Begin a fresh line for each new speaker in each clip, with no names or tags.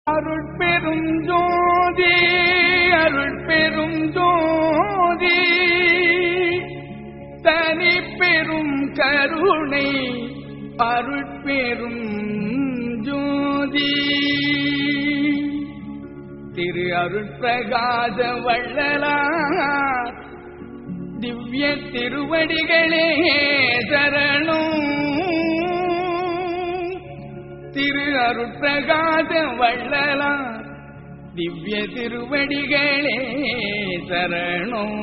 அருட்பெரும் ஜோதி அருட்பெரும் ஜோதி தனி பெரும் கருணை அருட்பெரும் ஜோதி திரு அருட்பிரகாச வள்ளலார் திவ்ய திருவடிகளே சரணம் திரு அருட்பிரகாச வள்ளலார் திவ்ய திருவடிகளே சரணம்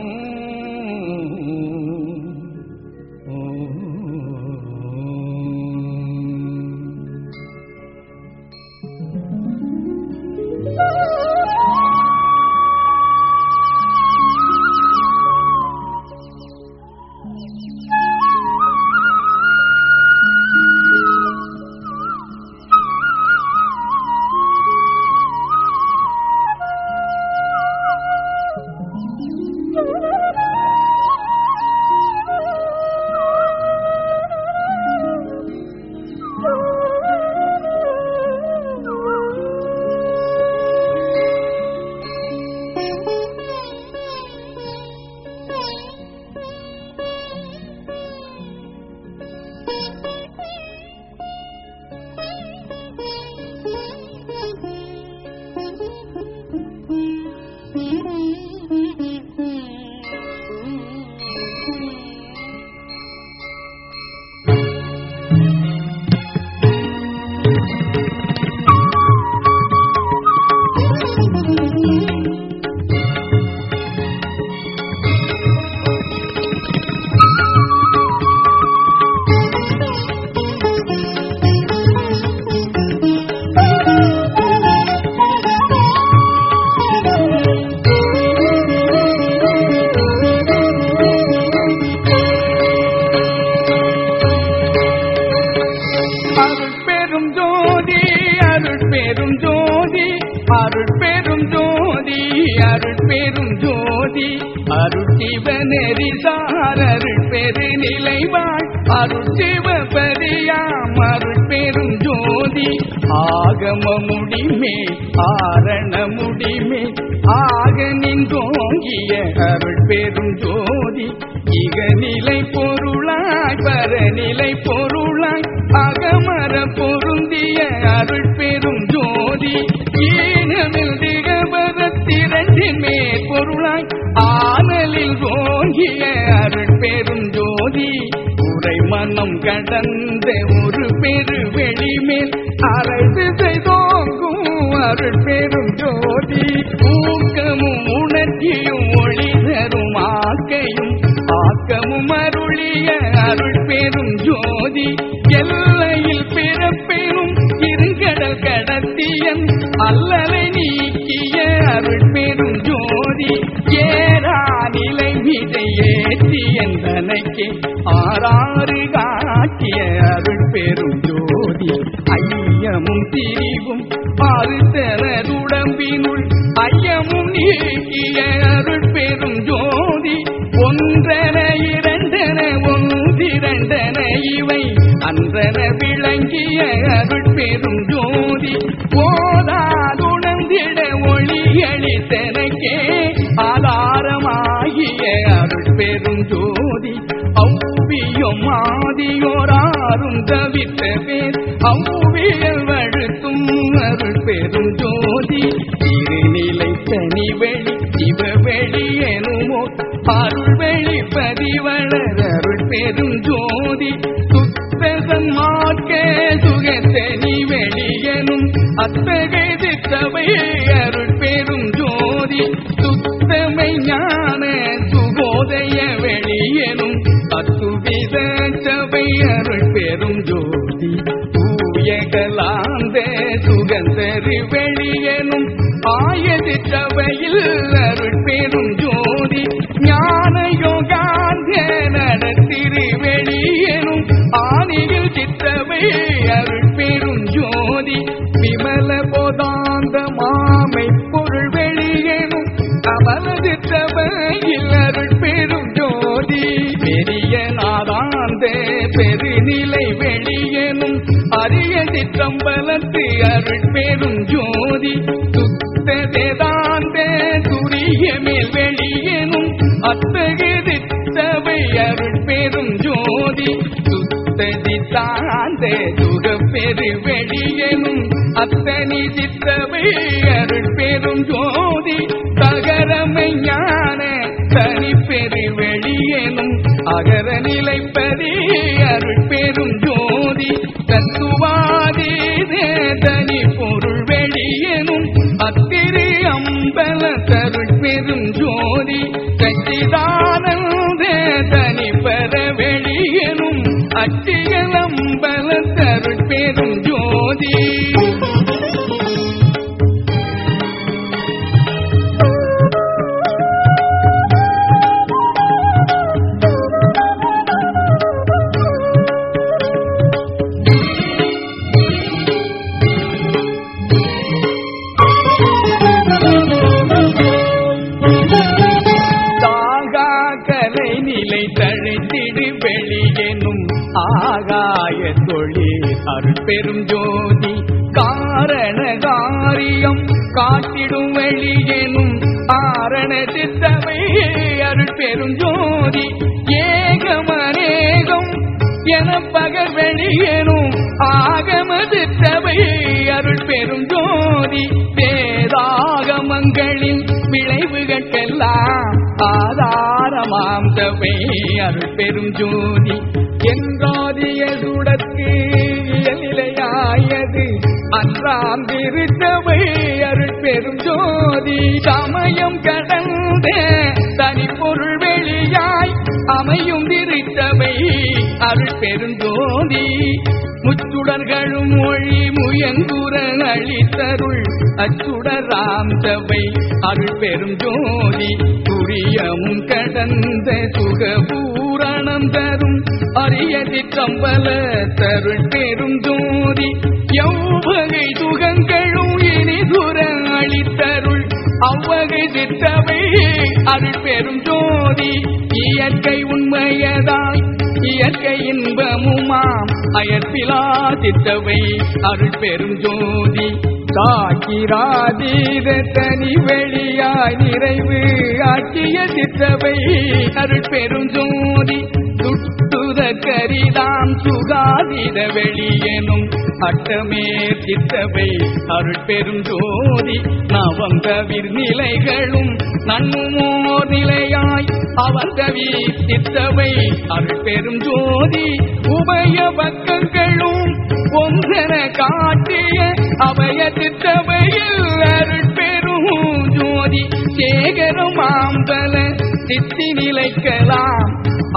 அருள் பெரும் ஜோதி அருள் பெரும் ஜோதி அருள் பெரும் ஜோதி அருள் பெரும் ஜோதி அருள் சிவநெறி சார் அருள் பெரு நிலைவாழ் அருள் சிவபரியாம் அருள் பெரும் ஜோதி ஆகம முடிமே ஆரண முடிமே ஆக நின்றோங்கிய அருள் பெரும் ஜோதி இகநிலை பொருளாய் பரநிலை பொருளாய் அகமர பொருந்திய அருள் பெரும் ஜோதி ஈனமில் திகபரத்திரண்டின் மேற் பொருளாய் ஆனலில் ஓங்கிய அருள் பெரும் ஜோதி உரை மனம் கடந்த ஒரு பெரு வெளிமேல் அரசு செய்தோங்கும் அருள் பெரும் ஜோதி ஊக்கமும் உணர்ச்சியும் ஒளி தரும் ஆக்கையும் ஆக்கமும் அருளிய அருள் பெரும் ஜோதி எல்லையில் பிறப்பெரும் இருங்கடல் கடத்தியன் அல்லலை நீக்கிய அருள் பெரும் ஜோதி ஏரா நிலை மீதை ஏற்றியன் தனக்கே ஆறாறு காட்டிய அருள் பெரும் ஜோதி ஐயமும் திரிவும் ஆறுதலுடம்பினுள் ஐயமும் நீக்கிய அருள் பெரும் ஜோதி ஒன்றென இரண்டென ஒன்றிரண்டென இவை அன்றென விளங்கிய அருள் பெரும் ஜோதி போதாதுணர்ந்திட ஒளியளித்தனக்கே ஆதாரமாகிய அருள் பெரும் ஜோதி அவ்வியும் ஆதியோராரும் தவித்த பேர் அவ்வியல் வழுத்தும் அருள் பெரும் ஜோதி திருநிலை தனி வெளி சிவ வெளி எனுமோ அருள் வெளி பதிவளர் அருள் பெரும் ஜோதி சுத்தசன் மார்க்க சுகத்தனி வெளியனும் அத்தகை திட்டவை அருள் பெரும் ஜோதி சுத்தமை ஞான சுகோதய வெளியனும் அத்துவித சபை அருள் பெரும் ஜோதி தூயகலாந்த சுகந்தரி வெளியனும் ஆயதி சபையில் அருள் பெரும் ஜோதி ஞான யோகாந்த நடத்திரு வெளியனும் ஆணியில் சித்தவை அருள் பெரும் ஜோதி விமல போதாந்த மாமை பொருள் வெளியனும் அமல சித்தவையில் அருள் பெரும் ஜோதி பெரிய நாதாந்த பெருநிலை வெளியனும் அரிய சிற்றம்பலத்து அருள் பெரும் ஜோதி வேதாந்த துரிய மேல் வெளியேனும் அத்தகு சபை அருள் பெரும் ஜோதி சுத்ததி தாந்த சுக பெரு வெளியேனும் அத்தனி சித்தவை அருள் பெரும் ஜோதி தகரமை ஞான தனி பெரு வெளியேனும் அகர நிலைப்பதி அருள் பெரும் ஜோதி தத்துவாதி தனி பொருள் வெளியேனும் அத்திரு அம்பல தருள் பெரும் ஜோதி சச்சிதானந்த தனி பெற வெளியேனும் அச்சியல் அம்பல தருள் பெரும் ஜோதி தாகா கலை நிலை தழைத்திடு வெளியெனும் ஆகாய தொழில் அருள் பெரும் ஜோதி காரண காரியம் காட்டிடும் வெளியெனும் ஆரண சித்தவை அருள் பெரும் ஜோதி ஏகமநேகம் என பகர் வெளியேனும் ஆகம சித்தவை அருள் பெரும் ஜோதி வேதாகமங்களின் விளைவுகட்கெல்லாம் ஆதாரமாம் தவை அருள் பெரும் ஜோதி என்றாதிய சுடற்கு இயலிலையாயது அன்றாம் திருத்தவை அருள் பெரும் ஜோதி சமயம் கடந்த தனி பொருள் வெளியாய் அமையும் திருத்தவை அருள் பெருந்தோதி முச்சுடர்களும் மொழி முயங்குற அளித்தருள் அச்சுடராம் சபை அருள் பெரும் ஜோதி துரியமும் கடந்த சுகபூரணம் தரும் அரிய திட்டம்பல தருள் பெரும் ஜோதி எவ்வகை சுகங்களும் இனி துர அளித்தருள் அவ்வகை திட்டவை அருள் பெரும் ஜோதி இயற்கை உண்மையதாய் இயற்கை இன்பமுமாம் அயற்பிலா சித்தவை அருள் பெரும் ஜோதி காக்கிராதீத தனி வெளியாய் நிறைவு ஆக்கிய சித்தவை அருள் பெரும் ஜோதி சுட்டுத கரிதாம் சுகாதீத வெளியெனும் அட்டமே சித்தவை அருள் பெரும் ஜோதி நவம் தவிர் நிலைகளும் நன்முமோர் நிலையாய் அவன் தவி சித்தவை அருள் பெரும் ஜோதி உபய பக்கங்களும் ஒன்றென காட்டிய அபய சித்தவையில் அருள் பெரும் ஜோதி சேகரம் ஆம்பல சித்தி நிலைக்கலாம்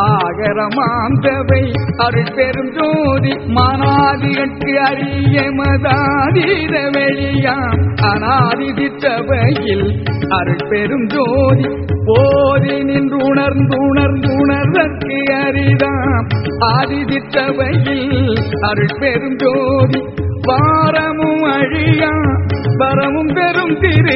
ஆகரமாந்தவை அருள் பெரும் ஜோதி மனாதிகட்கு அறிய மதாதீத வெளியாம் அனாதி சித்தவையில் அருள் பெரும் ஜோதி போதி நின்று உணர்ந்து உணர்ந்து உணர்வதற்கு அரிதாம் ஆதி சித்தவையில் அருள் பெரும் ஜோதி வாரமும் அழியா வரமும் பெரும் திரு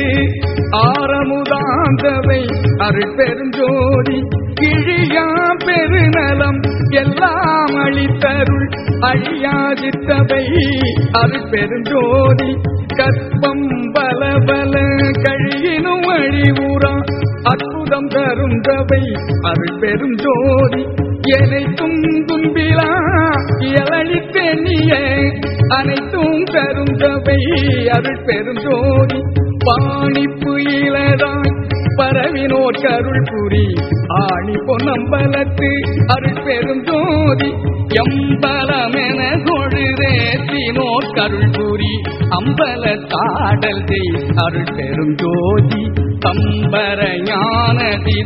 ஆரமுதாந்தவை அருள் பெரும் ஜோதி கிழியா பெருநலம் எல்லாம் அளித்தருள் அழியாதித்தவை அருள் பெரும் ஜோதி கற்பம் பல பல கழியினும் அழிவுறா அற்புதம் தரும் தவை அருள் பெரும் ஜோதி எனைத்தும் தும்பிலா இயலளித்தெண்ணிய அனைத்தும் தரும் தவை அருள் பெரும் ஜோதி பாணிப்பு இலதாய் பரவினோர் கருள் புரி ஆணி பொன்னம்பலத்து அருள் பெரும் ஜோதி எம்பலமென தொழுதேத்தினோர் கருள் புரி அம்பல தாடல் செய் அருள் பெரும் ஜோதி தம்பர ஞான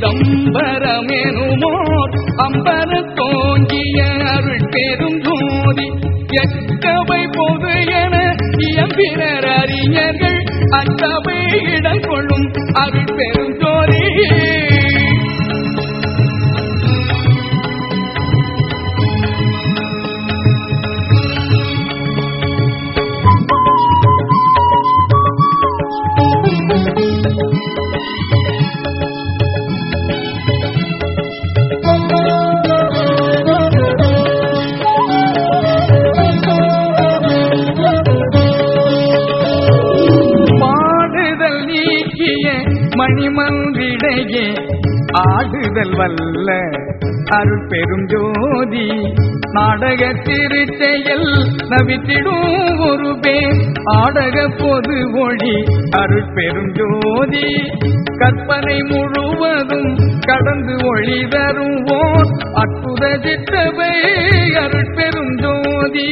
சிதம்பரமெனுமோர் அம்பர தோங்கிய அருள் பெரும் ஜோதி எக்கவை பொது என இயம்பினர் அறிஞர்கள் அச்சபை இடம் கொள்ளும் அருள் பெரும் ஜோதி மாட மணிமன்றிடையே ஆடுதல் வல்ல அருள் பெரும் ஜோதி நாடக திருச்செயல் நவித்திடும் ஒரு பேர் ஆடக பொது ஒளி அருள் பெரும் ஜோதி கற்பனை முழுவதும் கடந்து ஒளி தருவோர் அற்புத சித்தவை அருள் பெரும் ஜோதி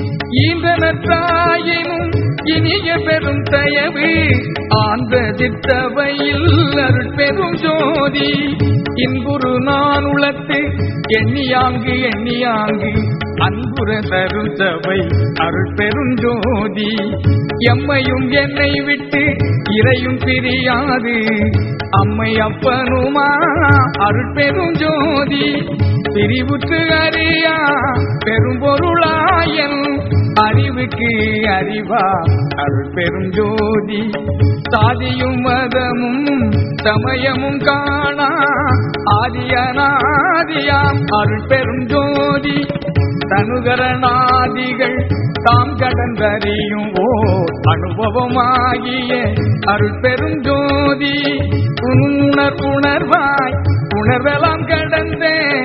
ஈந்தனத்தாயினும் இனிய பெரும் தயவு ஆந்த சித்தவையில் அருள் பெரும் ஜோதி இன்புறு நான் உளத்து எண்ணியாங்கு எண்ணியாங்கு அன்புற தரும் சபை அருள் பெரும் ஜோதி எம்மையும் என்னை விட்டு இறையும் பிரியாது அம்மை அப்பனுமா அருள் பெரும் ஜோதி பிரிவுற்று அறியா பெரும்பொருளாயன் அறிவுக்கு அறிவா அருள் பெரும் ஜோதி சாதியும் மதமும் சமயமும் காணா ஆதியனாதியாம் அருள் பெரும் ஜோதி தனுகரணாதிகள் தாம் கடந்தறியும் ஓர் அனுபவமாகிய அருள் பெரும் ஜோதி உணர் உணர்வாய் உணர்வெல்லாம் கடந்த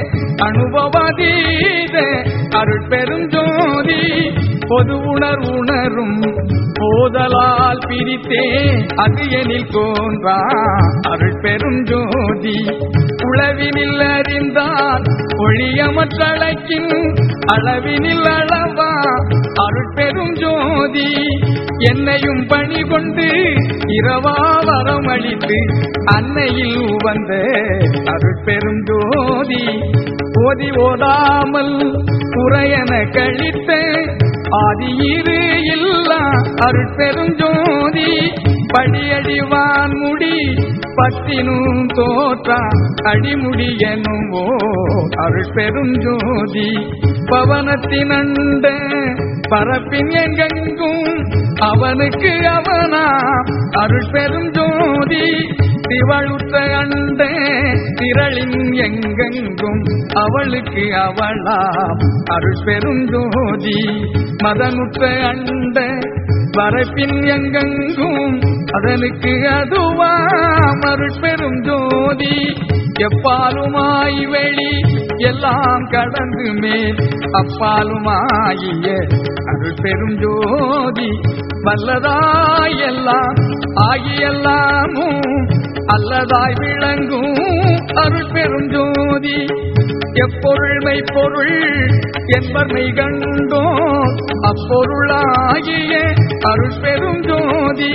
அனுபவதீத அருள் பெரும் ஜோதி பொது உணர் உணரும் போதலால் பிரித்தே அது எனில் தோன்றா அருள் பெரும் ஜோதி உளவினில் அறிந்தால் ஒழியமற்றழைக்கின் அளவினில் அளவா அருள் பெரும் ஜோதி என்னையும் பணி கொண்டு இரவா வரமளித்து அன்னையில் வந்த அருள் பெரும் ஜோதி ஓதி ஓதாமல் குறையன கழித்த ஆதியிரு இல்லா அருள் பெரும் ஜோதி படியடிவான் முடி பத்தினும் தோற்றா அடிமுடி எனும் ஓ அருள் பெரும் ஜோதி பவனத்தினண்ட பரப்பின் எங்கெங்கும் அவனுக்கு அவனா அருள் பெரும் ஜோதி திவழுற்ற அண்ட திரளின் எங்கெங்கும் அவளுக்கு அவளாம் அருள் பெரும் ஜோதி மதனுற்ற அண்ட வரப்பின் எங்கெங்கும் அதனுக்கு அதுவாம் அருள் பெரும் ஜோதி எப்பாலுமாய் வெளி எல்லாம் கடந்து மேல் அப்பாலுமாகிய அருள் பெரும் ஜோதி வல்லதாய் எல்லாம் ஆகியெல்லாமும் அல்லதாய் விளங்கும் அருள் பெரும் ஜோதி எப்பொருள்மை பொருள் என்பர்மை கண்டோ அப்பொருளாகிய அருள் பெரும் ஜோதி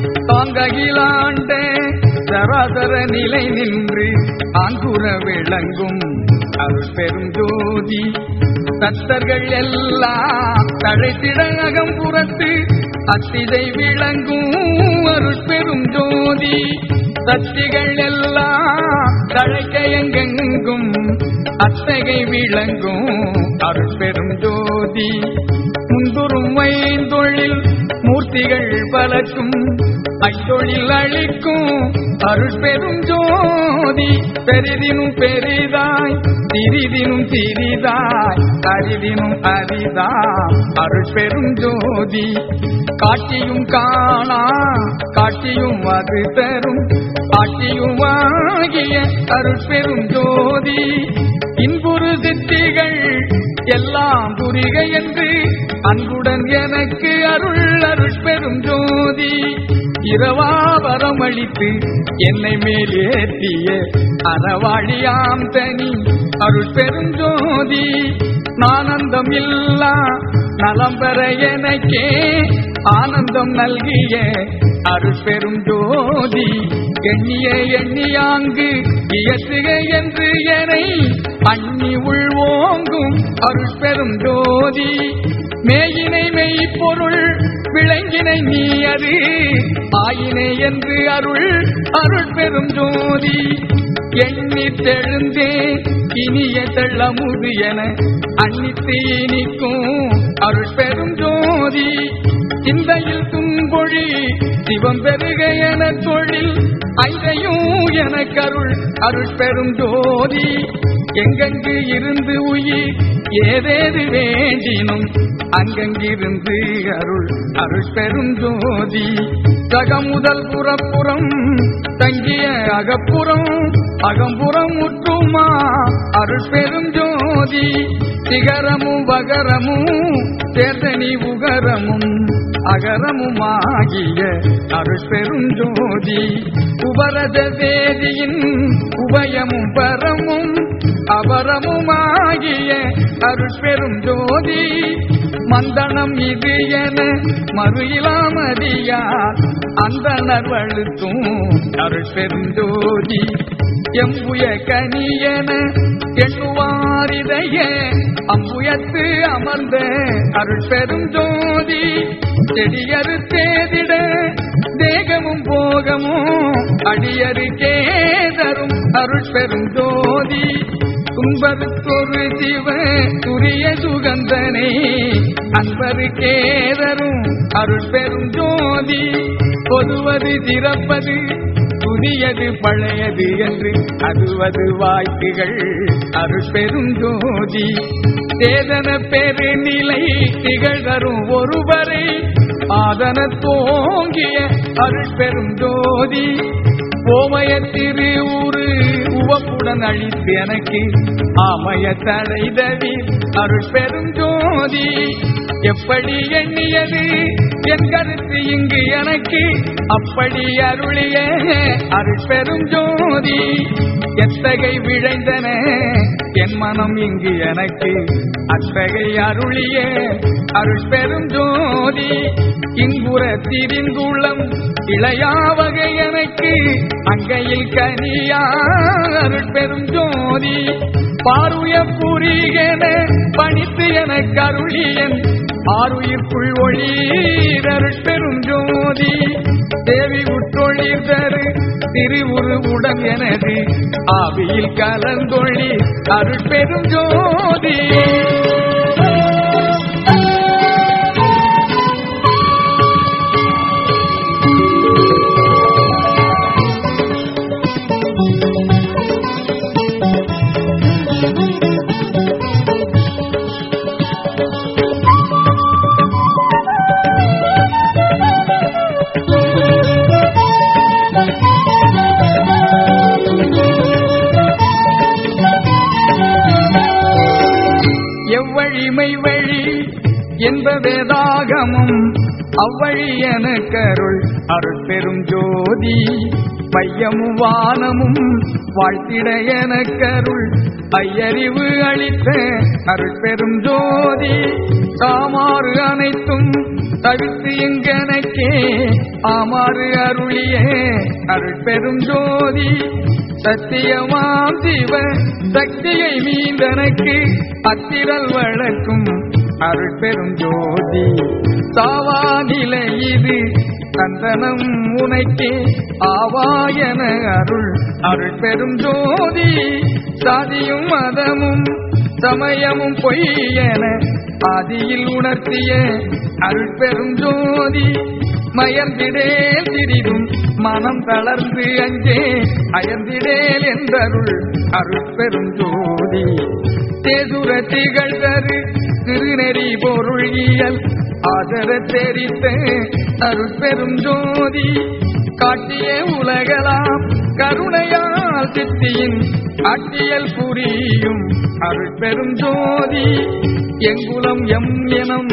தாங்ககிலாண்ட சராசர நிலை நின்று ஆங்குற விளங்கும் அருள் பெரும் ஜோதி தத்தர்கள் எல்லாம் தழைத்திடகம் புறத்து அத்திதை விளங்கும் அருள் பெரும் ஜோதி சக்திகள் எல்லாம் தழைக்க எங்கெங்கும் அத்தகை விளங்கும் அருள் பெரும் ஜோதி முந்துரும் ஐந்தொழில் மூர்த்திகள் பலக்கும் ஐந்தொழில் அளிக்கும் அருள் பெரும் ஜோதி பெரிதினும் பெரிதாய் சிறிதினும் சிறிதாய் அரிதினும் அரிதாம் அருள் பெரும் ஜோதி காட்சியும் காணா காட்சியும் அது தரும் காட்சியுமாகிய அருள் பெரும் ஜோதி இன்புறு சித்திகள் எல்லாம் புரிக என்று அன்புடன் எனக்கு அருள் அருள் பெரும் ஜோதி இரவா வரமளித்து என்னை மேல் ஏற்றிய அறவாழியாம் தனி அருள் பெரும் ஜோதி நானந்தம் இல்லா நலம் பெற எனக்கே ஆனந்தம் நல்கிய அருள் பெரும் ஜோதி எண்ணிய எண்ணியாங்கு இயற்றுக என்று எனை அண்ணி உள்வோங்கும் அருள் பெரும் ஜோதி மேயினை மெய்ப்பொருள் விளங்கினை நீ அது ஆயினை என்று அருள் அருள் பெரும் ஜோதி எண்ணி தெழுந்தே இனிய தெள்ளமுது என அன்னித்து இனிக்கும் அருள் பெரும் ஜோதி சிந்தையில் துன்பொழி சிவம் பெருக என தொழில் ஐதையும் என கருள் அருள் பெரும் ஜோதி எங்கெங்கு இருந்து உயிர் ஏதேது வேண்டினும் அங்கங்கிருந்து அருள் அருள் பெரும் ஜோதி சக முதல் புறப்புறம் தங்கி அகப்புறம் அகம்புறம் முற்றுமா அருள் பெரும் ஜோதி சிகரமும் வகரமும் சேர்ந்தனி உகரமும் அகரமுமாகிய அருள் பெரும் ஜோதி உபரத வேதியின் உபயமும் பரமும் அபரமுமாகிய அருள் பெரும் ஜோதி மந்தனம் இது என மறு இலாமதியார் அந்தனர் வழுத்தும் அருள் பெருந்தோதி எம்புய கனியன எண்ணுவாரிதைய அம்புயத்து அமர்ந்த அருள் பெருந்தோதி செடியறு தேதிட தேகமும் போகமும் அடியரு கேதரும் அருள் பெருந்தோதி துன்பருக்கொரு சிவ துரிய சுகந்தனே அன்பரு கேதரும் அருள் பெரும் ஜோதி பொதுவது திறப்பது புதியது பழையது என்று அதுவது வாய்ப்புகள் அருள் பெரும் ஜோதி சேதன பெருநிலை திகழ்தரும் ஒருவரை ஆதன தோங்கிய அருள் பெரும் ஜோதி ஓமய திருவுரு உவப்புடன் அழித்து எனக்கு ஆமய தழைதவி அருள் பெரும் ஜோதி எப்படி எண்ணியது என் கருத்து இங்கு எனக்கு அப்படி அருளிய அருள் பெரும் ஜோதி எத்தகை விழைந்தன என் மனம் இங்கு எனக்கு அத்தகை அருளிய அருள் பெரும் ஜோதி இங்குற திரிந்துள்ளம் இளையாவகை எனக்கு அங்கையில் கனியா அருள் பெரும் ஜோதி பாருய புரிகென பணித்து என கருளியன் ஆறுயிர்க்குள் ஒளீரருள் பெரும் ஜோதி தேவி உற்றொழிர் தரு திருவுருவுடன் எனது ஆவியில் கலந்தொழி அருள் பெரும் ஜோதி எவ்வழிமை வழி என்ப வேதாகமும் அவ்வழி என கருள் அருள் பெரும் ஜோதி பையமும் வானமும் வாழ்த்திட என கருள் ஐயறிவு அளித்த அருள் பெரும் ஜோதி தாமாறு அனைத்தும் தவிர்த்து எங்கனக்கே ஆமாறு அருளிய அருள் பெரும் ஜோதி சத்தியமாம் சிவ சக்தியை மீந்தனக்கு அத்திரல் வழக்கும் அருள் பெரும் ஜோதி சாவா நிலை இது சந்தனம் உனைக்கே ஆவாயன அருள் அருள் பெரும் ஜோதி சாதியும் மதமும் சமயமும் பொய்யென ஆதியில் உணர்த்திய அருள் பெரும் ஜோதி மயந்திடேல் சிறிதும் மனம் தளர்ந்து அஞ்சே அயர்ந்திடேல் என்றருள் அருள் பெரும் ஜோதி தேதுர திகழ்தரு திருநெறி பொருள் இயல் ஆதர தெரித்த அருள் பெரும் ஜோதி காட்டிய உலகலாம் கருணையால் சித்தியின் அட்டியல் புரியும் அருள் பெரும் ஜோதி எங்குலம் எம் எனம்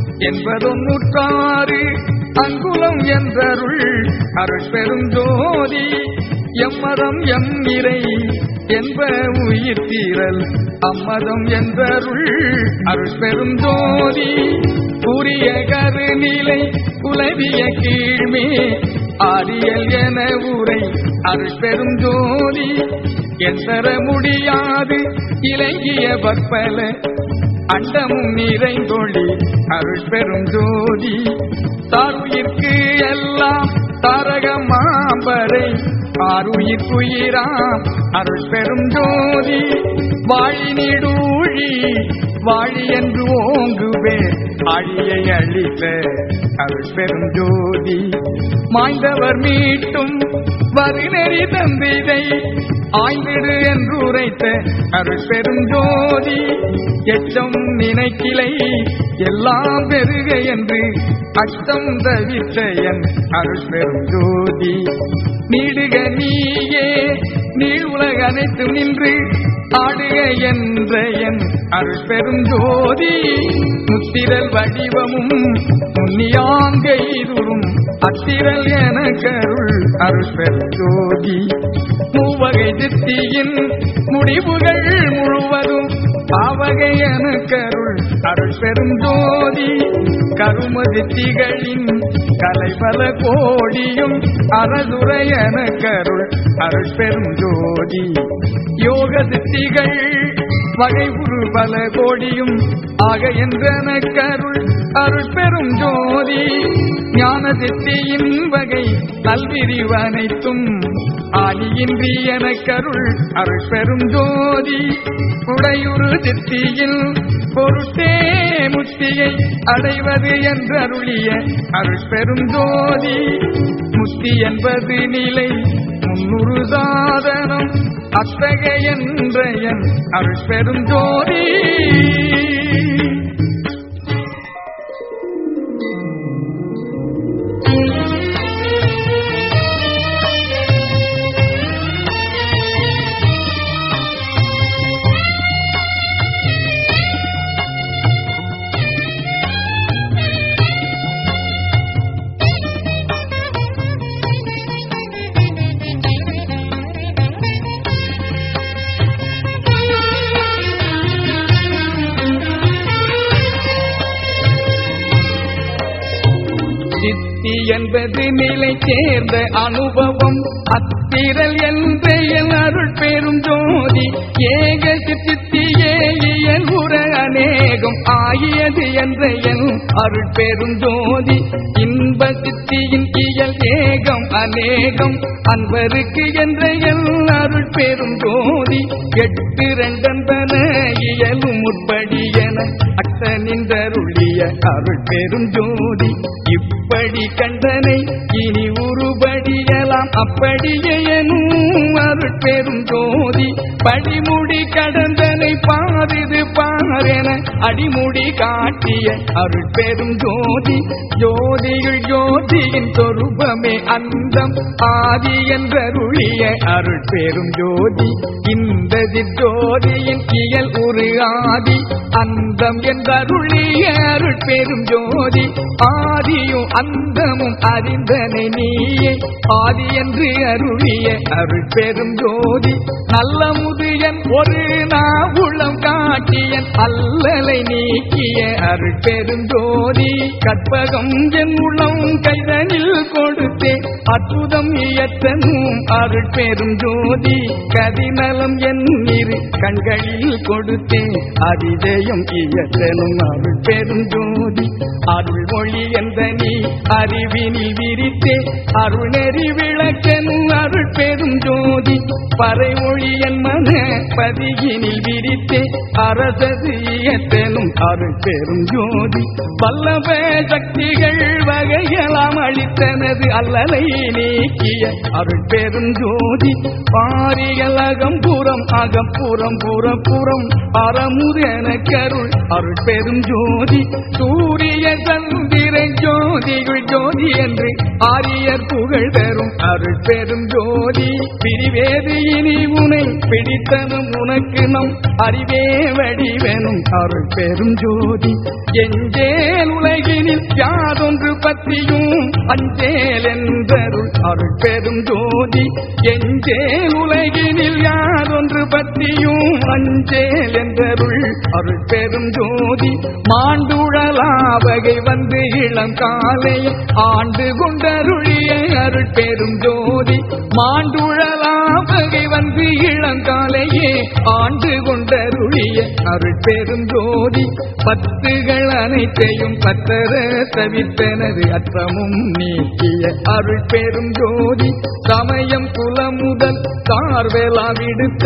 என்பதொன்னுற்றாறு அங்குலம் என்றருள் அருள் பெரும் ஜோதி எம்மதம் எம் இறை என்ப உயிர் தீரல் அம்மதம் என்றருள் அருள் பெரும் ஜோதி புரிய கருநிலை குலவிய கீழ்மே ஆரியல் என உரை அருள் பெரும் ஜோதி எந்தர முடியாது இலங்கிய பற்பல அண்டமும் நிறைந்தொழி அருள் பெரும் ஜோதி தாருயிர்க்கு எல்லாம் தாரகமாம்பரை ஆருயிர்க்குயிராம் அருள் பெரும் ஜோதி வாழி நீடூழி வாழி என்று ஓங்குவே ஆழியை அழித்த அருள் பெரும் ஜோதி மாய்ந்தவர் மீட்டும் வருநெறி தந்திதை ஆய்ந்திடு என்று உரைத்த அருள் பெரும் ஜோதி எச்சம் நினைக்கிளை எல்லாம் பெருக என்று அச்சம் தவித்த என் அருள் பெரும் ஜோதி நீடுக நீயே அனைத்து நின்று ஆடுக என்ற என் அருள் பெரும் ஜோதி முத்திரல் வடிவமும் முன்னியாங்கைதுரும் அத்திரல் என கருள் அருள் பெரும் ஜோதி மூவகை சித்தியின் முடிவுகள் முழுவதும் பாவகை என கருள் அருள் பெரும் ஜோதி கரும சித்திகளின் கலைபல கோடியும் அரசுரை என கருள் அருள் பெரும் ஜோதி யோக சித்திகள் வகை உரு பல கோடியும் ஆக என்றன கருள் அருள் பெரும் ஜோதி ஞான சித்தியின் வகை நல்விரிவனைத்தும் ஆலியின்றி என கருள் அருள் பெரும் ஜோதி உடையுறு சித்தியில் பொருட்டே முத்தியை அடைவது என்றருளிய அருள் பெரும் ஜோதி முத்தி என்பது நிலை முன்னூறு சாதனம் அத்தகைய என்ற என் அருள் பெரும் ஜோதி சித்தி என்பது நிலை சேர்ந்த அனுபவம் அத்திரல் என்ற என் அருள் பெரும் ஜோதி ஏக சித்தியே இயல்புற அநேகம் ஆகியது என்ற என் அருள் பெரும் ஜோதி இன்ப சித்தியின் இயல் ஏகம் அநேகம் அன்பருக்கு என்ற என் அருள் பெரும் ஜோதி எட்டு ரெண்டந்தன இயலும் முற்படி என அட்ட நின்றருளிய அருள் பெரும் ஜோதி இப்படி கண்டனை இனி உருபடியலாம் அப்படியே எனும் அருள் பெரும் ஜோதி படிமுடி கடந்தனை பாரிது பாரென அடிமுடி காட்டிய அருள் பெரும் ஜோதி ஜோதிகள் ஜோதியின் சொரூபமே அந்தம் ஆதி என்றருளிய அருள் பெரும் ஜோதி இந்த ஜோதியின் இயல் ஒரு ஆதி அந்தம் என்றருளிய அருள் பெரும் ஜோதி ஆதியும் அந்தமும் அறிந்தனை நீயே ஆதி என்று அருளிய அருள் பெரும் ஜோதி நல்ல முதியன் ஒரு நாவுளம் காட்டியன் அல்லலை நீக்கிய அருள் பெரும் ஜோதி கற்பகம் என் உளம் கைதனில் கொடுத்தேன் அற்புதம் இயற்றனும் அருள் பெரும் ஜோதி கதிநலம் என் இரு கண்களில் கொடுத்தேன் அதிதயம் இயற்றனும் அருள் பெரும் ஜோதி அருள் மொழி என்ற நீ அறிவினில் விரித்தே அருள் நெறி விளக்கனும் அருள் பெரும் ஜோதி பறைமொழி என் மன பதியினில் விரித்தே அரசது இயற்றனும் அருள் பெரும் ஜோதி வல்லப சக்திகள் வகையெல்லாம் அளித்தனது அல்லலை நீக்கிய அருள் பெரும் ஜோதி பாரியல் அகம்புறம் அகப்புறம் புறப்புறம் அறமுதென கருள் அருள் பெரும் ஜோதி சூரிய சந்திரன் ஜோதிகள் ஜோதி என்று ஆரியர் புகழ் தரும் அருள் பெரும் ஜோதி பிரிவேது இனி உனை பிடித்தனும் உனக்கு நம் அறிவே வடிவெனும் அருள் பெரும் ஜோதி எஞ்சேல் உலகினில் யாதொன்று பற்றியும் அஞ்சேல் என்றருள் அருள் பெரும் ஜோதி எஞ்சேல் உலகினில் யாதொன்று பற்றியும் அஞ்சேல் என்றருள் அருள் பெரும் ஜோதி மாண்டுழலா வகை வந்து இளம் காலை ஆண்டு கொண்டருளிய அருள் பெரும் ஜோதி மாண்டுழலா வகை வந்து இளம் காலையே ஆண்டு கொண்டருளிய அருள் பெரும் ஜோதி பத்துகள் அனைத்தையும் பத்தர தவித்தனது அற்றமும் நீக்கிய அருள் பெரும் ஜோதி சமயம் குலமுதல் கார்வேலா விடுத்த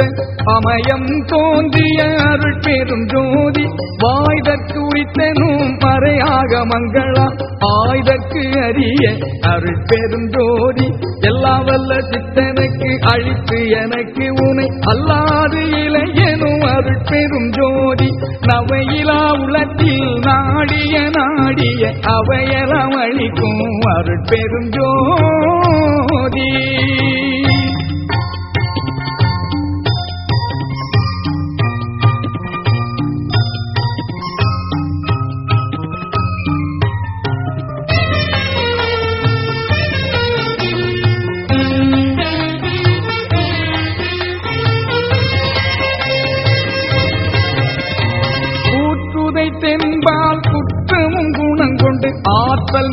அமயம் தோன்றிய அருள் பெரும் ஜோதி வாய்தற்கு உரித்தனும் மறையாக மங்களா ஆய்தற்கு அறிய அருள் பெரும் ஜோதி எல்லா வல்ல சித்தனுக்கு அழித்து எனக்கு உனை அல்லாது இளையனும் அருள் பெரும் ஜோதி நவையிலா உலத்தில் நாடிய நாடிய அவையலாம் அளிக்கும் அருள் பெரும் ஜோதி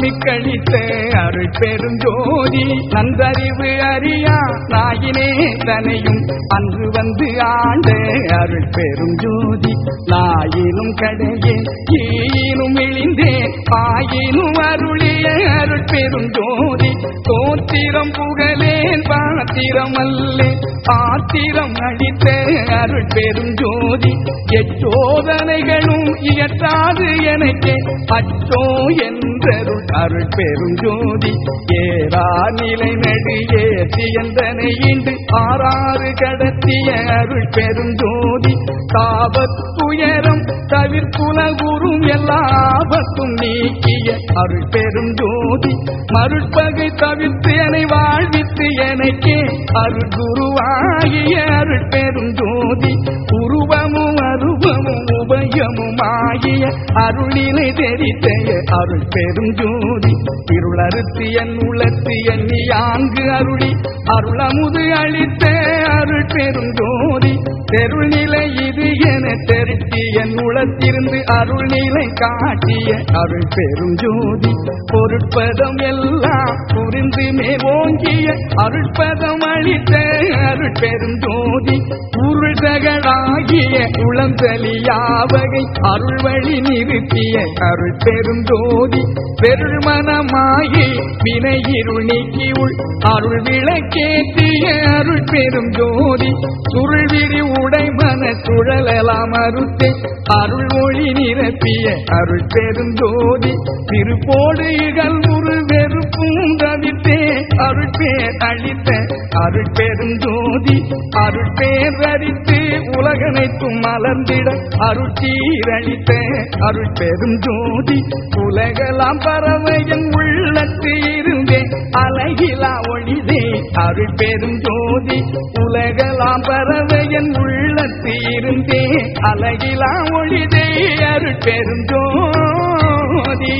மிக்களித்த அருள் பெருஞ்சோதி நன்றறிவு அறியா நாயினே தனையும் அன்று வந்து ஆண்ட அருள் பெருஞ்சோதி நாயினும் கடையே ஈனும் இழிந்தே ஆயினும் அருளிய அருள் பெருஞ்சோதி தோத்திரம் புகழேன் பாத்திரம் அல்லேன் பாத்திரம் அளித்த அருள் பெருஞ்சோதி எச்சோதனைகளும் இயற்றாது எனக்கே அச்சோ என்றருள் அருள் பெருஞ்சோதி ஏறா நிலை நடு ஏற்றி எந்தனை இன்று ஆறாறு கடத்திய அருள் பெருஞ்சோதி காபத்துயரம் தவிர்ப்புலகுறும் எல்லா ஆபத்தும் நீக்கிய அருள் பெருஞ்சோதி மருட்பகை தவிர்த்து என்னை வாழ்வித்து எனக்கே அருள் குருவாகிய அருள் பெருஞ்சோதி உருவமும் அருவமும் உபயமும் ஆகிய அருளினை தெரித்த அருள் பெருஞ்சோதி இருளறுத்து என் உளத்து எண்ணி யாங்கு அருளி அருளமுது அளித்த அருள் பெருஞ்சோதி தெருள் நிலை இது என தெரித்தி என் உளத்திருந்து அருள் நிலை காட்டிய அருள் பெருஞ்சோதி பொருட்பதம் எல்லாம் புரிந்து மே ஓங்கிய அருட்பதம் அளித்த அருள் பெருஞ்சோதி உருள்தகளாகிய உளந்தலியாவகை அருள் வழி நிறுத்திய அருள் பெருஞ்சோதி பெருள் மனமாகி வினை இருள் நீக்கி உள் அருள் விளக்கேற்றிய அருள் பெரும் ஜோதி சுருள் விரி உடை மன சுழலலாம் அருத்தே அருள் ஒளி நிரப்பிய அருள் பெரும் ஜோதி திருப்போடு இகல் உரு வெறுப்பும் தவித்தே அருள் பேர் அளித்த அருள் பெரும் ஜோதி அருள் பேர் அரித்து உலகனைத்தும் மலர்ந்திட அருள் சீரழித்த அருள் பெரும் ஜோதி உலகலாம் பறவையின் உள்ளத்து இருந்தே அழகிலா ஒளிதே அருள் பெரும் ஜோதி உலகலாம் பறவையின் உள்ளத்து இருந்தே அழகிலா ஒளிதே அருள் பெரும் ஜோதி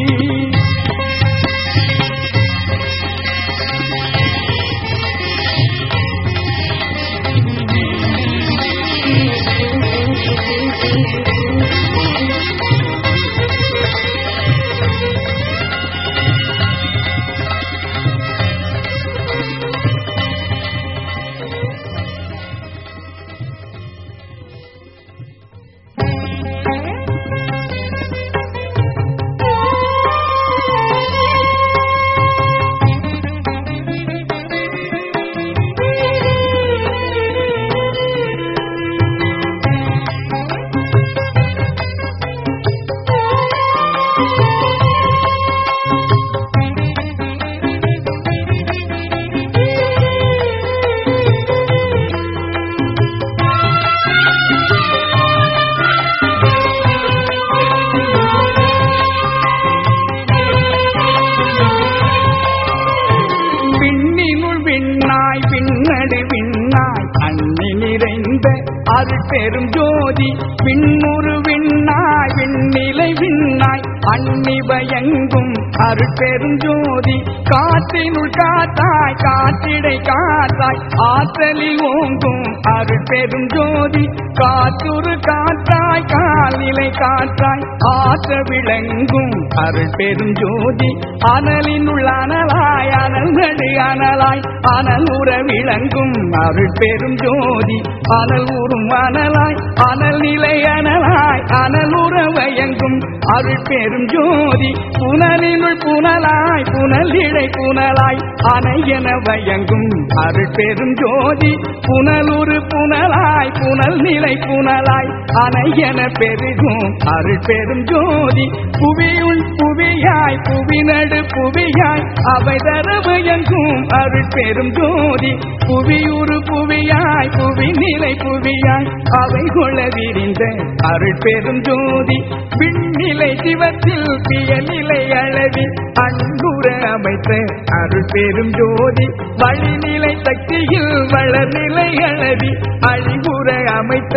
விண்ணினுள் விண்ணாய் விண்ணடு விண்ணாய் அண்ணி நிறைந்த அருள் பெரும் ஜோதி விண்ணுரு விண்ணாய் விண்ணிலை விண்ணாய் அண்ணி பயங்கும் அருள் பெரும் ஜோதி காற்றினுள் காத்தாய் காற்றிடை காத்தாய் ஆற்றலில் ஓங்கும் அருள் பெரும் ஜோதி காற்றுரு காற்றாய் கால்நிலை காற்றாய் ஆற்ற விளங்கும் அருள் பெரும் ஜோதி அனலினுள் அனலாய் அனல் நடு அனலாய் அனல் உற விளங்கும் அருள் பெரும் ஜோதி அனல் உறும் அனலாய் அனல் நிலை அனலாய் அனல் உற வயங்கும் அருள் பெரும் ஜோதி புனலினுள் புனலாய் புனல் இடை புனலாய் அணையென வயங்கும் அருள் பெரும் ஜோதி புனலுரு புனலாய் புனல் நிலை புனலாய் அணையென பெருகும் அருள் பெரும் ஜோதி புவியுள் புவியாய் புவி நடு புவியாய் அவை தரவயங்கும் அருள் பெரும் ஜோதி புவியுரு புவியாய் புவி நிலை புவியாய் அவை கொள்ள விரிந்த அருள் பெரும் ஜோதி விண்ணிலை சிவத்தில் பியநிலை அளவி அன்புற அமைத்த அருள் பெரும் ஜோதி வழிநிலை சக்தியில் வளர்நிலை அளவி அழிவுற அமைத்த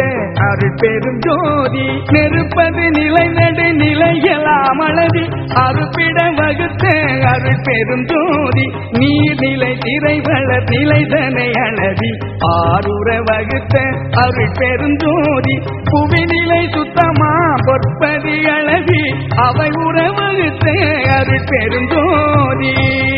அருள் பெரும் ஜோதி நெருப்பது நிலை நடு நிலையலாம் அளவி அருப்பிட வகுத்த அருள் பெரும் ஜோதி நீர்நிலை திரை வளர் நிலைதனை அளவி ஆறுற வகுத்த அருள் பெரும் ஜோதி புவிநிலை சுத்தமா பொற்பதி அளவி அவை உற வகுத்த அருள் பெரும் ஜோதி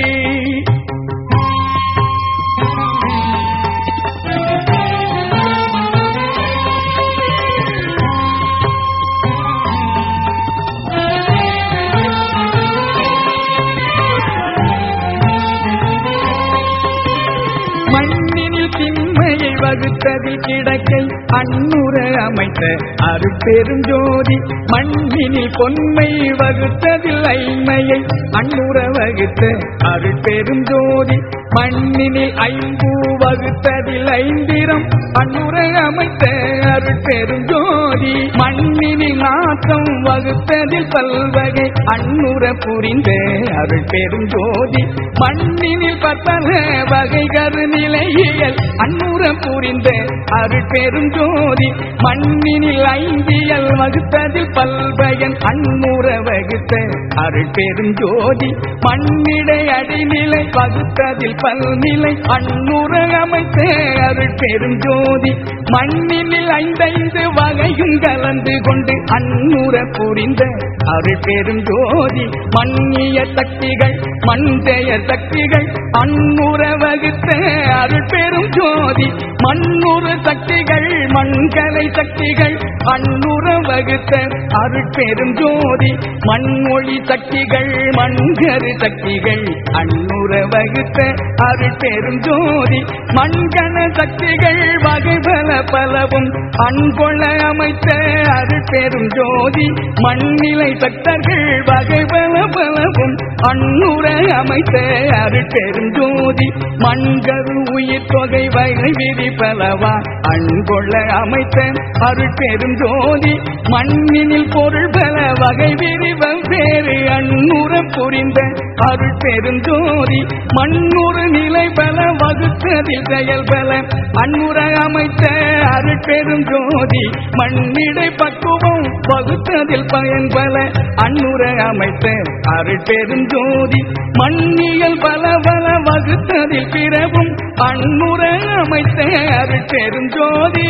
மண்ணினில் திண்மையை வகுத்ததில் கிடக்கை அன்னுற அமைத்த அருட்பெரும் ஜோதி மண்ணினில் பொன்மை வகுத்ததில் ஐமையை அன்னுற வகுத்த அருட்பெரும் ஜோதி மண்ணினில் ஐம்பூ வகுத்ததில் ஐந்திரம் அன்னுற அமைத்த அருட்பெரும் ஜோதி மண்ணினில் நாட்டம் வகுத்ததில் பல்வகை அன்னுற புரிந்த அருட்பெரும் ஜோதி மண்ணினில் பற்பல வகை கருநிலையியல் அன்னுற புரிந்த அருட்பெரும் ஜோதி மண்ணினில் ஐந்தியல் வகுத்ததில் பல்வயன் அன்னுற வகுத்த அருட்பெரும் ஜோதி மண்ணிடை அடிநிலை வகுத்ததில் பல்நிலை அன்னுற அமைத்த அருட்பெரும் ஜோதி மண்ணினில் ஐந்தைந்து வகையும் கலந்து கொண்டு அன்னுற புரிந்த அருட்பெரும் ஜோதி மண்ணிய சக்திகள் மண்டைய சக்திகள் அன்னுற வகுத்த அருட்பெரும் ஜோதி மண்ணுறு சக்திகள் மண்கலை சக்திகள் அன்னுற வகுத்த அருட்பெரும் ஜோதி மண்மொழி சக்திகள் மண்கரு சக்திகள் அன்னுற வகுத்த அருட்பெரும் ஜோதி மண்கண சக்திகள் வகை பல பலவும் அன்கொள்ள அமைத்த அருட்பெரும் ஜோதி மண்ணிலை சக்தர்கள் வகை பல பலவும் அன்னுற அமைத்த அருட்பெரும் ஜோதி மண்கரு உயிர் தொகை வகை விதி பலவா அன்கொள்ள அமைத்த அருட்பெரும் ஜோதி மண்ணினில் பொருள் பல வகை விரி வெவ்வேறு அன்னுற புரிந்த அருட்பெரும் ஜோதி மண்ணுறு நிலை பல வகுத்ததில் செயல் பல அன்னுற அமைத்த அருட்பெரும் ஜோதி மண்ணிடை பக்குவம் வகுத்ததில் பயன் பல அன்னுற அமைத்த அருட்பெரும் ஜோதி மண்ணியல் பல பல வகுத்ததில் பிறவும் அன்னுற அமைத்த அருட்பெரும் ஜோதி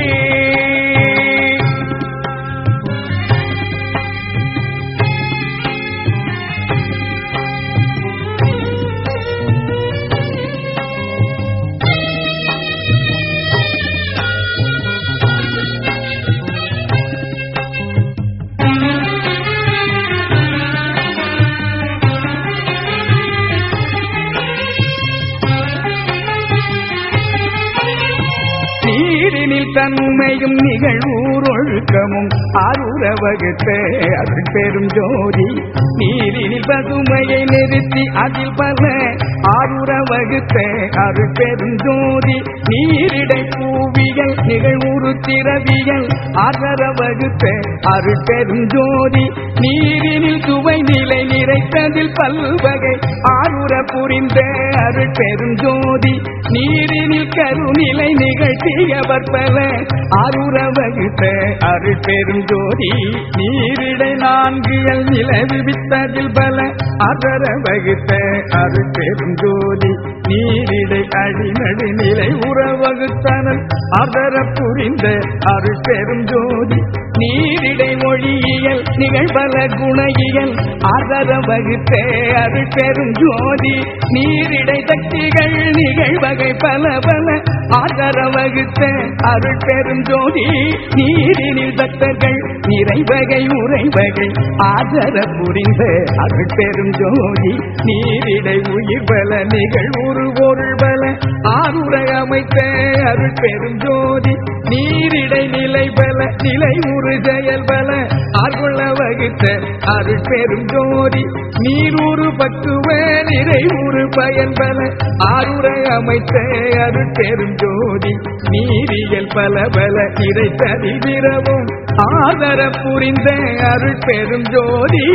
நீரினில் தன்மையும் நிகழ்வூரொழுக்கமும் ஆரூர வகுத்த அருள் பெரும் ஜோதி நீரினில் பசுமையை நிறுத்தி அதில் பல ஆரூர வகுத்த அருள் பெரும் ஜோதி நீரிடை பூவியல் நிகழ்வுறு திரவியல் ஆதர வகுத்த அருள் பெரும் ஜோதி நீரினில் சுவை நிலை நிறைத்ததில் பல்வகை ஆரூர புரிந்த அருள் பெரும் ஜோதி நீரினில் கருநிலை நிகழ்த்தியவர் பல அருற வகுத்த அருள் பெரும் ஜோதி நீரிடை நான்கியல் நிலவு வித்ததில் பல அதர வகுத்த அருள் பெரும் ஜோதி நீரிடை அடிநடு நிலை உற வகுத்தனல் அதர புரிந்த அருள் பெரும் ஜோதி நீரிடை மொழியியல் நிகழ்பல குணையியல் அதர வகுத்த அருள் பெரும் ஜோதி நீரிடை சக்திகள் நிகழ்வகை பல பல ஆதர வகுத்த அருள் பெரும் ஜோதி நீரினில் பக்தர்கள் நிறைவகை உறைவகை ஆதர புரிந்த அருள் பெரும் ஜோதி நீரிடை உயிர் பல நிகழ்வுரு பொருள் பல ஆறுரை அமைத்த அருள் பெரும் ஜோதி நீரிடை நிலை பல நிலை உரு செயல் பல ஆர்கொள்ள வகுத்த அருள் பெரும் ஜோதி நீரூறு பக்குவ நிறை உரு பயன் பல ஆறுரை அமைத்த அருள் பெரும் ஜோதி நீரியல் பல பல நிறை தரிவிரவும் ஆதர புரிந்த அருள் பெரும் ஜோதி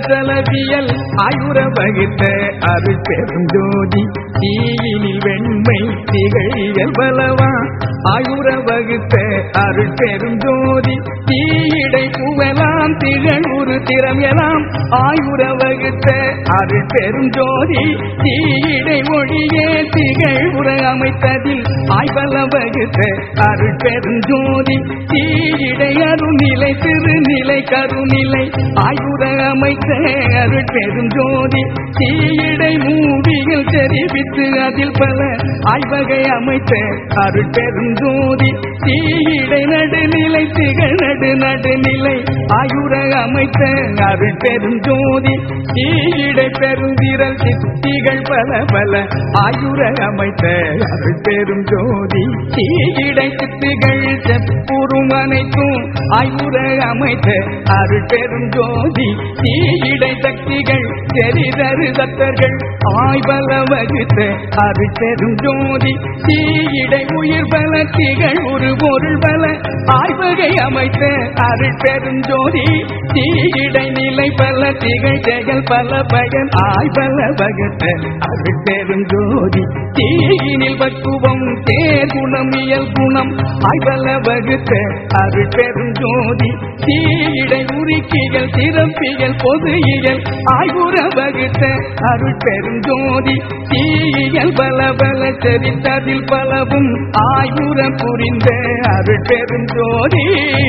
தலவியல் ஆயுர வகுத்த அருள் பெருஞ்சோதி தீயினில் வெண்மை திகழியல் பலவா ஆயுர வகுத்த அருள் பெருஞ்சோதி தீயிடை புவலாம் திகழ் திறம் எலாம் ஆயுர வகுத்த அருள் பெருஞ்சோதி தீயிடை மொழியே திகழ் உர அமைத்ததில் ஆய்வல வகுத்த அருள் பெருஞ்சோதி தீயிடை அருநிலை திருநிலை கருநிலை ஆயுர அமைத்த அருள் பெருஞ்சோதி தீயிடை மூடியில் தெரிவித்து அதில் பல ஆய்வகை அமைத்த அருள் பெருஞ்சோதி தீயிடை நடுநிலை திகழ் நடு நடுநிலை ஆயுர அமைத்த அருள் பெருஞ்சோதி தீயிடை பெருந்திரல் சித்திகள் பல பல ஆயுர அமைத்த அருள் பெரும் ஜோதி தீயிடை சித்திகள் செப்புறும் அனைத்தும் ஆயுர அமைத்த அருள் பெரும் ஜோதி தீயிடை சக்திகள் தெரிதரு சத்தர்கள் ஆய்வல வகுத்த அருள் பெரும் ஜோதி தீயிடை உயிர் பல திகழ் ஒரு பொருள் பல ஆய்வகை அமைத்த அருள் பெரும் ஜோதி தீயிடை நிலை பல திகழ் செயல் பல பயன் ஆய்வல வகுத்த அருள் பெரும் ஜோதி தீயினில் பக்குவம் தேர் குணம் இயல் குணம் ஆய்வல வகுத்த அருள் பெரும் ஜோதி தீயிடை உருக்கிகள் சிறப்பியல் பொது இயல் ஆய்வுற வகுத்த அருள் பெரும் ஜோதி தீயியல் பல பல சரித்ததில் பலவும் ஆய்வுற புரிந்த அருள் பெரும் ஜோதி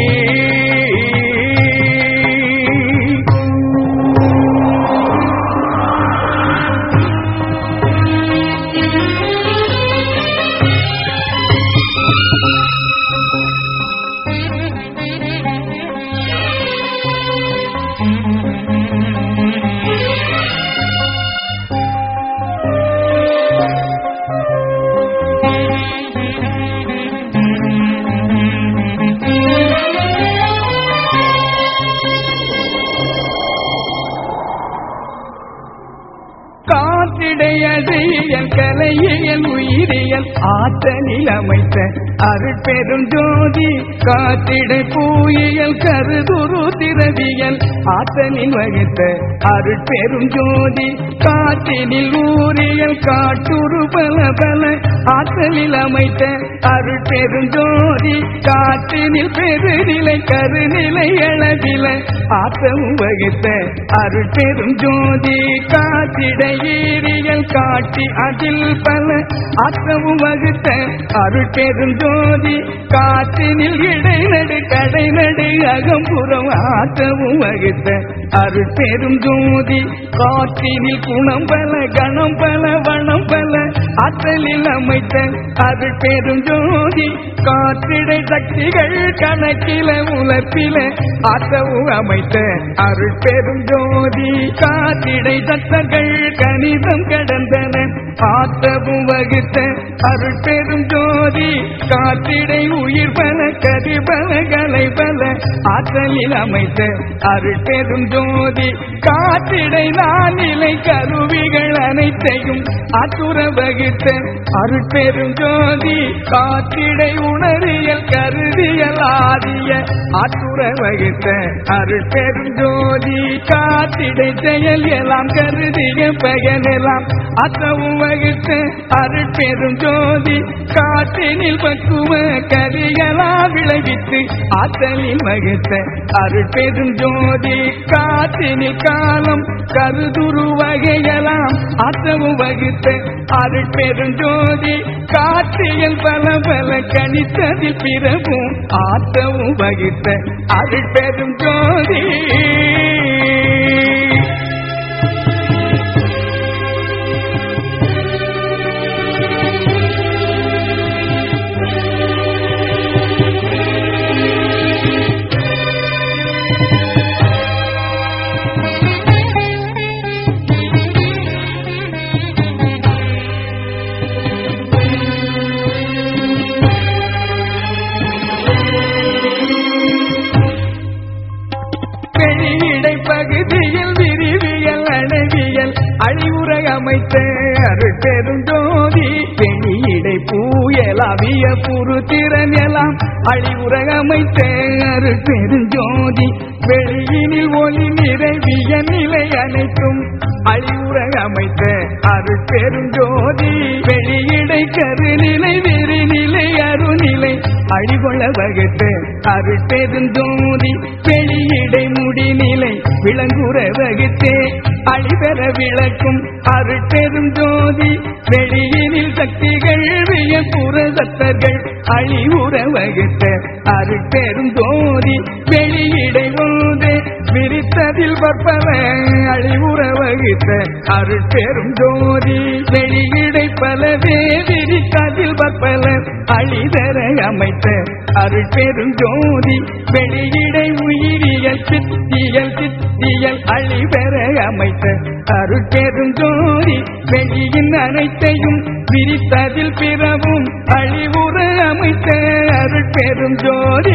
காற்றிடையடியல் கலையியல் உயிரியல் ஆற்றலில் அமைத்த அருள் பெரும் ஜோதி காற்றிடை பூயியல் கருதுரு திரவியல் ஆற்றலில் வகித்த அருள் பெரும் ஜோதி காற்றினில் ஊரியல் காட்டுரு பல பல ஆற்றலில் அமைத்த அருள் பெரும் ஜோதி காற்றினில் பெருநிலை கருநிலை அளவில ஆற்றமும் வகித்த அருள் பெரும் ஜோதி காற்றிடை ஈரியல் காட்டி அதில் பல ஆற்றமும் வகுத்த அருள் பெரும் ஜோதி காற்றினில் இடைநடு கடைநடு அகம்புறம் ஆற்றமும் வகுத்த அருள் பெரும் ஜோதி காற்றினில் குணம் பல கணம் பல வனம் பல ஆற்றலில் அமைத்த அருள் பெரும் ஜோதி காற்றிடை சக்திகள் கணக்கில உலப்பில ஆற்றவும் அமைத்த அருள் பெரும் ஜோதி காற்றிடை சத்தங்கள் கணிதம் கடந்தன ஆற்றவும் வகுத்த அருள் பெரும் ஜோதி காற்றிடை உயிர் பல கதி பல கலை பல ஆற்றலில் அமைத்த அருள் பெரும் ஜோதி காற்றிடை நானிலை கருவிகள் அனைத்தையும் ஆற்றுற வகித்த அருள் பெரும் ஜோதி காற்றிடை உணரியல் கருதியல் ஆதிய ஆற்றுற வகித்த அருள் பெரும் ஜோதி காற்றிடை செயல் எல்லாம் கருதிய பயனெல்லாம் அத்தவும் வகித்த அருள் பெரும் ஜோதி காற்றினில் பக்குவ கரிகளா விளைவித்து ஆற்றலில் வகித்த அருள் பெரும் ஜோதி காற்றினில் காலம் கருதுரு வகையெல்லாம் ஆற்றவும் வகித்த அருள் பெரும் ஜோதி காற்றியல் பல பல கணித்ததில் பிறகும் ஆற்றவும் வகித்த அருள் பெரும் ஜோதி வெளியிடை பகுதியில் விரிவியல் அணவியல் அழிவுரை அமைத்த அருள் பெரும் ஜோதி வெளியிடை பூய ஏலாவிய புருத்திரன் எல்லாம் அழிவுற அமைத்த அருள் பெருஞ்சோதி வெளியினில் ஒளி நிறைவிய நிலை அனைத்தும் அழிவுற அமைத்த அருள் பெருஞ்சோதி வெளியிடை கருநிலை வெறிநிலை அருநிலை அழிகொள்ள வகுத்த அருள் பெருஞ்சோதி வெளியிடை முடிநிலை விளங்குற வகுத்தே அழிபெற விளக்கும் அருள் பெருஞ்சோதி வெளியினில் சக்திகள் வியப்புற சத்தர்கள் அழிவுற வகுத்த அருள் பெருஞ்சோதி வெளியிடை போது விரித்ததில் பற்பல அழிவுற வகித்த அருள் பெரும் ஜோதி வெளியிடை பலவே விரித்ததில் பற்பல அழிதர அமைத்த அருள் பெரும் ஜோதி வெளியிடை உயிரியல் சித்தியல் சித்தியல் அழிபெற அமைத்த அருள் பெரும் ஜோதி வெளியின் அனைத்தையும் விரித்ததில் பிறவும் அழிவுற அமைத்த அருள் பெரும் ஜோதி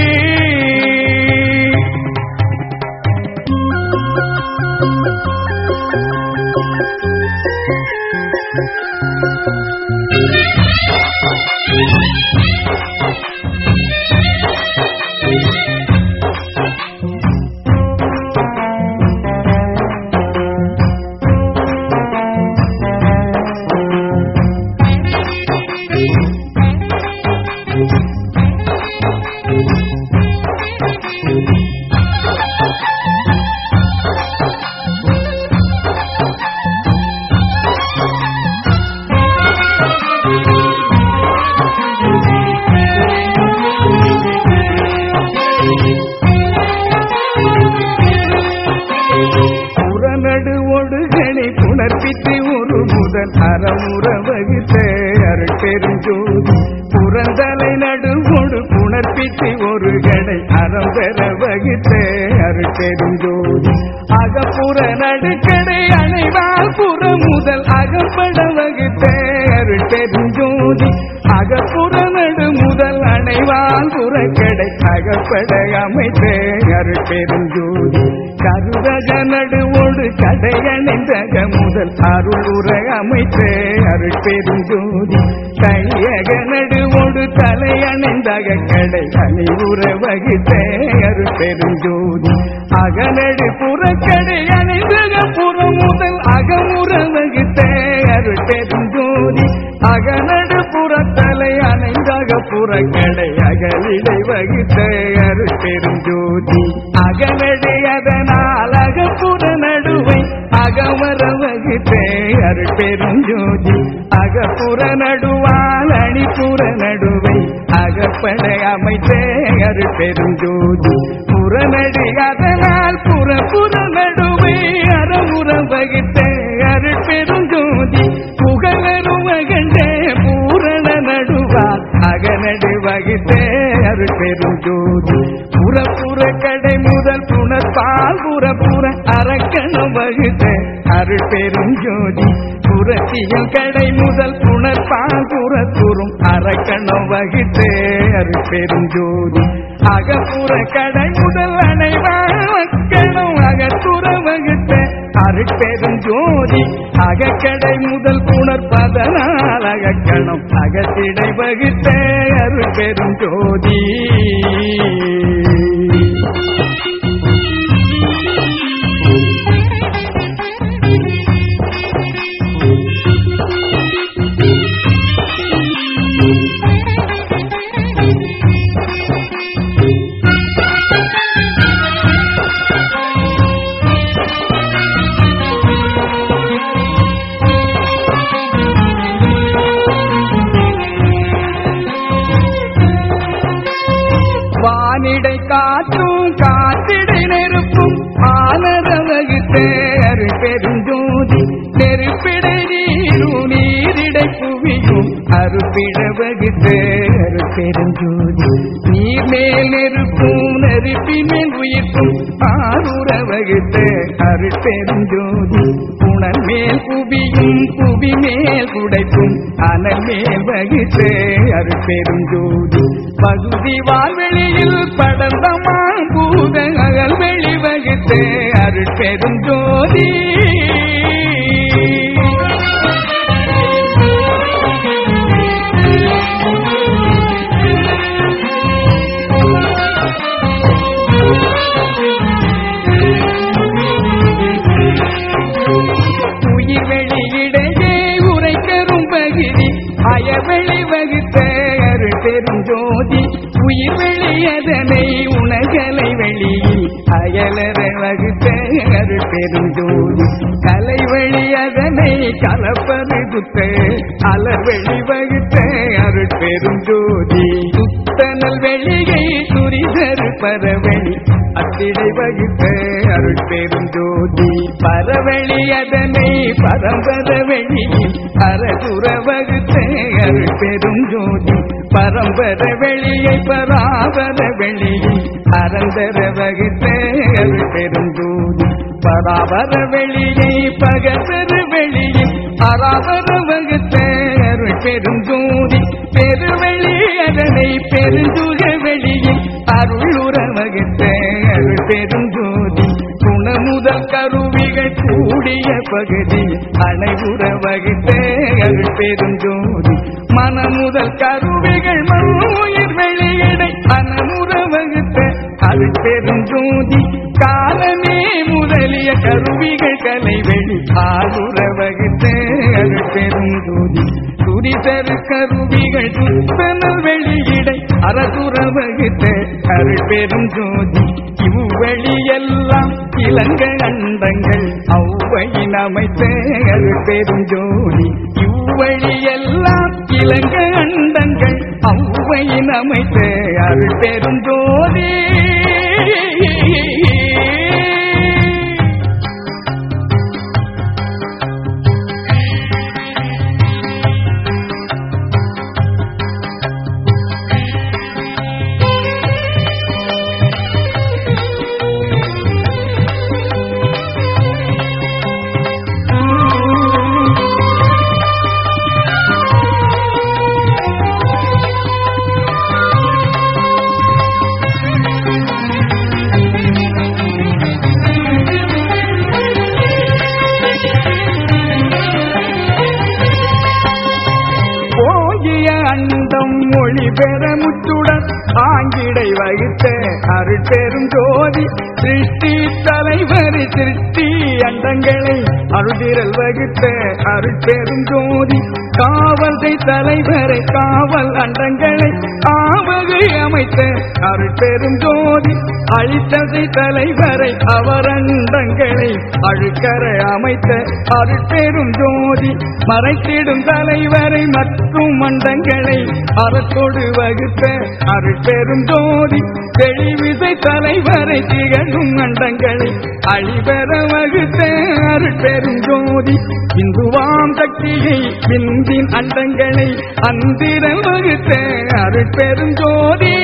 புறநடு ஒடுகனை புணர்ப்பித்து ஒரு முதல் அறமுற வகித்த அருள் பெருஞ்சோதி புறந்தலை நடுவோடு புணர்ப்பித்து ஒரு கடை அறம் பெற வகித்த அருள் பெருஞ்சோதி அகப்புற நடுக்கடை அணைவால் புற முதல் அகப்பட வகித்த அருள் பெருஞ்சோதி அகப்புற நடு முதல் அணைவால் புறக்கடை அகப்பட அமைத்த அருள் பெருஞ்சோதி கருவக நடுவோடு கடை அணைந்தக முதல் அருள் உற அமைத்த அருள் பெருஞ்சோதி கையக நடுவோடு தலை அணைந்தக கடை அணி உற வகித்த அருள் பெருஞ்சோதி அகநடு புறக்கடை அணைந்தக புற முதல் அகமுற வகித்த அருள் பெருஞ்சோதி அகநடு புறத்தலை அணைந்தாக புறக்கடை அகலிடை வகித்த அருள் பெருஞ்சோதி அகநடு அதனால் அகப்புற நடுவை அகமர வகித்த அருள் பெருஞ்சோதி அகப்புற நடுவால் அணிப்புற நடுவை அகப்பட அமைத்த அருள் பெருஞ்சோதி புறநடு அதனால் புற புற நடுவை அறமுற வகித்த அருள் பெருஞ்சோதி புகழரும் அகண்ட பூரண நடுவால் அகநடு வகித்தே அருள் பெருஞ்சோதி புறப்புற கடை முதல் புணர்பால் புறப்புற அரக்கணம் வகித்த அருள் பெருஞ்சோதி புறத்தியல் கடை முதல் புணர்பால் புறத்துறும் அரக்கணம் வகித்தே அருள் பெருஞ்சோதி அகப்புற கடை முதல் அனைவாக்கணும் அகத்துற வகித்த அருட்பெருஞ்சோதி அகக்கடை முதல் புணர்பதனால் அகக்கணம் அகத்திடை வகித்த அருட்பெருஞ்சோதி வானிடை காற்றும் காத்திடை நெருப்பும் ஆனத வகித்த அருள் பெருஞ்சோதி நெருப்பிடை நீரும் நீரிடை புவியும் அருப்பிட வகித்த அருள் பெருஞ்சோதி நீர் மேல் நெருப்பும் நெருப்பி மேல் உயிர்ப்பும் ஆறுற வகித்த அருள் பெருஞ்சோதி புனல் மேல் புவியும் புவி மேல் குடைப்பும் அனல் மேல் வகித்த அருள் பெருஞ்சோதி பகுதி வாழ்வெளியில் படந்தமா பூத அகல் வெளி வகித்த அருள் பெருஞ்சோதி அருட்பெரும் ஜோதி உயிர் வெளியதனை உணகலை வெளியில் அயலற வகுத்த அருட்பெரும் ஜோதி கலை வெளியதனை கலப்பது குத்த அலர் வெளி வகுத்த அருட்பெரும் ஜோதி சுத்தனல் வெளியை துரிதரு பரவெளி அத்திடை வகுத்த அருட்பெரும் ஜோதி பரவெளி அதனை பரம்பர வெளியில் அரசுர வகுத்த அருட்பெரும் ஜோதி பரம்பர வெளியை பராபர வெளியில் அறந்தர வகுத்த அருட்பெரும் ஜோதி பராபர வெளியை பகதர வெளியில் அராபர வகுத்த அருட்பெரும் ஜோதி பெருவெளி அதனை பெருந்துக வெளியில் அருளுற வகுத்த அருட்பெரும் ஜோதி குணமுதல் கருவிகள் கூடிய பகுதி அனைவுற வகுத்த அருட்பெரும் ஜோதி மனமுதல் கருவிகள் மண்ணுயிர் வெளியிடை அனமுற வகுத்த அருட்பெரும் ஜோதி காலமே முதலிய கருவிகள் கலை வெளி ஆளுற வகுத்த அருட்பெரும் ஜோதி துரிதரு கருவிகள் சுத்தனல் வெளியிடை அரசுர வகுத்த அருட்பெரும் ஜோதி இவ்வழியெல்லாம் இளங்க அண்டங்கள் ஔவையின் அமைத்த அருட்பெரும் ஜோதி இவ்வழியெல்லாம் இளங்க அண்டங்கள் ஔவையின் அமைத்த அருட்பெரும் ஜோதி போகிய அண்டம் மொழி பெற முத்துடன் ஆங்கிடை வகித்த அருட்பெரும் ஜோதி சிருஷ்டி தலைவரி சிருஷ்டி அண்டங்களை அருதிரல் வகித்த அருட்பெரும் ஜோதி காவல்தை தலைவரை காவல் அண்டங்களை ஆவகை அமைத்த அருட்பெரும் ஜோதி அழித்ததை தலைவரை அவர் அண்டங்களை அழுக்கரை அமைத்த அருட்பெரும் ஜோதி மறைத்திடும் தலைவரை மற்றும் மண்டங்களை அறத்தோடு வகுத்த அருட்பெரும் ஜோதி தெளிவிசை தலைவரை திகழும் மண்டங்களை அழிபெற வகுத்த அருட்பெரும் ஜோதி இந்துவாம் சக்தியை பிந்தின் அண்டங்களை அந்திரம் வகுத்த அருட்பெரும் ஜோதி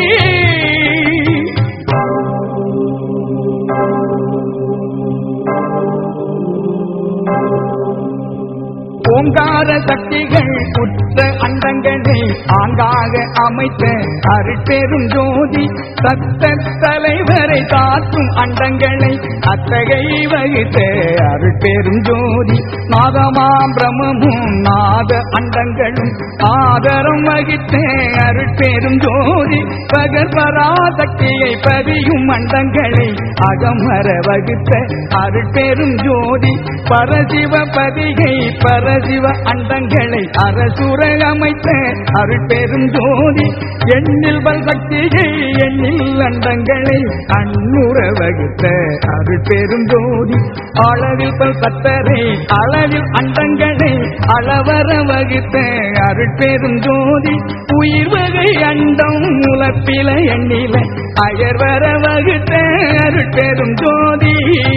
ஓங்கார சக்திகள் குற்ற அண்டங்களை ஆங்காக அமைத்த அருட்பெரும் ஜோதி சத்த தலைவரை காக்கும் அண்டங்களை அத்தகை வகித்த அருட்பெரும் ஜோதி நாதமாம் பிரமமும் நாத அண்டங்களும் ஆதரம் வகித்த அருட்பெரும் ஜோதி பகர் பராசக்தியை பதியும் அண்டங்களை அகமர வகுத்த அருட்பெரும் ஜோதி பரசிவ பதிகை பரசிவ அண்டங்களை அரசுர அமைத்த அருட்பெரும் ஜோதி எண்ணில் பல் சக்தியை எண்ணில் அண்டங்களை அன்னுற வகுத்த அருட்பெரும் ஜோதி அளவில் பல் சத்தரை அளவில் அண்டங்களை அளவர வகுத்த அருட்பெரும் ஜோதி உயிர் வகை அண்டம் முலப்பில எண்ணில அயர்வர வகுத்த அருட்பெரும் ஜோதி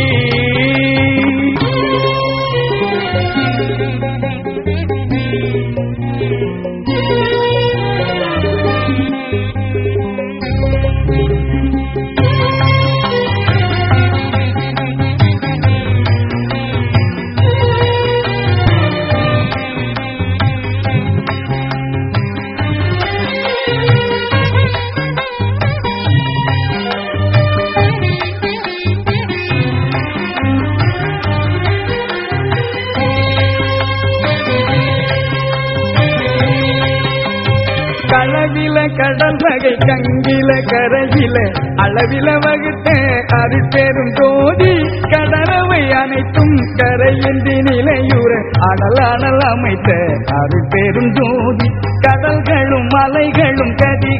களவில கடல் வகை கங்கில கரையில அளவில வகுத்த அருட்பெரும் ஜோதி கடலவை அனைத்தும் கரையின்றி நிலையுற அனல் அனல் அமைத்த அருட்பெரும் ஜோதி கடல்களும் மலைகளும் கதி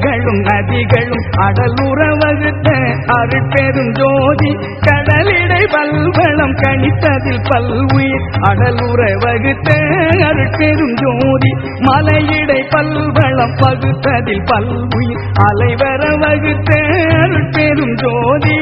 நதிகளும் அடலுற வகுத்த அருட்பெரும் ஜோதி கடலிடை பல்வளம் கணித்ததில் பல்வுயிர் அடலுற வகுத்த அருட்பெரும் ஜோதி மலையிடை பல்வளம் பகுத்ததில் பல்வுயிர் அலைவர வகுத்த அருட்பெரும் ஜோதி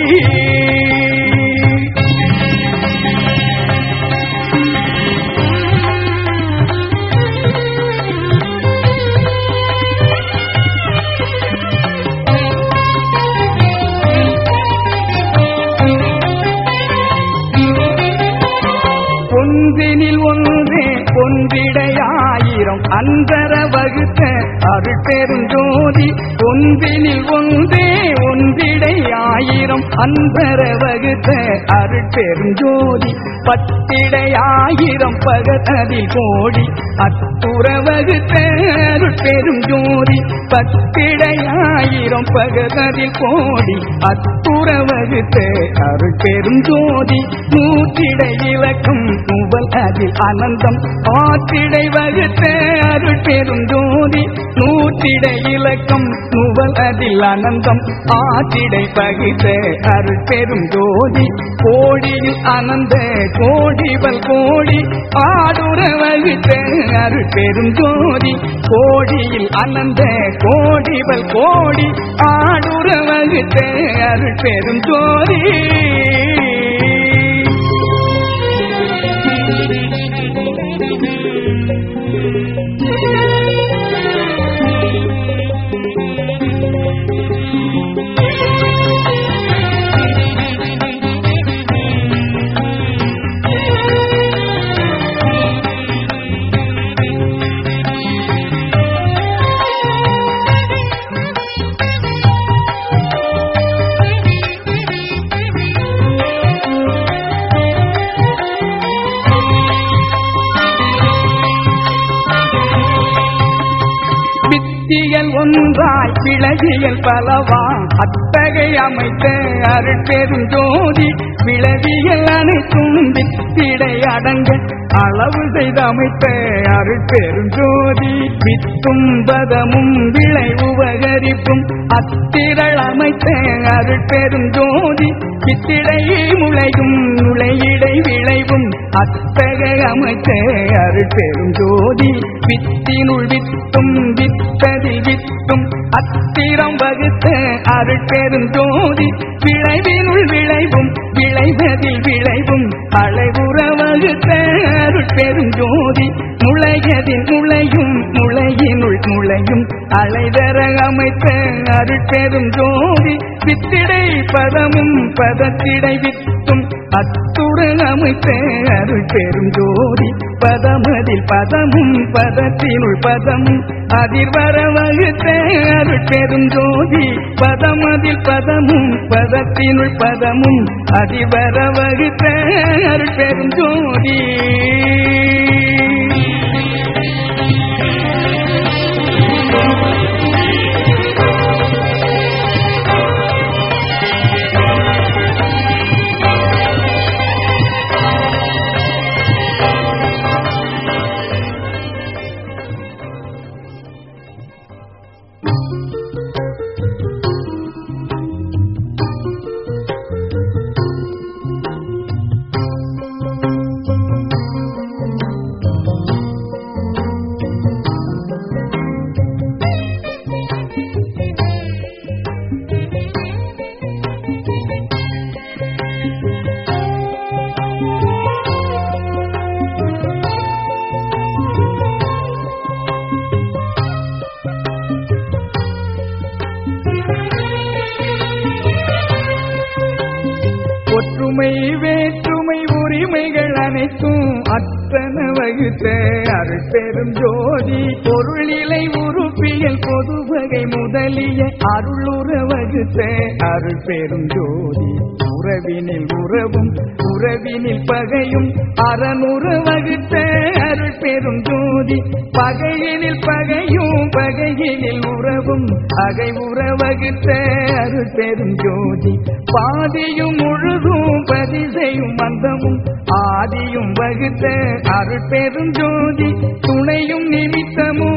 ஒன்றினில் ஒன்றே ஒன்றிடையாயிரம் அந்தர வகுத்த அருட்பெரும் ஜோதி ஒன்றினில் ஒன்றே ஒன்றிடையாயிரம் அந்தர வகுத்த அருட்பெரும் ஜோதி பத்திடையாயிரம் பகத்ததில் கோடி அத்துற வகுத்த அருட்பெரும் ஜோதி பத்திடையாயிரம் பகததில் கோடி அத்துற வகுத்த அருட்பெரும் ஜோதி நூற்றிடை இலக்கம் நுவல் அதில் அனந்தம் ஆற்றிடை வகுத்த அருட்பெரும் ஜோதி நூற்றிடை இலக்கம் நுவல் அதில் அனந்தம் ஆற்றிடை பகித்த அருட்பெரும் ஜோதி கோடியில் அனந்த கோடிவல் கோடி ஆடுற வகுத்த அருட்பெரும் ஜோதி கோடியில் அனந்த கோடிவல் கோடி ஆடுற வகுத்த அருட்பெரும் ஜோதி வித்தியல் ஒன்றாய் விளவியல் பலவா அத்தகை அமைத்த அருட்பெரும் ஜோதி விளவியல் அனைத்தும் வித்திடை அடங்க அளவு செய்து அமைத்த அருட்பெரும் ஜோதி வித்தும் பதமும் விளை உபகரிப்பும் அத்திரள் அமைத்த அருட்பெரும் ஜோதி வித்திடை முளையும் நுழையிடை விளைவும் அத்தகை அமைத்த அருட்பெரும் ஜோதி வித்தினுள் வித்தும் வித்ததில் வித்தும் அத்திரம் வகுத்த அருட்பெரும் ஜோதி விளைவினுள் விளைவும் விளைவதில் விளைவும் அளைவுற வகுத்த அருட்பெரும் ஜோதி முளையதில் முளையும் முளையினுள் முளையும் அலைதர அமைத்த அருட்பெரும் ஜோதி வித்திடை பதமும் பதத்திடை வித்தும் அத்துடன் அமைத்த அருட்பெரும் ஜோதி பதமதில் பதமும் பதத்தினுள் பதமும் அதிர்வர வகுத்த அருட்பெரும் ஜோதி பதமதில் பதமும் பதத்தினுள் பதமும் அதிர்வர வகுத்த அருட்பெரும் ஜோதி ஒற்றுமை வேற்றுமை உரிமைகள் அனைத்தும் அத்தன வகுத்த அருட்பெரும் ஜோதி பொருளிலை உறுப்பியல் பொது வகை முதலிய அருளுற வகுத்த அருட்பெரும் ஜோதி உறவினில் உறவும் உறவினில் பகையும் அறனுற வகுத்த அருட்பெரும் ஜோதி பகையினில் பகையும் பகையினில் உறவும் அகை உற வகுத்த அருட்பெரும் ஜோதி பாதியும் முழுதும் பதிசையும் மந்தமும் ஆதியும் வகுத்த அருட்பெரும் ஜோதி துணையும் நிமித்தமும் துல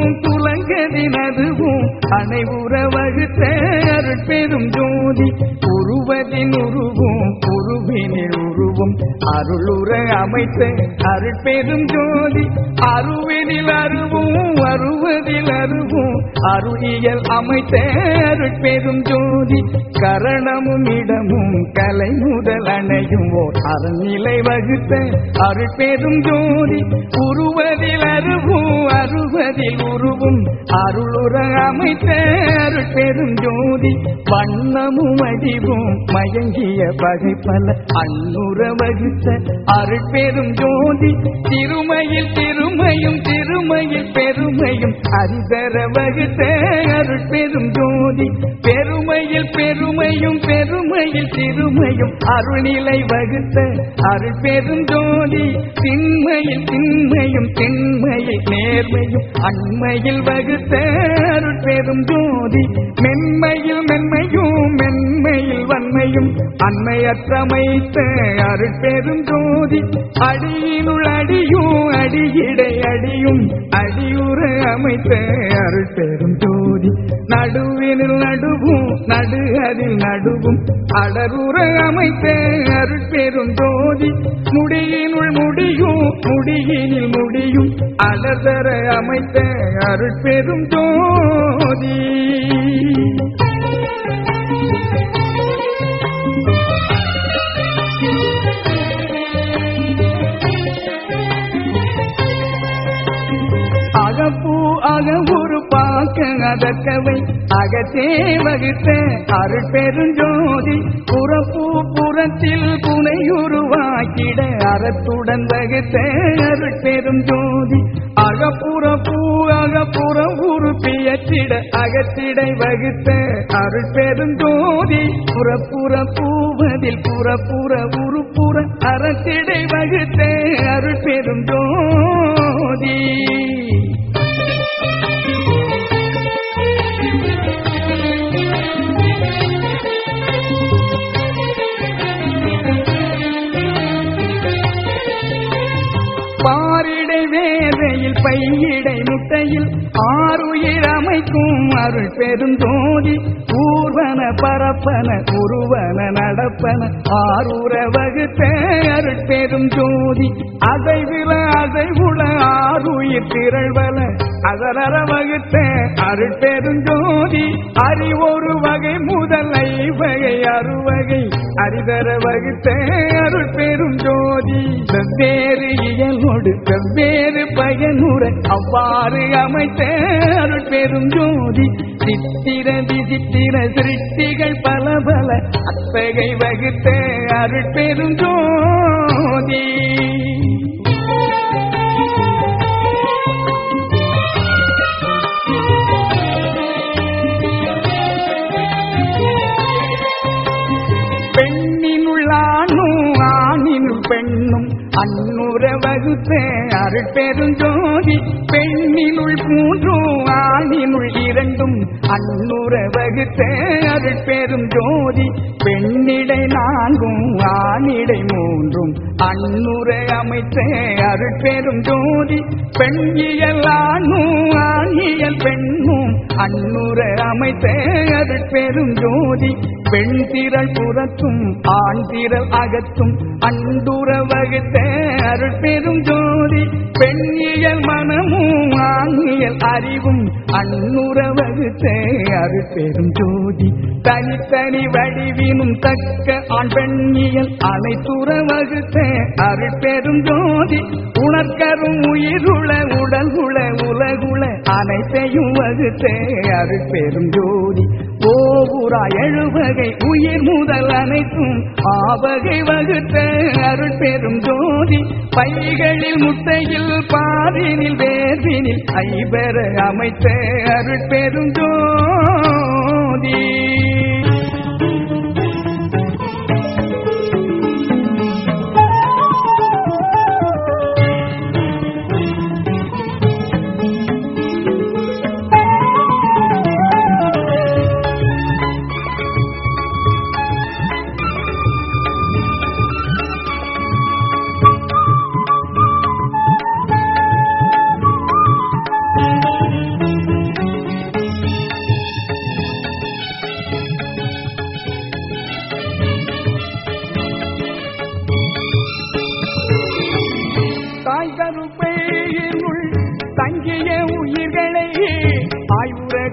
உலகதினதுவும் அனைவுற வகுத்த அருட்பெரும் ஜோதி உருவதின் உருவும் உருவினில் உருவும் அருளுற அமைத்த அருட்பெரும் ஜோதி அருவினில் அருவும் அருவதில் அருவும் அருளியல் அமைத்த அருட்பெரும் ஜோதி கரணமும் இடமும் கலை முதல் அணையும் ஓர் அறநிலை வகுத்த அருட்பெரும் ஜோதி உருவதில் அருவும் அருவதில் உருவும் அருளுற அமைத்த அருட்பெரும் ஜோதி வண்ணமும் அடிவும் மயங்கிய வகை பல அன்னுற வகுத்த அருட்பெரும் ஜோதி திருமையில் திருமையும் திருமையில் பெருமையும் அரிதர வகுத்த அருட்பெரும் ஜோதி பெருமையில் பெருமையும் பெருமையில் திருமையும் அருள்நிலை வகுத்த அருட்பெரும் ஜோதி திண்மையில் திண்மையும் திண்மையில் நேர்மையும் அண்மையில் வகுத்த அருட்பெரும் ஜோதி மென்மையில் மென்மையும் மென்மையில் வன்மையும் அண்மையற்றமைத்த அருட்பெரும் ஜோதி அடியினுள் அடியும் அடியிடை அடியும் அடியுற அமைத்த அருட்பெரும் ஜோதி நடுவினில் நடுவும் நடு அதில் நடுவும் அடருற அமைத்த அருட்பெரும் ஜோதி முடியினுள் முடியும் முடியினில் முடியும் அடர்தர அமைத்த அருட்பெரும் ஜோதி அகப்பூ அகவுரு பாக்க அதற்கவை அகத்தே வகுத்த அருட்பெருஞ்சோதி புறப்பூ புறத்தில் புனையுருவாக்கிட அறத்துடன் வகுத்த அருட்பெரும் ஜோதி அகப்புற பூ அகப்புற உருப்பியற்றிட அகத்திடை வகுத்த அருட்பெரும் ஜோதி புறப்புற பூவதில் புறப்புற உருப்புற அறத்திடை வகுத்த அருட்பெரும் ஜோதி பாரிடை வேதையில் பையிடை முட்டையில் ஆறுயிர் அமைக்கும் அருள் பெருந்தோதி ஊர்வன பரப்பன உருவன நடப்பன ஆரூர வகுத்த அருள் பெரும் ஜோதி அதை வில அதை உள ஆறுயிர் திரள்வல அதரற வகுத்த அருள் பெருஞ்சோதி அறிவொரு வகை முதல் ஐவகை அறுவகை அரிதர வகுத்த அருள் பெரும் ஜோதி வெவ்வேறு இயலோடு வெவ்வேறு பயனுற அவ்வாறு அமைத்த அருள் பெரும் ஜோதி சித்திர விசித்திர சிருஷ்டிகள் பல பல அத்தகை வகுத்த அருள் பெரும் ஜோதி பெண்ணினுள் ஆணும் ஆணினுள் பெண்ணும் அன்னுற வகுத்த அருட்பெருஞ்சோதி பெண்ணினுள் மூன்றும் ஆணினுள் இரண்டும் அன்னுற வகுத்த அருட்பெரும் ஜோதி பெண்ணிடை நான்கும் ஆணிடை மூன்றும் அன்னுற அமைத்த அருட்பெரும் ஜோதி பெண்ணியல் ஆணும் ஆணியல் பெண்ணும் அன்னுற அமைத்த அருட்பெரும் ஜோதி பெண் திரள் புறத்தும் ஆண் திரள் அகத்தும் அன்புற வகுத்த அருட்பெரும் ஜோதி பெண்ணியல் மனமும் ஆங்கியல் அறிவும் அன்னுற வகுத்த அருட்பெரும் ஜோதி தனித்தனி வடிவினும் தக்க ஆண் பெண்ணியல் அனைத்துற வகுத்த அருட்பெரும் ஜோதி உணர்கரும் உயிருள உடல் உள உலகுள அனைத்தையும் வகுத்த அருட்பெரும் ஜோதி ஓவுரா எழுவகை உயிர் முதல் அனைத்தும் ஆவகை வகுத்த அருட்பெரும் ஜோதி பைகளில் முட்டையில் பாதினில் வேர்வினில் ஐபெற அமைத்த அருட்பெரும் ஜோதி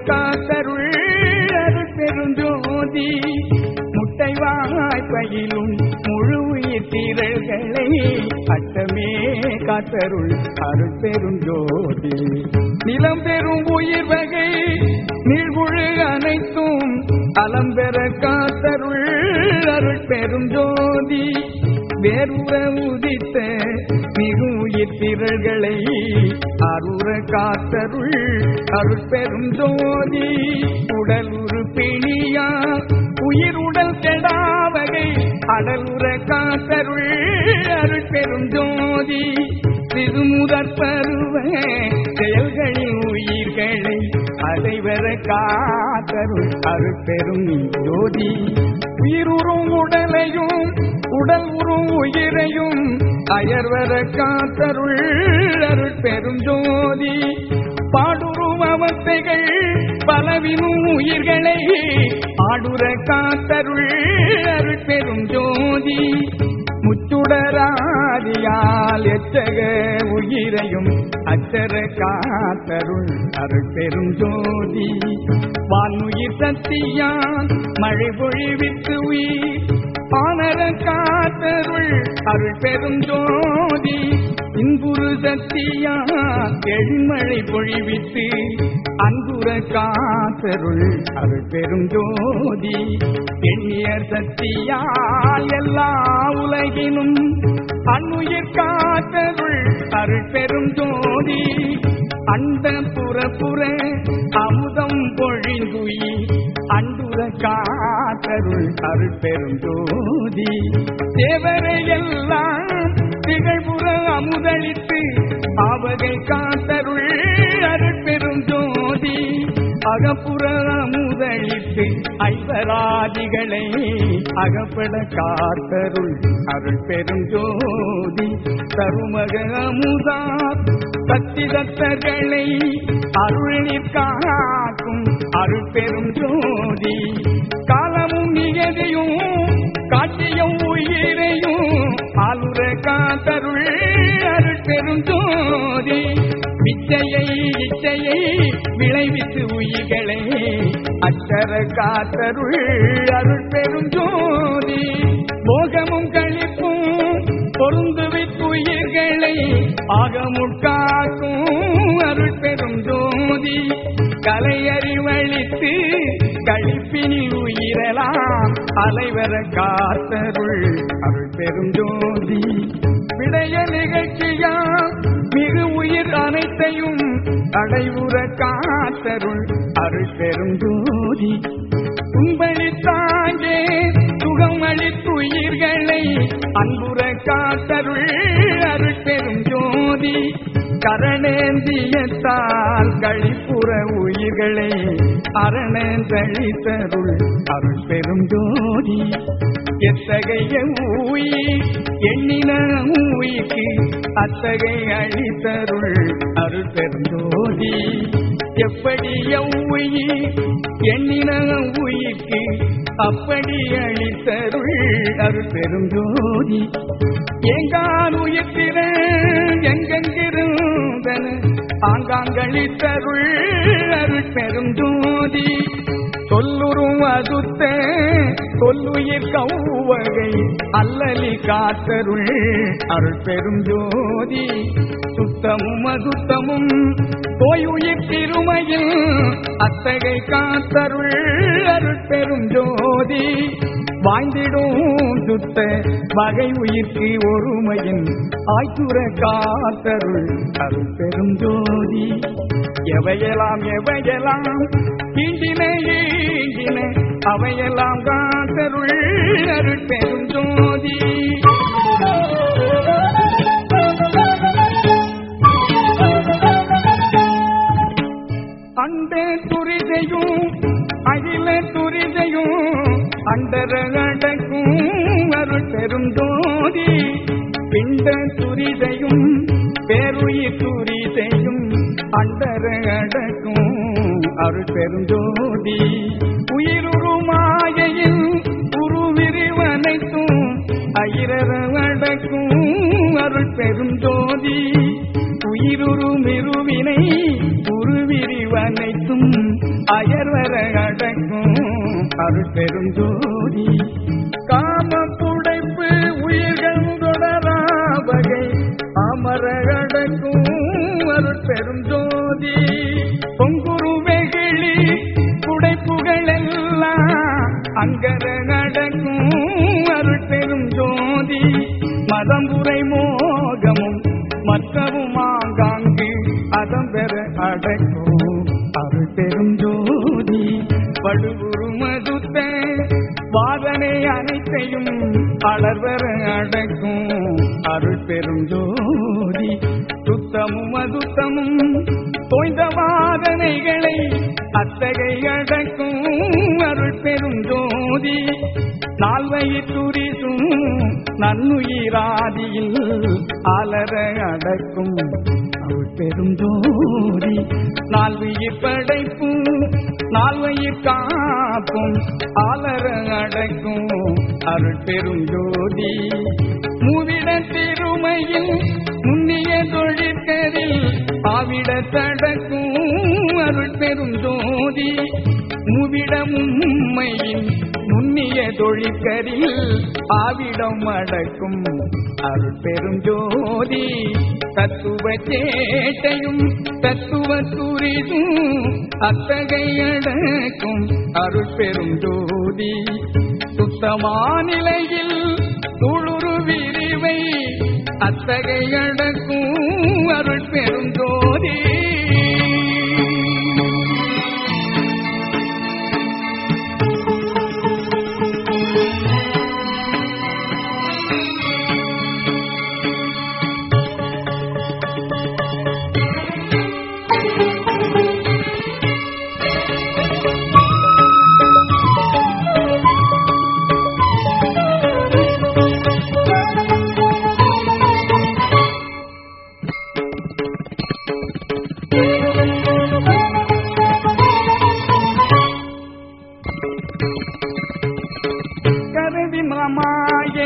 காத்தருள் அருள் பெருஞ்சோதி முட்டை வாய்ப்பையிலும் முழு உயிர் தீரல்களை அட்டமே காத்தருள் அருள் பெருஞ்சோதி நிலம் பெறும் உயிர் வகை நீழ்வுழு அனைத்தும் அலம்பெற காத்தருள் அருள் பெருஞ்சோதி வேறுற உதித்த மிகு உயிர் திரள்களை அருற காத்தருள் அருள் பெரும் ஜோதி உடல் உறுப்பிணியா உயிர் உடல் கெடாவகை அடலுற காத்தருள் அருள் பெரும் ஜோதி சிறு முதற் பருவ செயல்களின் உயிர்களை அதைவர காத்தருள் அருள் பெரும் ஜோதி உயிருறும் உடலையும் உடல் உறும் உயிரையும் அயர்வர காத்தருள் அருள் பெரும் ஜோதி பாடுறும் அவத்தைகள் பலவினும் உயிர்களை ஆடுற காத்தருள் அருள் பெரும் ஜோதி முச்சுடராதியால் எச்சக உயிரையும் அச்சர காத்தருள் அருள் பெரும் ஜோதி வானுயிர் சத்தியான் மழை பொழிவித்து உயிர் ஆனர காத்தருள் அருள் பெரும் ஜோதி இன்புரு சத்தியா எழிமழை பொழிவித்து அன்புற காத்தருள் அருள் பெரும் ஜோதி எண்ணியர் சத்தியால் எல்லா உலகினும் அன்னுயிர் காத்தருள் அருள் பெரும் ஜோதி அந்த புற புற அமுதம் பொழிந்துயி அன்புற காத்தருள் அருள் பெரும் ஜோதி தேவரை எல்லாம் திகழ்புற அமுதளித்து அவகை காத்தருள் அருள் பெரும் ஜோதி அகப்புற அமுதளித்து ஐவராதிகளை அகப்பட காத்தருள் அருள் பெரும் ஜோதி தருமக அமுதா சத்திதத்தர்களை அருளிற் காக்கும் அருள் பெரும் ஜோதி காலமும் நிகதியும் காட்சியும் உயிரையும் ஆளுர காத்தருள் அருள் பெரும் ஜோதி விச்சையை இச்சையை விளைவித்து உயிர்களை அச்சர காத்தருள் அருள் பெரும் ஜோதி போகமும் கழிப்பும் பொருந்துவித்து உயிர்களை ஆகமுட்காக்கும் அருள் பெரும் ஜோதி கலையறிவழித்து கழிப்பினில் உயிரலாம் அலைவர காத்தருள் அருள் பெரும் ஜோதி விடய நிகழ்ச்சியா மிகு உயிர் அனைத்தையும் அடைவுற காத்தருள் அருள் பெரும் ஜோதி துன்பளித்தாங்கே சுகம் அளித்துயிர்களை அன்புற காத்தருள் அருள் பெரும் ஜோதி கரணேந்தியத்தால் கழிப்புற உயிர்களை அரணந்தளித்தருள் அருள் பெரும் ஜோதி எத்தகைய உயிர் எண்ணின உயிர்க்கு அத்தகைய அழித்தருள் அருள் பெரும் ஜோதி எப்படி உயிர் எண்ணின உயிர்க்கு அப்படி அளித்தருள் அருள் பெரும் ஜோதி எங்கான் உயிர்த்தின எங்கெங்கிருந்தன ஆங்காங்களித்தருள் அருள் பெரும் ஜோதி சொல்லுறும் அதுத்த சொல்லுயிர் கௌவகை அல்லலி காத்தருள் அருள் பெரும் ஜோதி சுத்தமும் அதுத்தமும் போயுயிர் திருமையில் அத்தகை காத்தருள் அருள் பெரும் ஜோதி வாய்ந்திடும் சுத்த வகை உயிர்க்கு ஒருமையின் ஆய்த்துற காத்தருள் அருள் பெரும் ஜோதி எவையெல்லாம் எவையெல்லாம் ஈண்டின ஈண்டின அவையெல்லாம் காத்தருள் அருள் பெரும் ஜோதி அந்த துரிதையும் அகில துரிதையும் அண்டர அடக்கும் அருள் பெரும் ஜோதி பிண்ட துரிதையும் பேருயிர் துரிதையும் அண்டர அடக்கும் அருள் பெரும் ஜோதி உயிருரு மாயையில் உருவிரிவனைத்தும் அயிரர அடக்கும் அருள் பெரும் ஜோதி உயிருரு மிருவினை உருவிரிவனைத்தும் அயர்வர அடக்கும் அருள் பெரும் ஜோதி காம புடைப்பு உயிர்கள் தொடரா வகை அமர அடக்கும் அருள் பெரும் ஜோதி பொங்குரு வெகிழி புடைப்புகள் எல்லாம் அங்கர நடக்கும் அருள் பெரும் ஜோதி மதம்புரை மோகமும் மற்றவும் ஆங்காங்கு அதம் பெற அடக்கும் அருள் பெரும் ஜோதி வடுகுரு மதுத்த வாதனை அனைத்தையும் அளர்வர அடக்கும் அருள் பெரும் ஜோதி சுத்தமும் அதுத்தமும் தோய்ந்த வாதனைகளை அத்தகை அடக்கும் அருள் பெரும் ஜோதி நால்வயிற்றுரிசும் நன்னுயிராதியில் அலர அடக்கும் அருள் பெரும் ஜோதி நால்வயிர் படைப்பும் நால்வயிர் காப்பும் அலர அடக்கும் அருள் பெரும் ஜோதி மூவிட திருமையில் முன்னிய தொழிற்கரில் ஆவிட தடக்கும் அருள் பெரும் ஜோதி மூவிடம் உம்மையின் நுண்ணிய தொழிற்கரில் ஆவிடம் அடக்கும் அருள் பெரும் ஜோதி தத்துவ சேட்டையும் தத்துவ துரிதும் அத்தகை அடக்கும் அருள் பெரும் ஜோதி சுத்தமானிலையில் துளுரு விரிவை அத்தகை அடக்கும் அருள் பெரும் ஜோதி கருவி மாமாயை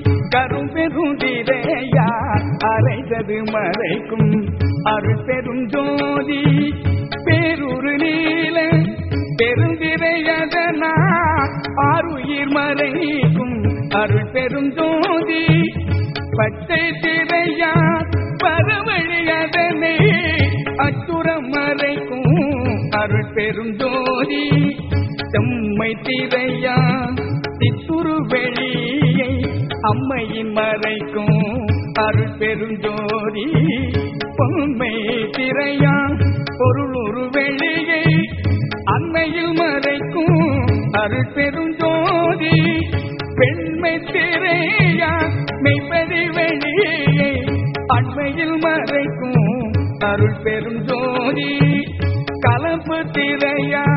கரும்பெருந்திரையா அரைந்தது மறைக்கும் அருள் பெரும் ஜோதி பேருரு நீல பெருந்திரையதனா ஆறுயிர் மறைக்கும் அருள் பெரும் ஜோதி பச்சை திரையா பரவழி அதனை அச்சுரம் மறைக்கும் அருள் பெரும் ஜோதி செம்மை திரையா சித்துரு வெளியை அம்மையின் மறைக்கும் அருள் பெருஞ்சோதி பொம்மை திரையா பொருளுரு வெளியை அன்மையில் மறைக்கும் அருள் பெருஞ்சோதி பெண்மை திரையா மெய்ப்பதி வெளியை அண்மையில் மறைக்கும் அருள் பெருஞ்சோதி கலப்பு திரையா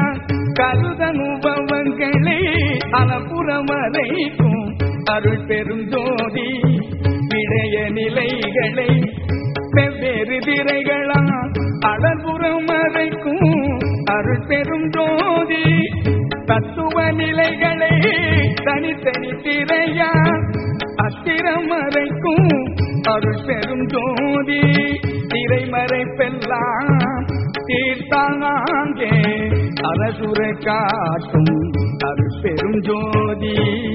கருதனுபவங்களே அலப்புறமறைக்கும் அருள் பெரும் ஜோதி விடய நிலைகளை வெவ்வேறு திரைகளா அடர்புறம் மறைக்கும் அருள் பெரும் ஜோதி தத்துவ நிலைகளை தனித்தனி திரையா அத்திரம் மறைக்கும் அருள் பெரும் ஜோதி திரைமறைப்பெல்லாம் தீர்த்தாங்கே அரசுர காட்டும் அருள் பெரும் ஜோதி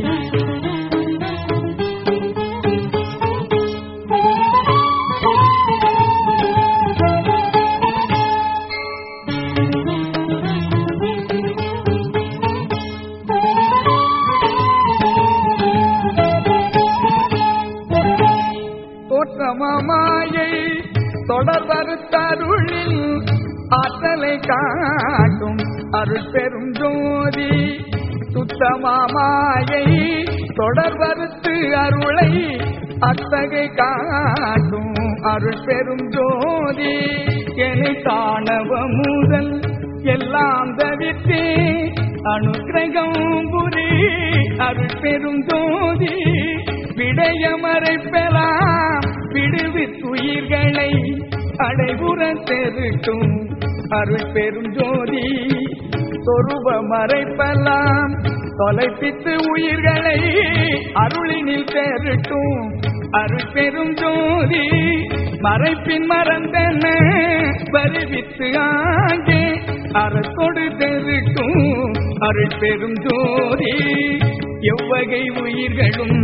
தோற்றமாயை தொடர்பருத்தருளில் ஆற்றலை காட்டும் அருள் பெரும் ஜோதி சுத்தமாமாயை தொடர்பருத்து அருளை அத்தகை காட்டும் அருள் பெரும் ஜோதி என்னை காணவ முதல் எல்லாம் தவிர்த்தே அனுக்கிரகம் புரி அருள் பெரும் ஜோதி விடயமறைப்பெலாம் விடுவித்துயிர்களை அடைபுற தெருட்டும் அருள் பெரும் ஜோதி சொருப மறைப்பெல்லாம் தொலைப்பித்து உயிர்களை அருளினில் பெருட்டும் அருள் பெரும் ஜோதி மறைப்பின் மறந்தென்ன வருவித்து ஆங்கே அறத்தொடு தெருக்கும் அருள் பெரும் ஜோதி எவ்வகை உயிர்களும்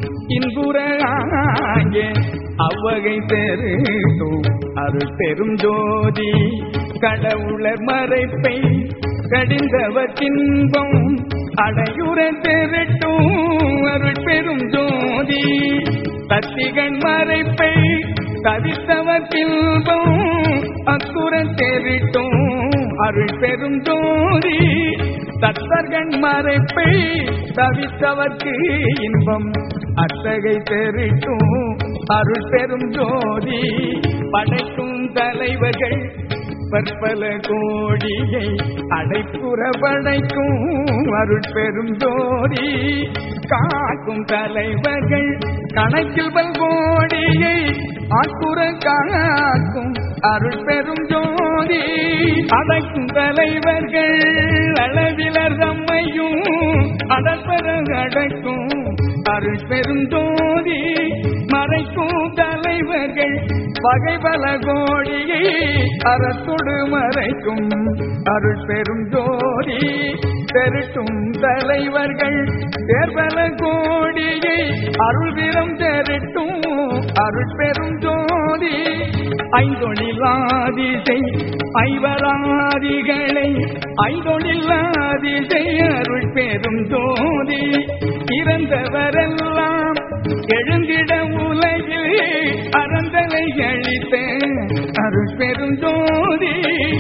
இன்புறாங்க அவ்வகை தெருக்கும் அருள் பெரும் ஜோதி கடவுளர் மறைப்பை கடிந்தவர் தின்பம் அடையுற தெருட்டும் அருள் பெரும் ஜோதி தத்திகன் மறைப்பை தவித்தவர் தின்பம் அக்குற தெருட்டும் அருள் பெரும் ஜோதி தத்தர்கண் மறைப்பை தவித்தவர்க்கு இன்பம் அத்தகை பெருட்டும் அருள் பெரும் ஜோதி படைக்கும் தலைவர்கள் பற்பல கோடியை அடைப்புற படைக்கும் அருள் பெரும் ஜோதி காக்கும் தலைவர்கள் கணக்கில் பல் கோடியை ஆக்குற காக்கும் அருள் பெரும் ஜோதி அடக்கும் தலைவர்கள் அளவிலர் தம்மையும் அடற்பர அடக்கும் அருள் பெரும் ஜோதி மறைக்கும் தலைவர்கள் பகைபல கோடியை அறத்தொடு மறைக்கும் அருள் பெரும் ஜோதி பெருட்டும் தலைவர்கள் தேர்வல கோடியை அருள் வீரம் தெருட்டும் அருள் பெரும் ஜோதி ஐந்தொழிலாதிசை ஐவராதிகளை ஐந்தொழிலாதிசை அருள் பெரும் ஜோதி இறந்தவரெல்லாம் எழுந்திட உலகில் அறந்தலை அழித்த அருள் பெரும் ஜோதி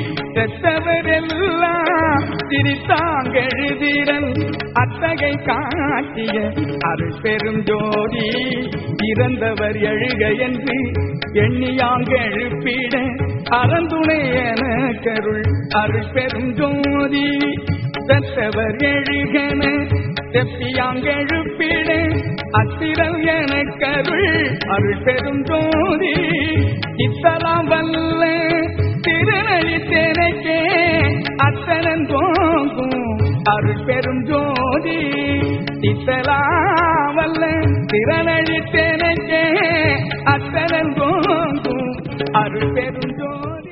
செத்தவரெல்லாம் சிரித்தாங்கெழுதிரல் அத்தகை காட்டிய அருள் பெரும் ஜோதி இறந்தவர் எழுக என்று எண்ணியாங்க எழுப்பிட அறந்துணை என கருள் அருள் பெரும் ஜோதி செத்தவர் எழுகன செப்பியாங்க எழுப்பிட அத்திரல் என கருள் அருள் பெரும் ஜோதி இத்தலாம் வல்ல திருநழித்தேனக்கே அத்தனன் தோங்கும் அருள் பெரும் ஜோதி இத்தலாம் வல்ல திறனழித்தேனக்கே அத்தனன் தோங்கும் அருள் பெரும் ஜோதி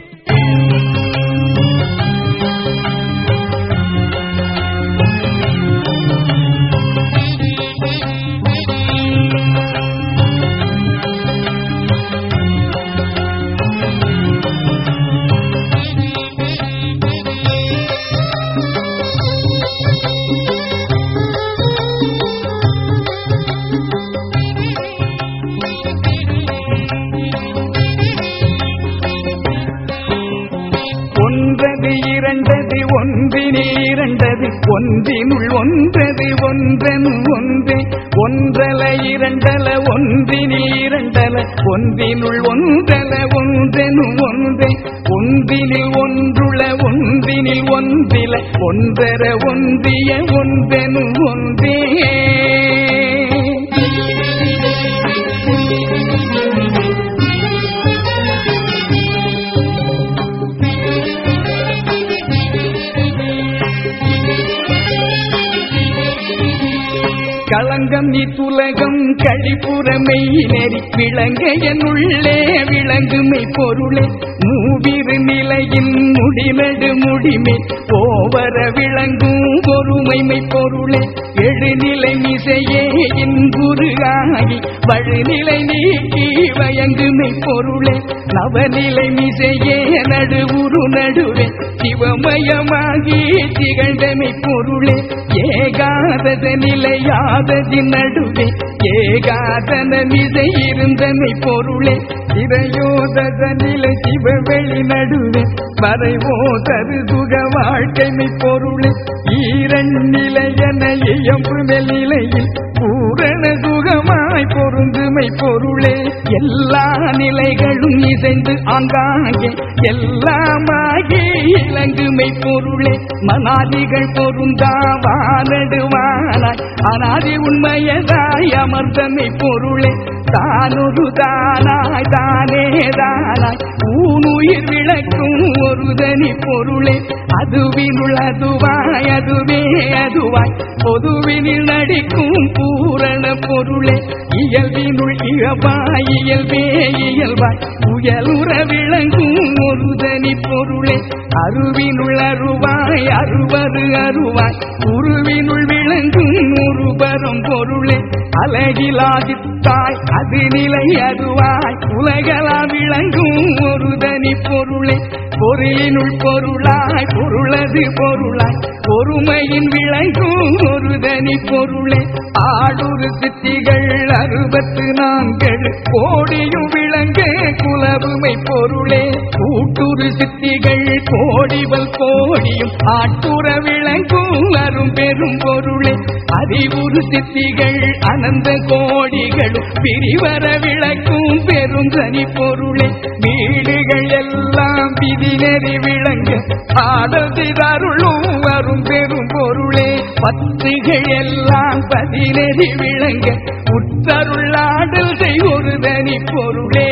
ஒன்றது இரண்டது ஒன்றினே இரண்டது ஒன்றினுள் ஒன்றது ஒன்றன் ஒன்றே ஒன்றல இரண்டல ஒன்றினில் இரண்டல ஒன்றினுள் ஒன்றல ஒன்றெனும் ஒன்றே ஒன்றினில் ஒன்றுள ஒன்றினில் ஒன்றில ஒன்றர ஒன்றிய ஒன்றெனும் ஒன்றே களங்கம் இத்துலகம் கழிப்புறமை நெறி விளங்க என்னுள்ளே விளங்குமை பொருளே மூவிரு நிலையின் முடிநடு முடிமை ஓவர விளங்கும் பொறுமைமை பொருளே எழுநிலை மிசையே இன்புருகாகி வழுநிலை நீக்கி வயங்குமை பொருளே நவநிலை மிசையே நடுவுரு நடுவே சிவமயமாகி திகழ்ந்தமை பொருளே ஏகாதத நிலையாததி நடுவே ஏகாதன மிசை இருந்தமை பொருளே இறையோதத நிலை சிவவெளி நடுவே வரைவோ தரு சுக வாழ்க்கைமை பொருளே ஈரன் நிலையன இயம்பு நிலையில் பூரண சுகமாய் பொருந்துமை பொருளே எல்லா நிலைகளும் இசைந்து ஆங்காங்கே எல்லாமாகி இளங்குமை பொருளே மனாதிகள் பொருந்தா வானடுவானாய் அனாதி உண்மையதாய் அமர்ந்தமை பொருளே தானொரு தானாய் தானே தானாய் ஊனுயிர் விளக்கும் ஒரு ஒருதனி பொருளே அதுவினுள் அதுவாய் அதுவே அதுவாய் பொதுவினில் நடிக்கும் பூரண பொருளே இயல்பினுள் இயல்பாய் இயல்பே இயல்பாய் புயலுற விளங்கும் ஒருதனி பொருளே அருவினுள் அருவாய் அருவரு அருவாய் உருவினுள் விளங்கும் ஒருபரம் பொருளே அழகிலாதித்தாய் அது நிலை அதுவாய் உலகளா விளங்கும் ஒரு தனி பொருளே பொருளினுள் பொருளாய் பொருளது பொருளாய் பொறுமையின் விளங்கும் ஒரு தனி பொருளே ஆடுரு சித்திகள் அறுபத்து நான்கள் கோடியும் விளங்க குலவுமை பொருளே கூட்டுரு சித்திகள் கோடிவல் கோடியும் ஆட்டுற விளங்கும் அரும் பெரும் பொருளே அறிவுறு சித்திகள் அனந்த கோடிகளும் பிரிவர விளக்கும் பெரும் தனி பொருளே வீடுகள் எல்லாம் விதிநெறி விளங்க ஆடதிதருளும் வரும் பெரும் பொருளே பத்துகள் எல்லாம் பதினெறி விளங்க உத்தருளாடல் செய் ஒரு தனி பொருளே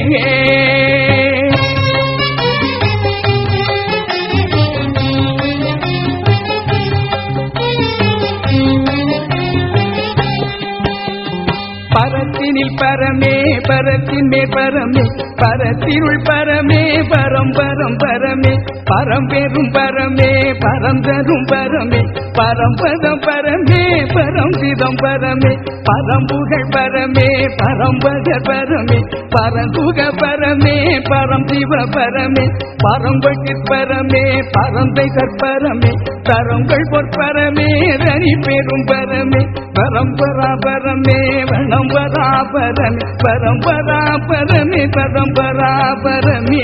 பரத்தினில் பரமே பரத்தின் மே பரமே பரத்தினுள் பரமே பரம் பரம் பரமே பரம்பெரும் பரமே பரந்தரும் பரமே பரம்பதம் பரமே பரம் சிதம் பரமே பரம்புகள் பரமே பரம்பத பரமே பரங்குக பரமே பரம் சிவ பரமே பரம்பட்டு பரமே பரந்தை கற்பரமே தரங்கள் பொற்பரமே தனி பெரும் பரமே பரம்பரா பரமே வனம்பரா பரமே பரம்பரா பரமே பரம்பரா பரமே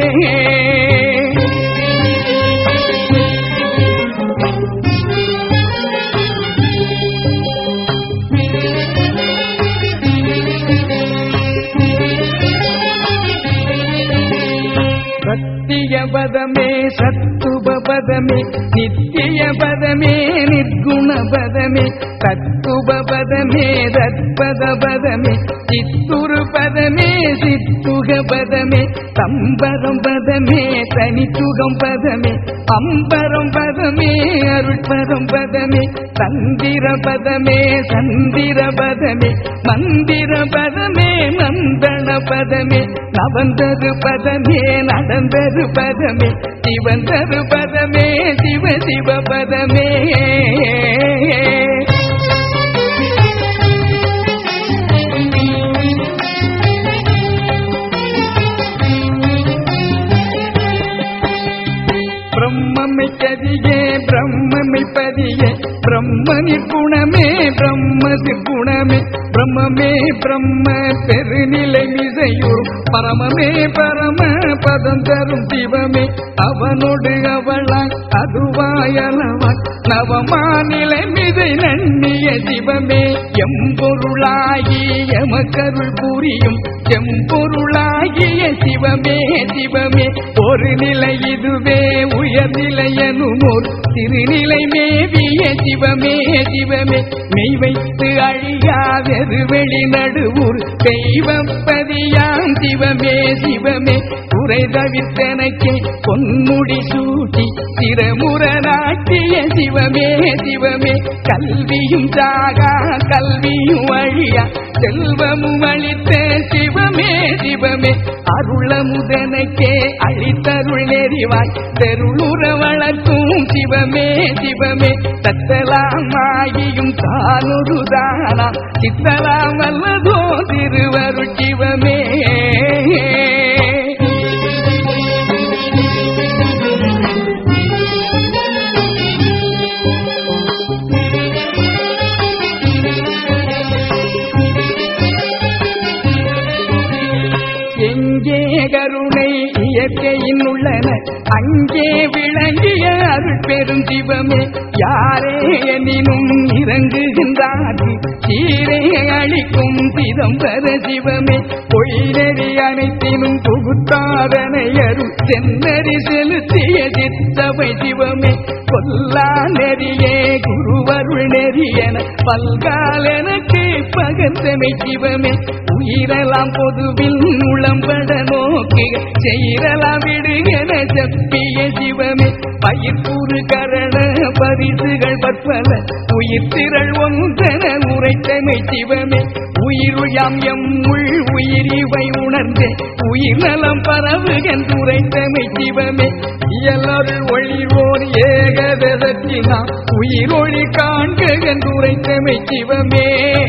சத்திய பதமே சத்துப பதமே நித்திய பதமே நிர்குண பதமே தத்துப பதமே தத்பத பதமே சித்துரு பதமே சித்துக பதமே சம்பரம் பதமே தனித்துகம் பதமே அம்பரம் பதமே அருட்பரம் பதமே சந்திர பதமே சந்திர பதமே மந்திர பதமே நந்தன பதமே நவந்தரு பதமே நடந்தது பதமே சிவந்தரு பதமே சிவ சிவ பதமே பிரம்மமை கதியே பிரம்மமை பதியே பிரம்மனி குணமே பிரம்மது குணமே பிரம்மமே பிரம்ம பெருநிலை மிசையூர் பரமமே பரம பதம் தரும் சிவமே அவனோடு அவளாய் அதுவாயளவாய் நவமாநிலை மிதை நன்னிய சிவமே எம்பொருளாகி எமக்கருள் புரியும் செம்பொருளாகிய சிவமே சிவமே ஒரு நிலை இதுவே உயர்நிலை எனும் ஒரு திருநிலை மேவிய சிவமே சிவமே மெய் வைத்து அழியா வெறுவெளி நடுவூர் தெய்வப்பதியாம் சிவமே சிவமே குறை தவிர்த்தனக்கே பொன்முடி சூட்டி சிறமுற நாட்டிய சிவமே சிவமே கல்வியும் சாகா கல்வியும் அழியா செல்வமும் அளித்த சிவமே சிவமே அருளமுதனக்கே அழித்தருள் நெறிவாய் தெருளுற வளர்க்கும் சிவமே சிவமே தத்தலாம் ஆகியும் தானொரு தானா சித்தலாம் வல்லதோ திருவருள் சிவமே எங்கே கருணை இயற்கையின் உள்ளன அங்கே விளங்கிய அருள் பெரும் சிவமே யாரே எனினும் இறங்குகின்றார்கள் சீரே அளிக்கும் சிதம்பர சிவமே பொய்நெறி அனைத்தினும் புகுத்தாதனை அருள் சென்னறி செலுத்திய சித்தவை சிவமே கொல்லா நெறியே குருவருள் நெறியன பல்கால் எனக்கு பகந்தமை சிவமே உயிரெல்லாம் பொதுவில் உளம்பட நோக்கிய செய்யலாம் விடுகன செப்பிய சிவமே பயிர்கூறு கரண பரிசுகள் பற்பல உயிர் திரள் ஒன்றென உரைத்தமை சிவமே உயிருயாம் எம் உள் உயிர் இவை உணர்ந்தே உயிர் நலம் பரவுகென்று உரைத்தமை சிவமே இயலருள் ஒளிவோர் ஏகதத்தினா உயிர் ஒளி காண்க என்று உரைத்தமை சிவமே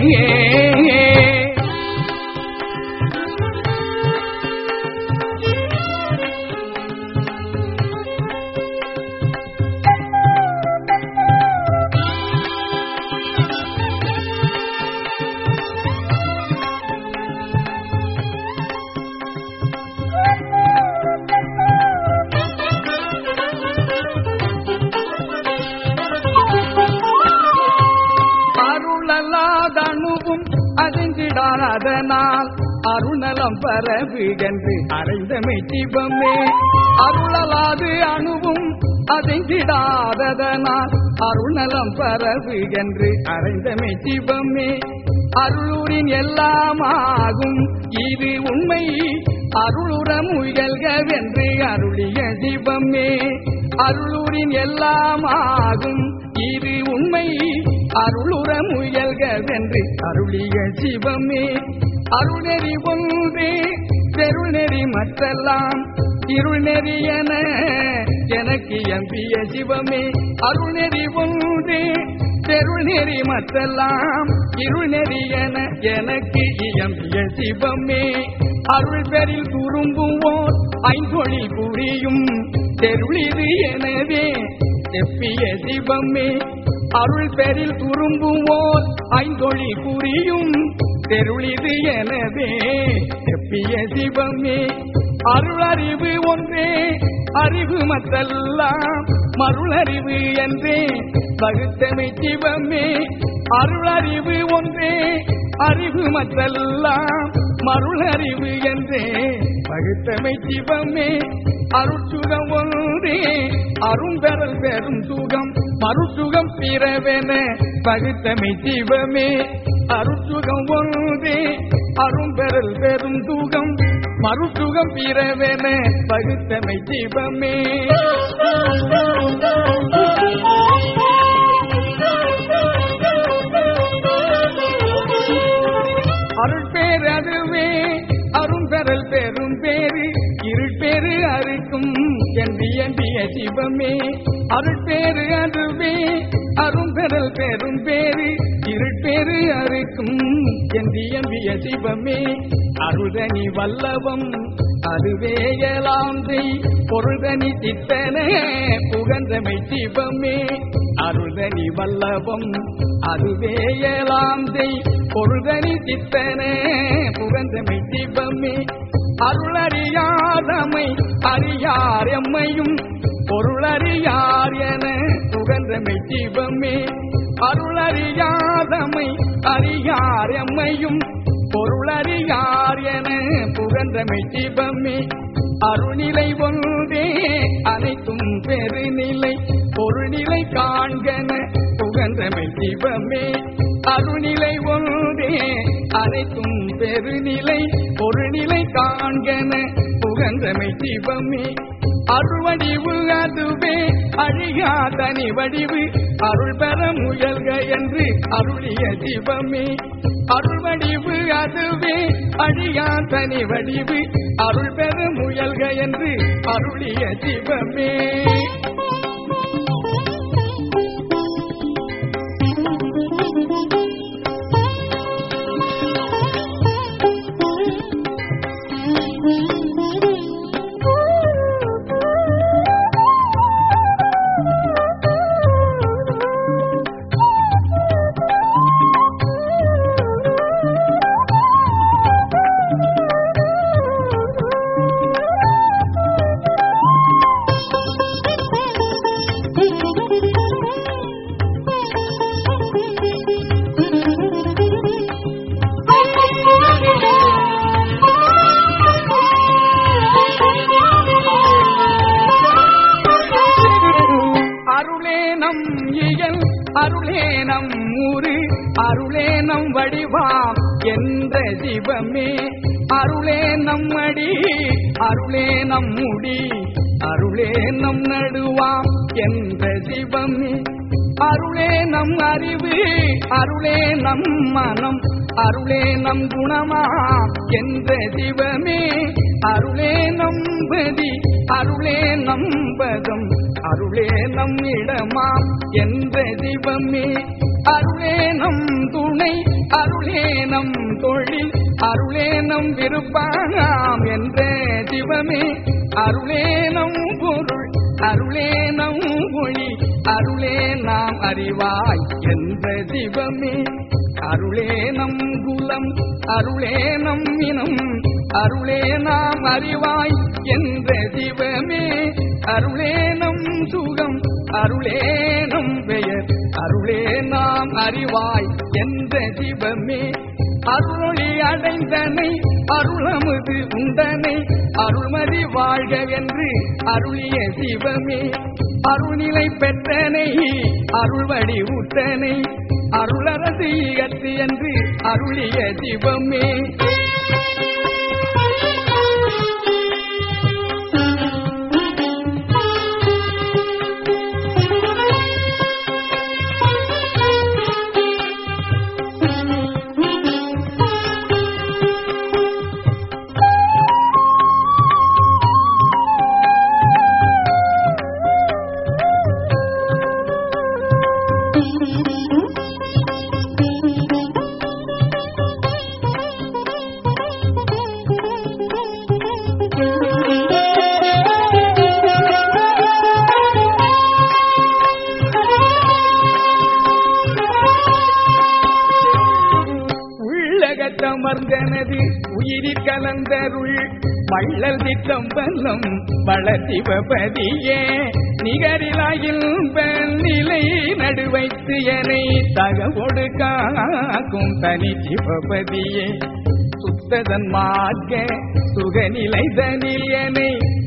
அருளல்லாதனுவும் அறிந்திடான் அதனால் அருணலம் பரவுகென்று அறைந்தமை சிவமே அருளலாது அணுவும் அதிந்திடாததனால் அருணலம் பரவுகென்று அறைந்தமை சிவமே அருளூரின் எல்லாமாகும் இது உண்மை அருளுற முயல்கவென்று அருளிய சிவமே அருளூரின் எல்லாமாகும் இது உண்மை அருளுற முயல்கவென்று அருளிய சிவமே அருள்நெறி ஒன்றே பெருநெறி மற்றெல்லாம் இருள்நெறி என எனக்கு எம்பிய சிவமே அருள்நெறி ஒன்றே பெருநெறி மற்றெல்லாம் இருள்நெறி என எனக்கு இயம்பிய சிவமே அருள் பெறில் துரும்புவோர் ஐந்தொழில் புரியும் தெருளிது எனவே செப்பிய சிவமே அருள் பெறில் துரும்புவோர் ஐந்தொழில் புரியும் தெருளிது எனவே செப்பிய சிவமே அருளறிவு ஒன்றே அறிவு மற்றெல்லாம் மருளறிவு என்றே பகுத்தமை சிவமே அருளறிவு ஒன்றே அறிவு மற்றெல்லாம் மருளறிவு என்றே பகுத்தமை சிவமே அருட்சுகம் ஒன்றே அரும்பெறல் பெரும் சுகம் மறுசுகம் பிறவென பகுத்தமை சிவமே அருட்சுகம் ஒன்றே அரும்பெறல் பெரும் சுகம் மறுசுகம் பிறவென பகுத்தமை சிவமே அருள் பேர் அதுவே அரும்பெறல் பெரும் பேரு இருட்பேரு அறுக்கும் என்று எம்பிய சிவமே அருள் பேரு அதுவே அரும்பெறல் பெரும் பேரு இருட்பேரு அறுக்கும் என்று எம்பிய சிவமே அருதனி வல்லவம் அதுவே எலாம் செய் பொருதனி சித்தன புகந்தமை சிவமே அருதனி வல்லவம் அதுவே எலாம் செய் பொருதனி சித்தன புகந்தமை சிவமே அருளறியாதமை அறியார் எம்மையும் பொருளறியார் என புகந்தமை சிவமே அருளறியாதமை அறியார் எம்மையும் பொருளறியார் என புகந்தமை சிவமே அருணிலை ஒன்றே அனைத்தும் பெருநிலை பொருள்நிலை காண்கன புகந்தமை சிவமே அருணிலை ஒன்றே அனைத்தும் பெருநிலை பொருள்நிலை காண்கன புகந்தமை சிவமே அருள்வடிவு அதுவே அழியா தனி வடிவு அருள் பெற முயல்க என்று அருளிய சிவமே அருள்வடிவு அதுவே அழியா தனி வடிவு அருள் பெற முயல்க என்று அருளிய சிவமே அருளே நம் இயல் அருளே நம் ஊரு அருளே நம் வடிவாம் என்ற சிவமே அருளே நம்மடி அருளே நம் முடி அருளே நம் நடுவாம் என்ற சிவமே அருளே நம் அறிவு அருளே நம் மனம் அருளே நம் குணமா என்ற சிவமே அருளே நம்பதி அருளே நம்பதம் அருளே நம் இடமாம் என்ற சிவமே அருளே நம் துணை அருளே நம் தொழில் அருளே நம் விருப்பாம் என்ற சிவமே அருளே நம் பொருள் அருளே நம் மொழி அருளே நாம் அறிவாய் என்ற சிவமே அருளே நம் குலம் அருளே நம் இனம் அருளே நாம் அறிவாய் என்ற சிவமே அருளே நம் சுகம் அருளே நம் பெயர் அருளே நாம் அறிவாய் என்ற சிவமே அருளொளி அடைந்தனை அருளமுது உண்டனை அருள்மதி வாழ்க என்று அருளிய சிவமே அருள்நிலை பெற்றனை அருள்வடி ஊற்றனை அருளரசு இகத்து என்று அருளிய சிவமே உள்ளகத்தமர்ந்தனது உயிரில் கலந்தருள் வள்ளல் திட்டம் வல்லம் வளசிவபதியே நிகரிலாயில் நிலை நடுவைத்து எனை தகவொடு காக்கும் தனி சிவபதியே சுத்ததன் மார்க்க சுகநிலை தனில் எனை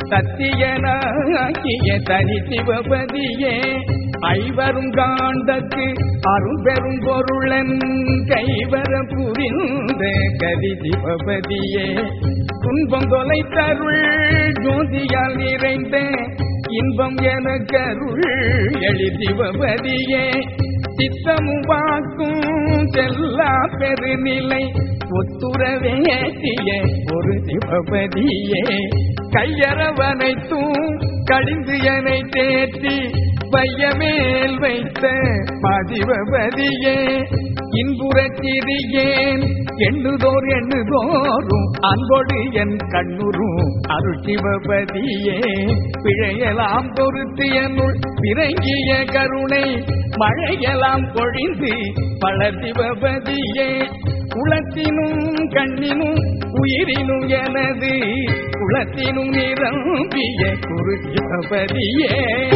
சத்தியனாகிய தனி சிவபதியே ஐவரும் காண்டக்கு அரும்பெரும் பொருளன் கைவர புரிந்த கதி சிவபதியே துன்பம் தொலைத்தருள் ஜோதியால் நிறைந்த இன்பம் என கருள் எளி சிவபதியே சித்தமும் வாக்கும் செல்லா பெருநிலை ஒத்துறவேற்றிய ஒரு சிவபதியே கையறவனைத்தும் கழிந்து எனை தேற்றி வையமேல் வைத்த மதிவபதியே இன்புறச்சிறியேன் எண்ணுதோர் எண்ணுதோறும் அன்பொடு என் கண்ணுறும் அருட்சிவபதியே பிழையலாம் பொறுத்து என்னுள் பிறங்கிய கருணை மழையலாம் பொழிந்து பழசிவபதியே குளத்தினும் கண்ணினும் உயிரினும் எனது குளத்தினும் நிரம்பிய குருஜிபதியே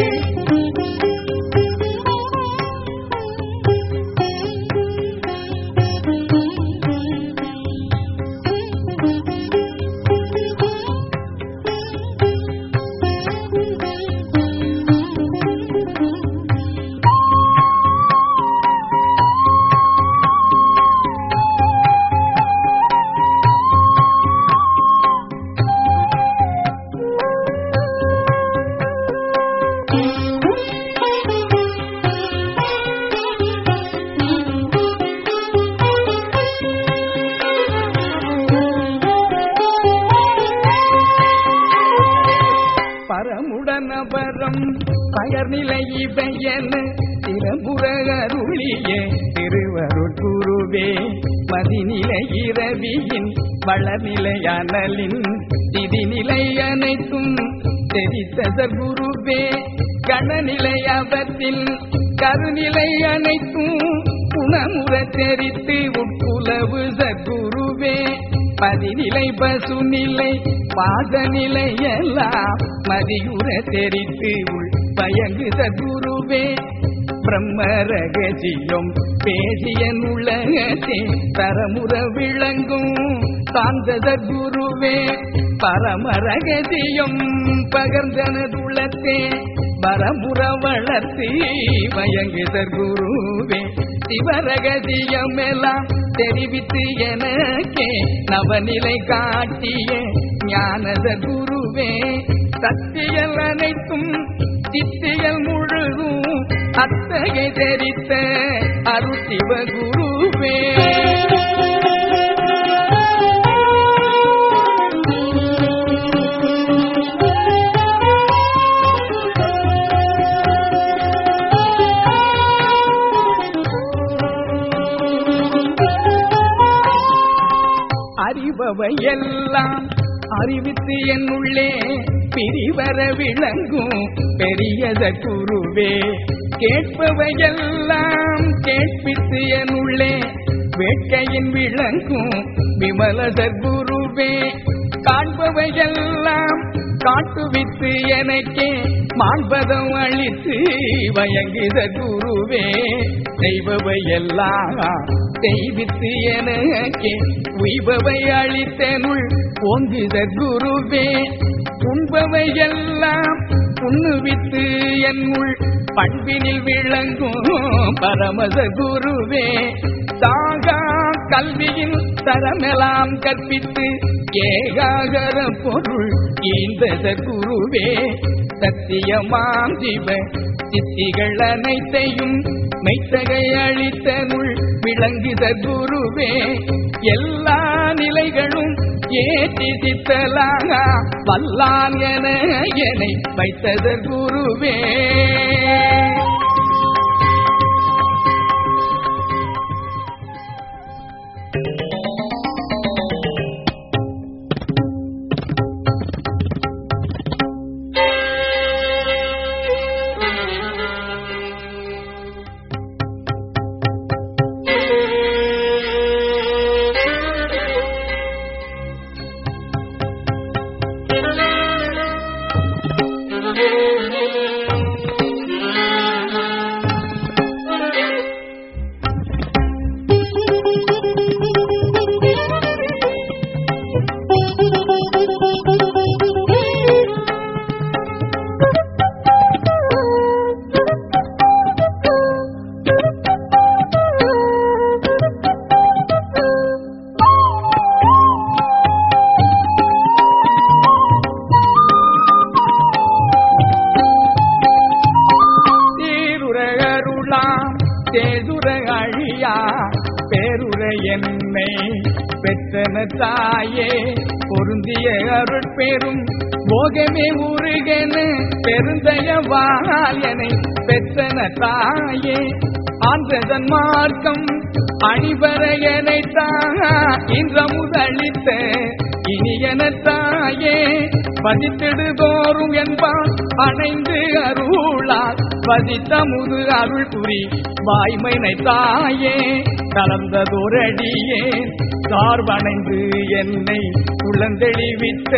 பரமுடனபரம் பயர்நிலை இவையன திறம்புற அருளிய திருவருட்குருவே மதிநிலை இரவியின் வளநிலை அனலின் திதிநிலை அனைத்தும் தெரித்தத குருவே கணநிலை அவற்றில் கருநிலை அனைத்தும் குணமுற தெரித்து உட்புலவு சத்குருவே பதிநிலை பசுநிலை பாதநிலை எல்லாம் மதியுற தெரித்து உள் பயங்கு சத்குருவே பிரம்ம ரகசியம் பேசிய நுள்ளகத்தே தரமுற விளங்கும் சாந்த சத்குருவே பரம ரகசியம் பகர்ந்தனதுள்ளத்தே வரமுற வளர்த்து பயங்கு சத்குருவே சிவரகசியம் எல்லாம் தெரிவித்து எனக்கே நவநிலை காட்டிய ஞானத குருவே சத்தியல் அனைத்தும் சித்திகள் முழுதும் அத்தகை தெரித்த அருட்சிவ குருவே அறிபவை எல்லாம் அறிவித்து என்னுள்ளே பிரிவர விளங்கும் பெரியத குருவே கேட்பவை எல்லாம் கேட்பித்து என்னுள்ளே வேட்கையின் விளங்கும் விமலத குருவே காண்பவை எல்லாம் காட்டுவித்து எனக்கே மாண்பதம் அளித்து வயங்குத குருவே செய்பவை எல்லாம் செய்வித்து எனக்கே உய்பவை அளித்தனுள் ஓங்குத குருவே உண்பவை எல்லாம் உண்ணுவித்து என்னுள் பண்பினில் விளங்கும் பரமத குருவே சாகா கல்வியின் தரமெல்லாம் கற்பித்து ஏகாகர பொருள் ஈந்தத குருவே சத்தியமாம் சிவ சித்திகள் அனைத்தையும் மெய்த்தகை அளித்தனுள் விளங்குத குருவே எல்லா நிலைகளும் ஏற்றி சித்தலாக வல்லான் என என்னை வைத்தத குருவே தீருரகருளாம் தேதுர அழியா பேருர என்னை பெற்றன தாயே பொருந்திய அருட்பெரும் போகமே உருகென பெருந்தயவால் என்னை பெற்றன தாயே ஆன்றதன் மார்க்கம் அணிவர எனை தாகா இன்ற முதலித்த இனியன தாயே பதித்திடுதோறும் என்பான் அணைந்து அருளால் பதித்தமுது அருள் புரி வாய்மைனை தாயே கலந்ததொரடியே சார்பணைந்து என்னை குழந்தெளிவித்த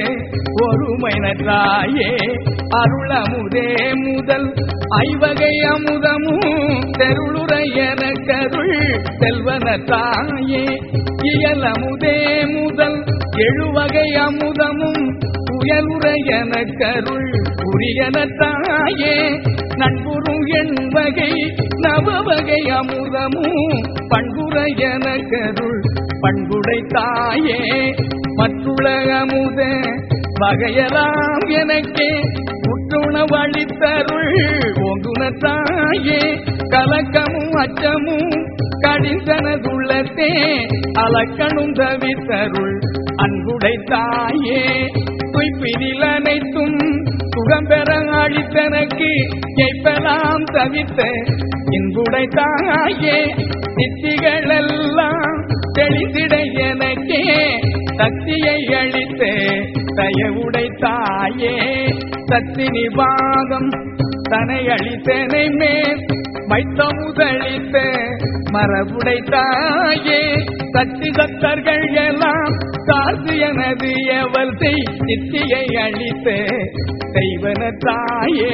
ஒருமைன தாயே அருளமுதே முதல் ஐவகை அமுதமும் தெருளுரையன கருள் செல்வன தாயே இயலமுதே முதல் எழுவகை அமுதமும் உயலுரையன கருள் உரியன தாயே நண்புறும் எண்வகை நவவகை அமுதமும் பண்புரையன கருள் பண்புடை தாயே மற்றுள்ள அமுத வகையெல்லாம் எனக்கே உற்றுணவழித்தருள் ஓங்குன தாயே கலக்கமும் அச்சமும் கடிந்தனதுள்ளத்தே அலக்கணும் தவித்தருள் அன்புடை தாயே துய்ப்பினில் அனைத்தும் சுகம் பெற அளித்தனக்கு கேட்பலாம் தவித்த இன்புடை தாயே சித்திகளெல்லாம் தெளிந்திட எனக்கே சக்தியை அளித்த தயவுடை தாயே சத்தினி பாகம் தனை அளித்தனை மேல் வைத்த முதலித்த மரபுடை தாயே சக்தி சத்தர்கள் எல்லாம் காசு எனது எவள் செய் சித்தியை அளித்த செய்வன தாயே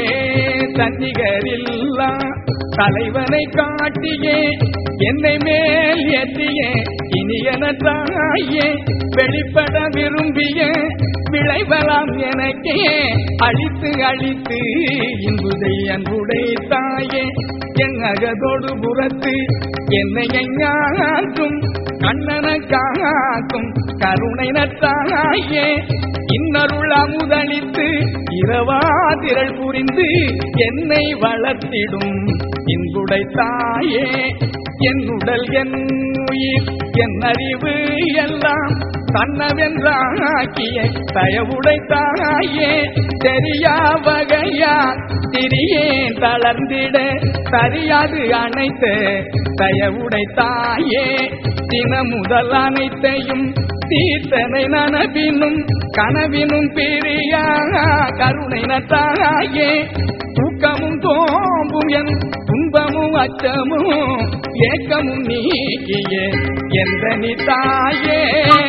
தன்னிகரில்லா தலைவனை காட்டியே என்னை மேல் ஏற்றிய இனியன தாயே வெளிப்பட விரும்பிய விளைவலாம் எனக்கே அழித்து அழித்து இன்புதை அன்புடை தாயே என் அகதோடு புறத்து என்னை எங்காக்கும் கண்ணன காக்கும் கருணை நத்தாயே இன்னருள் அமுதளித்து இரவா திரள் புரிந்து என்னை வளர்த்திடும் இன்புடை தாயே என் உடல் என் உயிர் என் அறிவு எல்லாம் தன்னவென்றாக்கிய தயவுடை தாயே தெரியா வகையா திரியேன் தளர்ந்திட தெரியாது அனைத்து தயவுடை தாயே தின முதல் அனைத்தையும் தீர்த்தனை நனவினும் கனவினும் பிரியா கருணை நத்தாயே தூக்கமும் தோம்பும் என் துன்பமும் அச்சமும் ஏக்கமும் நீக்கிய எந்த நீ தாயே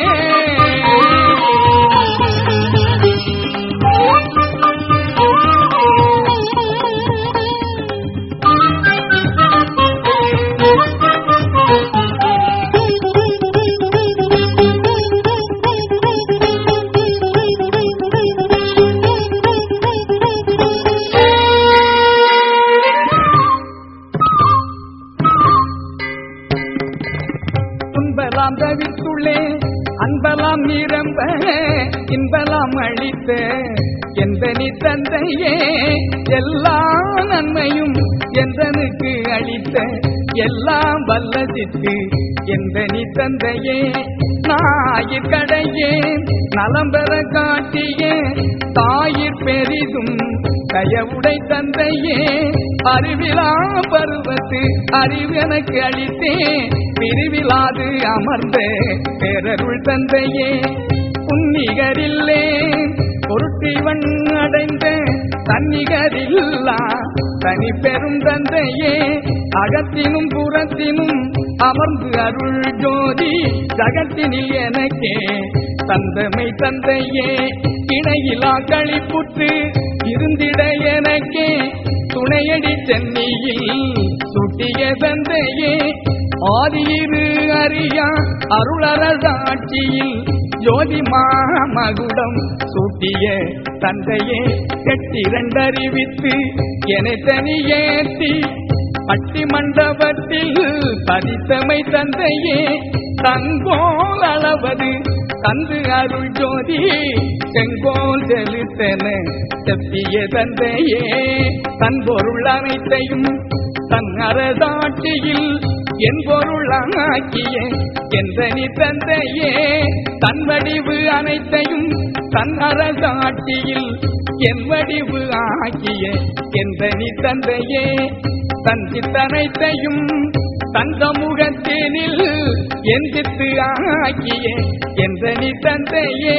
துன்பலாம் தவித்துள்ளே அன்பலாம் நிரம்ப இன்பலாம் அளித்த எந்த நீ தந்தையே எல்லா நன்மையும் எந்தனுக்கு அளித்த எல்லாம் வல்ல சித்து எந்த நீ தந்தையே நாயிற் கடையே நலம் பெற காட்டியே தாயிற் பெரிதும் தயவுடை தந்தையே அறிவிலா பருவத்து அறிவு எனக்கு அளித்தே பிரிவிலாது அமர்ந்த பேரருள் தந்தையே உன்னிகரில்லே பொருட்டிவன் அடைந்த தன்னிகரில்லா தனி பெரும் தந்தையே அகத்தினும் புறத்தினும் அமர்ந்து அருள் ஜோதி ஜகத்தினில் எனக்கே தந்தமை தந்தையே இணையிலா களிப்புற்று இருந்திட எனக்கே துணையடி சென்னியில் சுட்டிய தந்தையே ஆதியிரு அறியா அருளரசாட்சியில் ஜோதி மகுடம் சூட்டிய தந்தையே கெட்டிரண்டறிவித்து என தனியேற்றி பட்டி மண்டபத்தில் பதித்தமை தந்தையே தங்கோல் அளவது தந்து அருள் ஜோதி செங்கோல் செலுத்தன செப்பிய தந்தையே தன் பொருள் அனைத்தையும் தன் அரசாட்சியில் என் பொருளாக்கிய எந்த நீ தந்தையே தன் வடிவு அனைத்தையும் தன் அரசாட்சியில் என் வடிவு ஆக்கிய எந்த நீ தந்தையே தன் சித்தனைத்தையும் தந்த முகத்தினில் என் சித்து ஆகிய எந்த நீ தந்தையே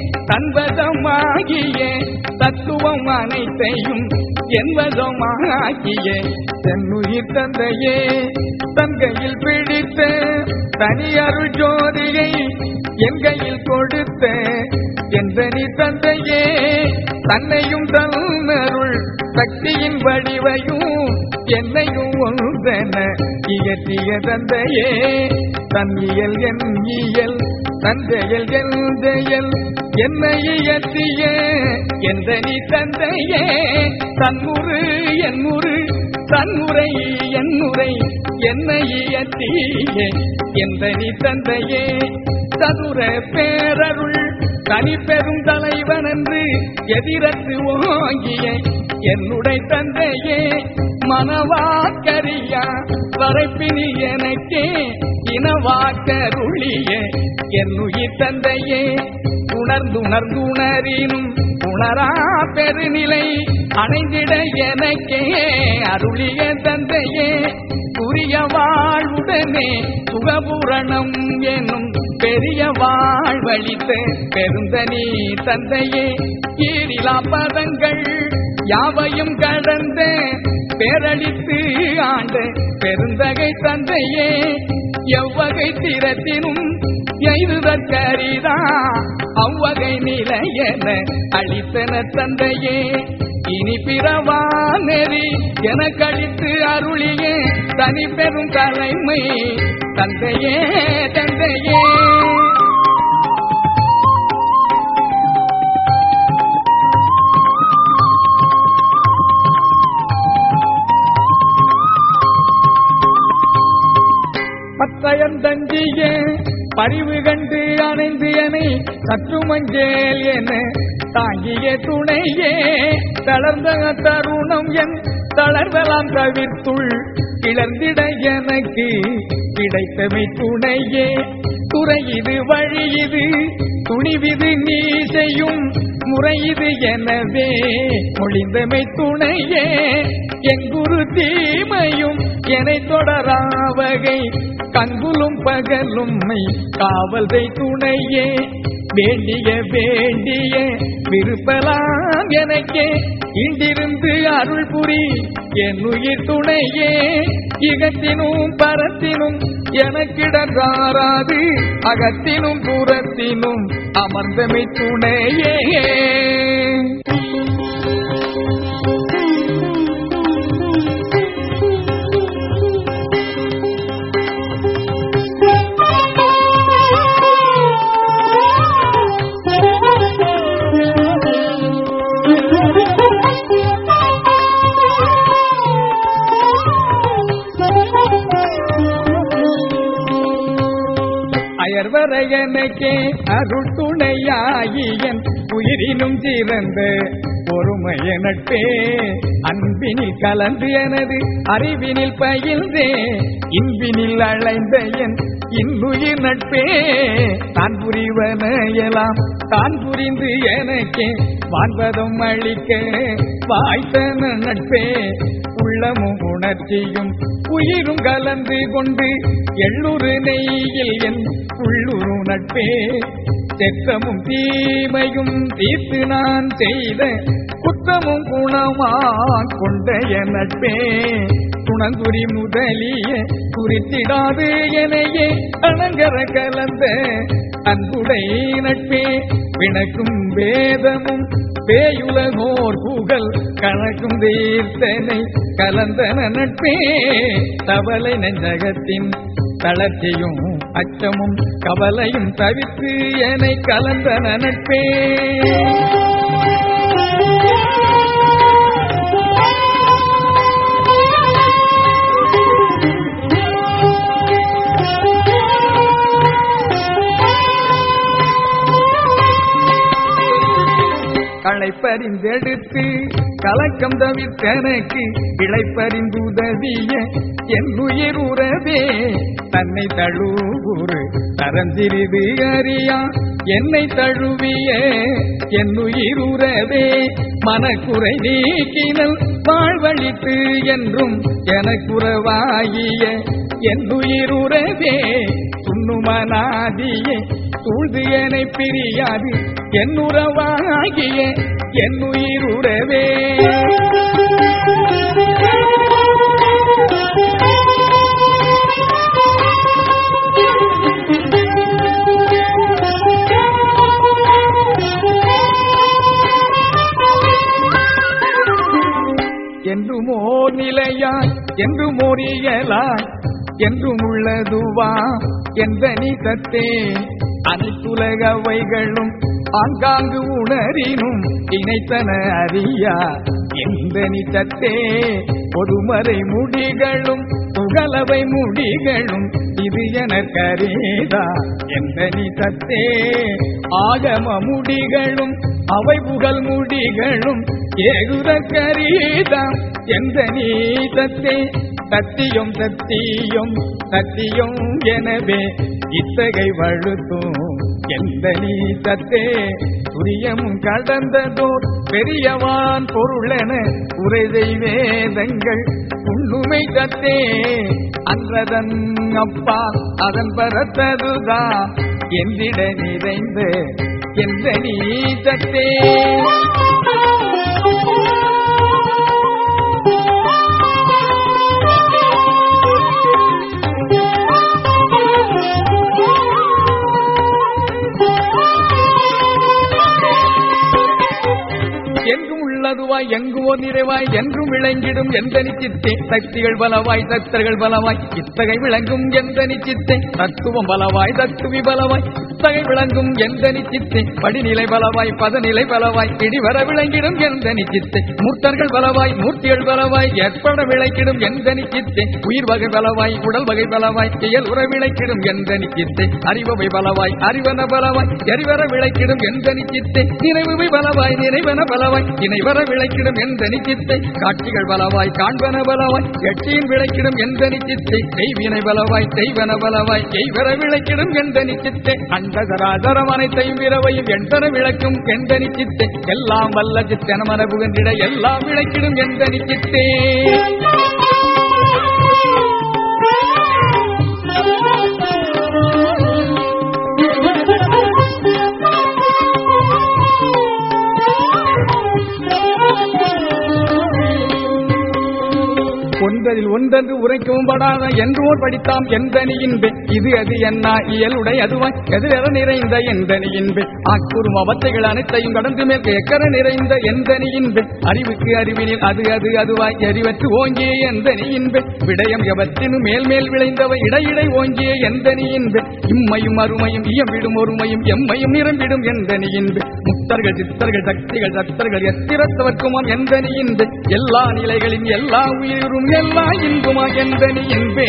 தன்வதமாகிய தத்துவம் அனைத்தையும் என்பதமாகிய தென்னுயிர் தந்தையே தன் கையில் பிடித்த தனி அருள் ஜோதியை என் கையில் கொடுத்த எந்த நீ தந்தையே தன்னையும் தன்னருள் சக்தியின் வடிவையும் என்னையும் ஒன்றென இயற்றிய தந்தையே தன் இயல் என் இயல் தந்தையல் என் செயல் என்னை இயற்றிய எந்த நீ தந்தையே தன்முறு என் முறு தன்முறை என் முறை என்னை இயற்றிய எந்த நீ தந்தையே சதுர பேரருள் தனி பெரும் தலைவன் என்று எதிரத்து ஓங்கிய என்னுடைய தந்தையே மனவாக்கரியா வரைப்பினில் எனக்கே இனவாக்கருளிய என்னுயிர் தந்தையே உணர்ந்துணர்ந்துணரினும் உணரா பெருநிலை அணைந்திட எனக்கே அருளிய தந்தையே புரிய வாழ்வுடனே சுகபூரணம் என்னும் பெரிய வாழ்வழித்த பெருந்தனி தந்தையே ஈரிலா பதங்கள் யாவையும் கடந்த பேரளித்து ஆண்ட பெருந்தகை தந்தையே எவ்வகை திறத்தினும் எய்துதற்கரிதா அவ்வகை நிலையென அளித்தன தந்தையே இனி பிறவா நெறி என கழித்து அருளியே தனி பெரும் தலைமை தந்தையே தந்தையே பத்தயந்தஞ்சியே பரிவு கண்டு அணைந்து எனை சற்று மஞ்சேல் என தாங்கிய துணையே தளர்ந்த தருணம் என் தளர்வலாம் தவிர்த்துள் கிளர்ந்திட எனக்கு கிடைத்தமை துணையே துறை இது வழி இது துணிவிது நீ செய்யும் முறை இது எனவே மொழிந்தமை துணையே எங்குரு தீமையும் எனை தொடராவகை கங்குலும் பகலும் மெய் காவல்தை துணையே வேண்டிய வேண்டிய விருப்பலாம் எனக்கே இண்டிருந்து அருள் புரி என் உயிர் துணையே இகத்தினும் பரத்தினும் எனக்கிடராது அகத்தினும் புறத்தினும் அமர்ந்தமை துணையே அயர்வரையனுக்கே அருள் துணையாயியன் உயிரினும் சிறந்த பொறுமைய நட்பே அன்பினில் கலந்து எனது அறிவினில் பயில்ந்தே இன்பினில் அழைந்த என் இன்னுயிர் நட்பே தான் புரிவன எல்லாம் தான் புரிந்து எனக்கே வான்பதம் அளிக்க வாய்த்தன நட்பே உள்ளமும் உணர்ச்சியும் உயிரும் கலந்து கொண்டு எள்ளுரு நெய்யில் என் உள்ளுரு நட்பே செத்தமும் தீமையும் தீர்த்து நான் செய்த குற்றமும் குணமா கொண்ட என் நட்பே துணங்குறி முதலிய குறித்திடாது எனையே அலங்கர கலந்த அன்புடை நட்பே விளக்கும் வேதமும் பேயுலகோர் புகழ் கணக்கும் தீர்த்தனை கலந்தன நட்பே தவளை நெஞ்சகத்தின் தளர்ச்சியும் அச்சமும் கவலையும் தவித்து எனை கலந்தன நட்பே களைப்பறிந்தெடுத்து கலக்கம் தவிர்த்தனக்கு இழைப்பறிந்துதவிய என் உயிர் உறவே தன்னை தழுவுறு தரஞ்சிறிது அறியா என்னை தழுவிய என் உயிர் உறவே மனக்குறை நீக்கினல் வாழ்வழித்து என்றும் எனக்குறவாகிய என் உயிர் உறவே துண்ணுமனாதியே சூழ்ந்து என்னை பிரியாது என் உறவாகிய என் உயிர் உறவே என்றும் ஓர் நிலையாய் என்றும் ஓரியலாய் என்றும் உள்ளதுவா எந்த நீ தத்தே அனைத்துலகவைகளும் ஆங்காங்கு உணரினும் இணைத்தன அறியா எந்த நீ தத்தே பொதுமறை முடிகளும் புகழவை முடிகளும் இது எனக்கரீதா எந்த நீ தத்தே ஆகம முடிகளும் அவை புகழ் முடிகளும் ஏகுதற்கரீதா எந்த நீ தத்தே சத்தியம் சத்தியம் சத்தியம் எனவே இத்தகை வழுத்தும் எந்த நீ தத்தே துரியமும் கடந்ததோர் பெரியவான் பொருளென உரைதை வேதங்கள் உண்ணுமை தத்தே அன்றதன் அப்பா அதன் பரத்ததுதான் எந்திட நிறைந்து எந்த நீ தத்தே எங்கும் உள்ளதுவாய் எங்குமோ நிறைவாய் என்றும் விளங்கிடும் எந்த நிச்சித்தே சக்திகள் பலவாய் தத்தர்கள் பலவாய் இத்தகை விளங்கும் எந்த நிச்சித்தே தத்துவம் பலவாய் தத்துவி பலவாய் குத்தகை விளங்கும் எந்த நிச்சித்தை படிநிலை பலவாய் பதநிலை பலவாய் இடிவர விளங்கிடும் எந்த நிச்சித்தை மூர்த்தர்கள் பலவாய் மூர்த்திகள் பலவாய் ஏற்பட விளைக்கிடும் எந்த நிச்சித்தை உயிர் வகை பலவாய் உடல் வகை பலவாய் செயல் உற விளைக்கிடும் எந்த நிச்சித்தை அறிவவை பலவாய் அறிவன பலவாய் எரிவர விளைக்கிடும் எந்த நிச்சித்தை நினைவுவை பலவாய் நினைவன பலவாய் இணைவர விளைக்கிடும் எந்த நிச்சித்தை காட்சிகள் பலவாய் காண்பன பலவாய் எட்டியின் விளைக்கிடும் எந்த நிச்சித்தை செய்வினை பலவாய் செய்வன பலவாய் செய்வர விளைக்கிடும் எந்த நிச்சித்தை அண்டகராதரம் அனைத்தையும் விரவையும் எண்டன விளக்கும் எந்த நிச்சித்தை எல்லாம் வல்ல சித்தன மன புகன்றிட எல்லாம் விளைக்கிடும் எந்த நிச்சித்தே ஒன்றதில் ஒன்றென்று உரைக்கவும் படாத என்றோர் படித்தாம் எந்தனி இன்பே இது அது என்ன இயலுடை அதுவாய் எதிரெற நிறைந்த எந்தனி இன்பே ஆக்கூறும் அவத்தைகள் அனைத்தையும் கடந்து மேல் எக்கர நிறைந்த எந்தனி இன்பே அறிவுக்கு அறிவினில் அது அது அதுவாய் எரிவற்று ஓங்கிய எந்தனி இன்பே விடயம் எவற்றினும் மேல் மேல் விளைந்தவை இடையிடை ஓங்கிய எந்தனி இன்பே இம்மையும் அருமையும் இயம்பிடும் ஒருமையும் எம்மையும் நிரம்பிடும் எந்தனி இன்பே முக்தர்கள் சித்தர்கள் சக்திகள் சத்தர்கள் எத்திரத்தவர்க்குமாம் எந்தனி இன்பே எல்லா நிலைகளின் எல்லா உயிரும் எல்லா இன்புமா எந்தனி என்பே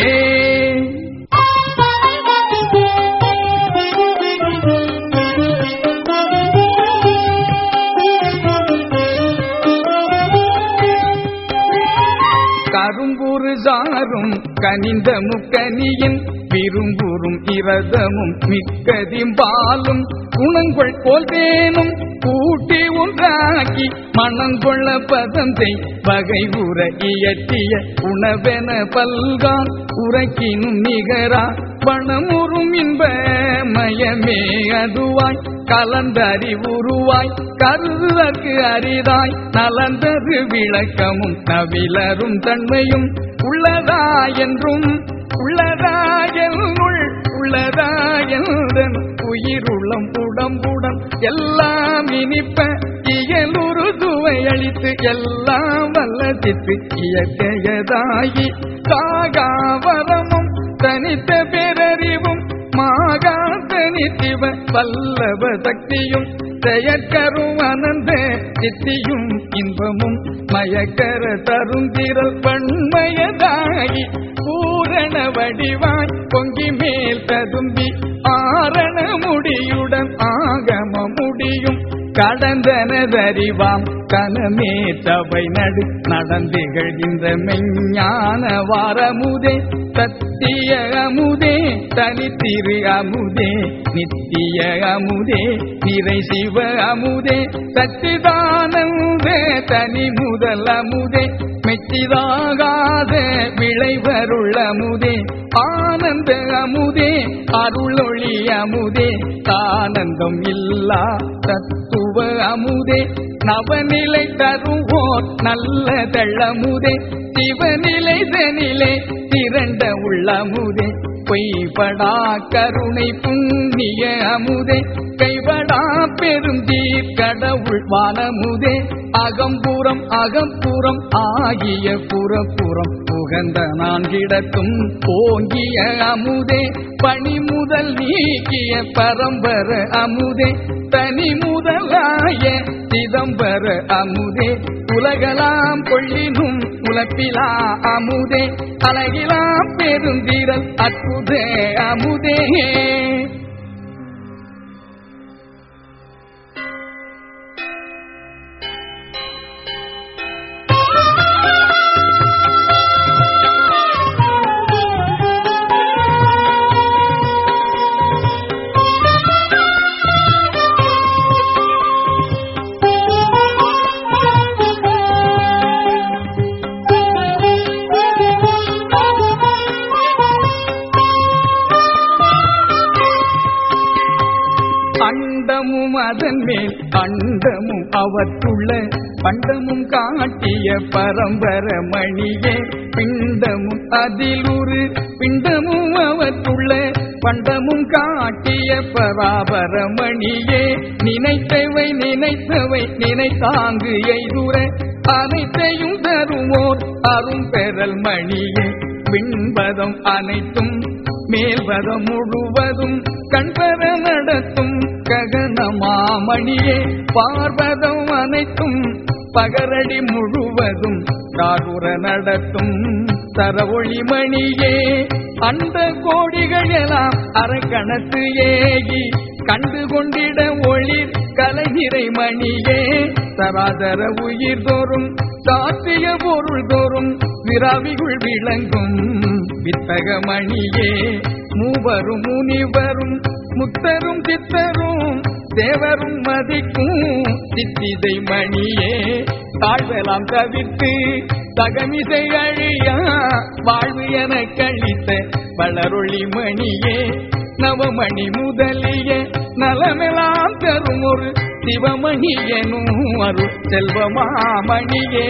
கரும்புரு சாரும் கனிந்த முக்கனியின் விரும்புறும் இரதமும் மிக்கதிம்பாலும் குணங்கொள் போல் தேனும் கூட்டி ஒன்றாக்கி மணங்கொள்ள பதந்தை வகை உற இயற்றிய உணவென பல்கான் உரைக்கினும் நிகரா பணமுறும் இன்ப மயமே அதுவாய் கலந்தறிவுருவாய் கருதற்கு அரிதாய் நலந்தது விளக்கமும் நவிலரும் தன்மையும் உள்ளதா என்றும் உள்ளதா என்னுள் உள்ளதா என்றன் உயிருள்ளம் உடம்புடன் எல்லாம் இனிப்ப இயலுரு சுவை அளித்து எல்லாம் வல்லதித்து இயற்கையதாகி காகாவரமும் தனித்த பேரறிவும் மாகா தனித்திவ வல்லப சக்தியும் செயற்கரும் அனந்த சித்தியும் இன்பமும் மயக்கர தருந்திரல் பண்மயதாகி பூரண வடிவாய் பொங்கி மேல் ததும்பி ஆரண முடியுடன் ஆகம முடியும் கடந்தனதறிவாம் கனமே சபை நடு நடந்திகழ்கின்ற மெஞ்ஞான வாரமுதே சத்திய அமுதே தனித்திரு அமுதே நித்திய அமுதே நிறை சிவ அமுதே சச்சிதானந்த தனி முதல் அமுதே மெச்சிதாகாத விளைவருள் அமுதே ஆனந்த அமுதே அருளொளி அமுதே ஆனந்தம் இல்லா தத்துவ அமுதே நவநிலை தருவோர் நல்ல தள்ளமுதே சிவநிலை தனிலே திரண்ட உள்ளமுதே பொய்படா கருணை புண்ணிய அமுதே கைபடா பெருந்தீர் கடவுள் வானமுதே அகம்புறம் அகம்புறம் ஆகிய புறப்புறம் புகந்த நான் கிடக்கும் ஓங்கிய அமுதே பணி முதல் நீக்கிய பரம்பர அமுதே தனி முதலாய சிதம்பர அமுதே உலகலாம் கொள்ளினும் உலப்பிலா அமுதே அழகிலாம் பெருந்திரல் அற்புத அமுதே அண்டமும் அதன் மேல் அண்டமும் அவற்றுள்ள பண்டமும் காட்டிய பரம்பர மணியே பிண்டமும் அதில் ஒரு பிண்டமும் அவற்றுள்ள பண்டமும் காட்டிய பராபர மணியே நினைத்தவை நினைத்தவை நினைத்தாங்கு எய்துர அனைத்தையும் தருவோர் அரும் பெறல் மணியே விண்பதம் அனைத்தும் மேல்வதம் முழுவதும் கண்பர நடத்தும் ககனமாமணியே பார்வதம் அனைத்தும் பகரடி முழுவதும் காகுர நடத்தும் சரவொளி மணியே அந்த கோடிகள் எல்லாம் அரக்கணத்து ஏகி கண்டு கொண்டிட ஒளிர் கலைநிறை மணியே சராசர உயிர் தோறும் சாத்திய பொருள் தோறும் விராவிகுள் விளங்கும் வித்தக மணியே மூவரும் முனிவரும் முத்தரும் சித்தரும் தேவரும் மதிக்கும் சித்திதை மணியே தாழ்வெல்லாம் தவிர்த்து தகமிசை அழியா வாழ்வு என கழித்த வளரொளி மணியே நவமணி முதலிய நலமெல்லாம் தரும் ஒரு சிவமணி எனும் அருள் செல்வமாமணியே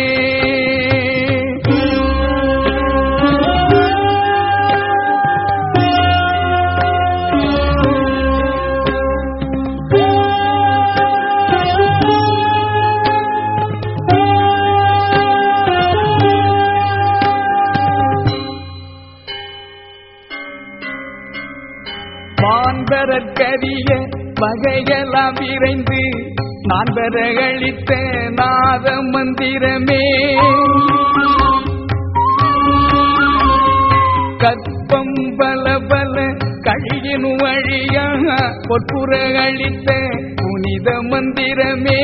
மாண்பரற்கரிய வகையெல்லாம் விரைந்து நான் பெற அளித்த நாத மந்திரமே கற்பம் பல பல கழியினும் வழியா பொற்புற அளித்த புனித மந்திரமே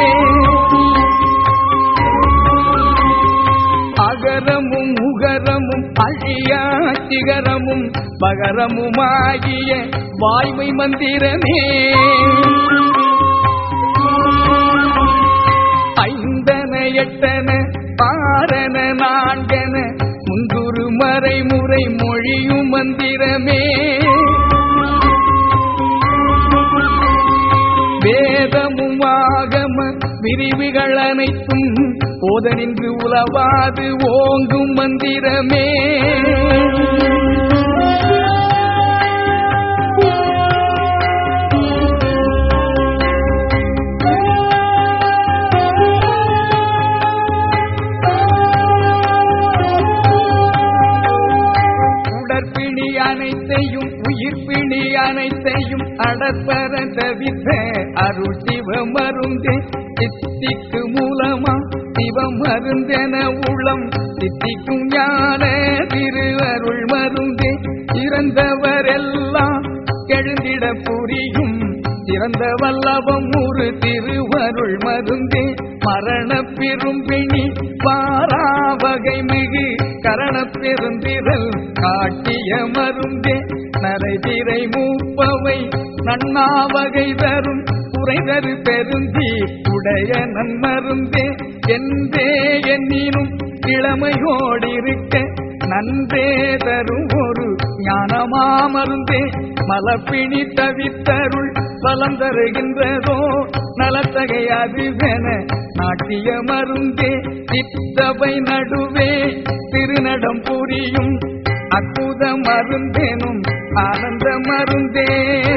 அகரமும் உகரமும் அழியா சிகரமும் பகரமுமாகிய வாய்மை மந்திரமே ஐந்தன எட்டன ஆறன நான்கன முந்துரு மறைமுறை மொழியும் மந்திரமே வேதமும் ஆகம விரிவுகள் அனைத்தும் போத நின்று உலவாது ஓங்கும் மந்திரமே உடற்பிணி அனைத்தையும் உயிர்ப்பிணி அனைத்தையும் அடற்பர தவித்த அருள் சிவ மருந்தே சித்திக்கு மூலமா சிவம் மருந்தென உளம் சித்திக்கும் ஞான திரு அருள் மருந்தே இறந்தவரெல்லாம் எழுந்திட புரியும் சிறந்த வல்லபம் ஒரு திருவருள் மருந்தே மரண பெரும்பிணி பாராவகை மிகு கரண பெருந்திரல் காட்டிய மருந்தே நரைதிரை மூப்பவை நன்னாவகை தரும் குறைதரு பெருந்தி உடைய நன்மருந்தே என்றே எண்ணினும் இளமையோடிருக்க நன்றே தரும் ஒரு ஞானமாமருந்தே மலப்பிணி தவித்தருள் பலம் தருகின்றதோ நலத்தகை அதுவென நாட்டிய மருந்தே சித்தவை நடுவே திருநடம் புரியும் அற்புத மருந்தேனும் ஆனந்த மருந்தே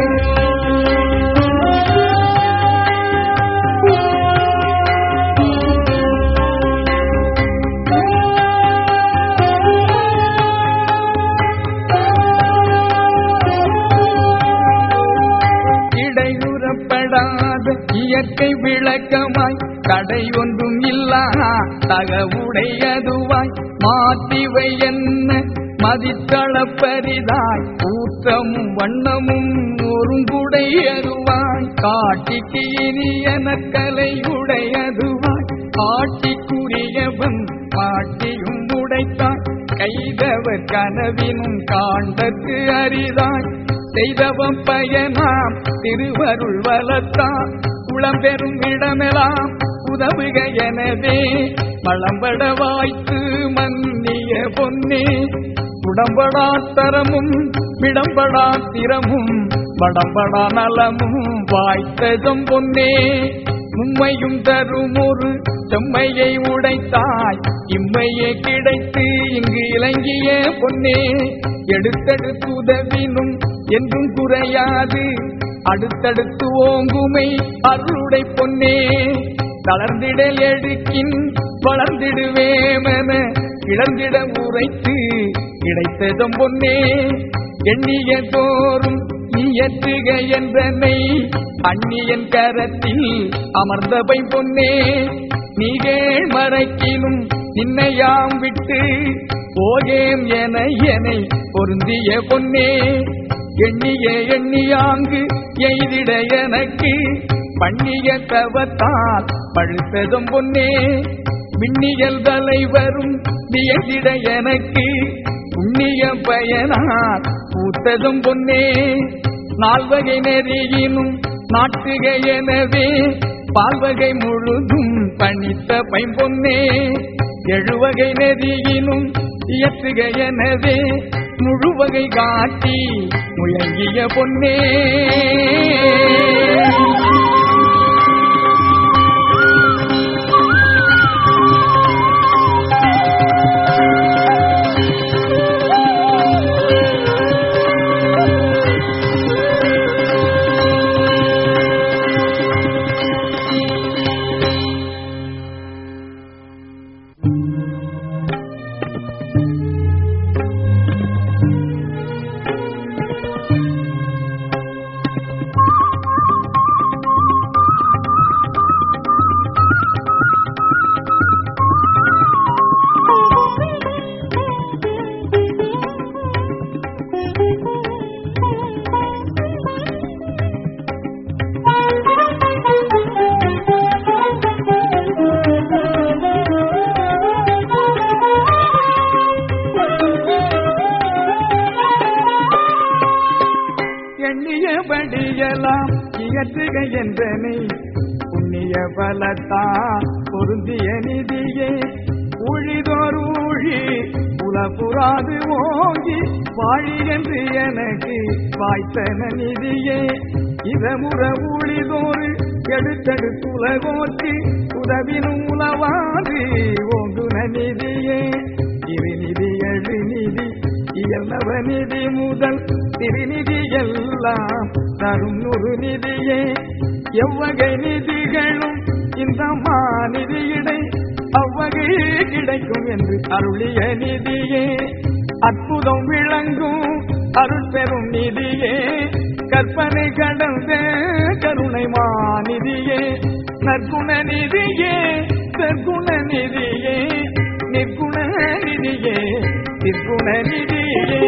இடையுறப்படாத இயற்கை விளக்கமாய் தடை ஒன்றும் இல்லா தகவுடையதுவாய் மாற்றிவை என்ன மதித்தளப்பரிதாய் ஊற்றமும் வண்ணமும் ஒருங்குடையதுவாய் காட்டிக்கு இனியன கலை உடையதுவாய் ஆட்டிக்குரியவன் பாட்டியும் உடைத்தாய் கைதவர் கனவினும் காண்டத்து அரிதாய் செய்தவம் பயனாம் திருவருள் வளர்த்தான் குளம்பெறும் இடமெல்லாம் உதவுக எனவே மளம்பட வாய்த்து மன்னிய பொன்னே உடம்படா தரமும் விடம்படா திறமும் வடம்படா நலமும் வாய்த்ததும் பொன்னே உம்மையும் தரும் ஒரு செம்மையை உடைத்தாய் இம்மையே கிடைத்து இங்கு இலங்கிய பொன்னே எடுத்தெடுத்து உதவினும் என்றும் குறையாது அடுத்தடுத்து ஓங்குமை அருளுடை பொன்னே தளர்ந்திடல் எடுக்கின் வளர்ந்திடுவேமென இழந்திட உரைத்து கிடைத்ததும் பொன்னே எண்ணிய தோறும் இயற்றுக என்றனை அந்நியன் கரத்தில் அமர்ந்தவை பொன்னே நீகேள் மறைக்கிலும் நின்னையாம் விட்டு போகேம் என எனை பொருந்திய பொன்னே எண்ணிய எண்ணியாங்கு எய்திட எனக்கு பண்ணிய தவத்தால் பழுத்ததும் பொன்னே விண்ணியல் தலைவரும் வியந்திட எனக்கு புண்ணிய பயனார் பூத்ததும் பொன்னே நால்வகை நெறியினும் நாட்டுக எனவே பால்வகை முழுதும் பணித்த பைம்பொன்னே எழுவகை நெறியினும் இயற்றுக எனவே முழுவகை காட்டி முழங்கிய பொன்னே எண்ணியபடியெல்லாம் இயற்றுக என்றனை புண்ணிய பலத்தா பொருந்திய நிதியே ஊழிதோர் ஊழி உலபுறாது ஓங்கி வாழி என்று எனக்கு வாய்த்தன நிதியே இதமுற ஊழிதோறு எடுத்தெடுத்துலகோற்றி உதவினும் உலவாது ஓங்குன நிதியே இருநிதி எழுநிதி இயல்நவ நிதி முதல் திருநிதி எல்லாம் தரும் நுறு நிதியே எவ்வகை நிதிகளும் இந்த மாநிதியிடை அவ்வகை கிடைக்கும் என்று அருளிய நிதியே அற்புதம் விளங்கும் அருள் பெறும் நிதியே கற்பனை கடந்த கருணை மாநிதியே நற்குண நிதியே சற்குண நிதியே நிற்குண நிதியே நிற்குண நிதியே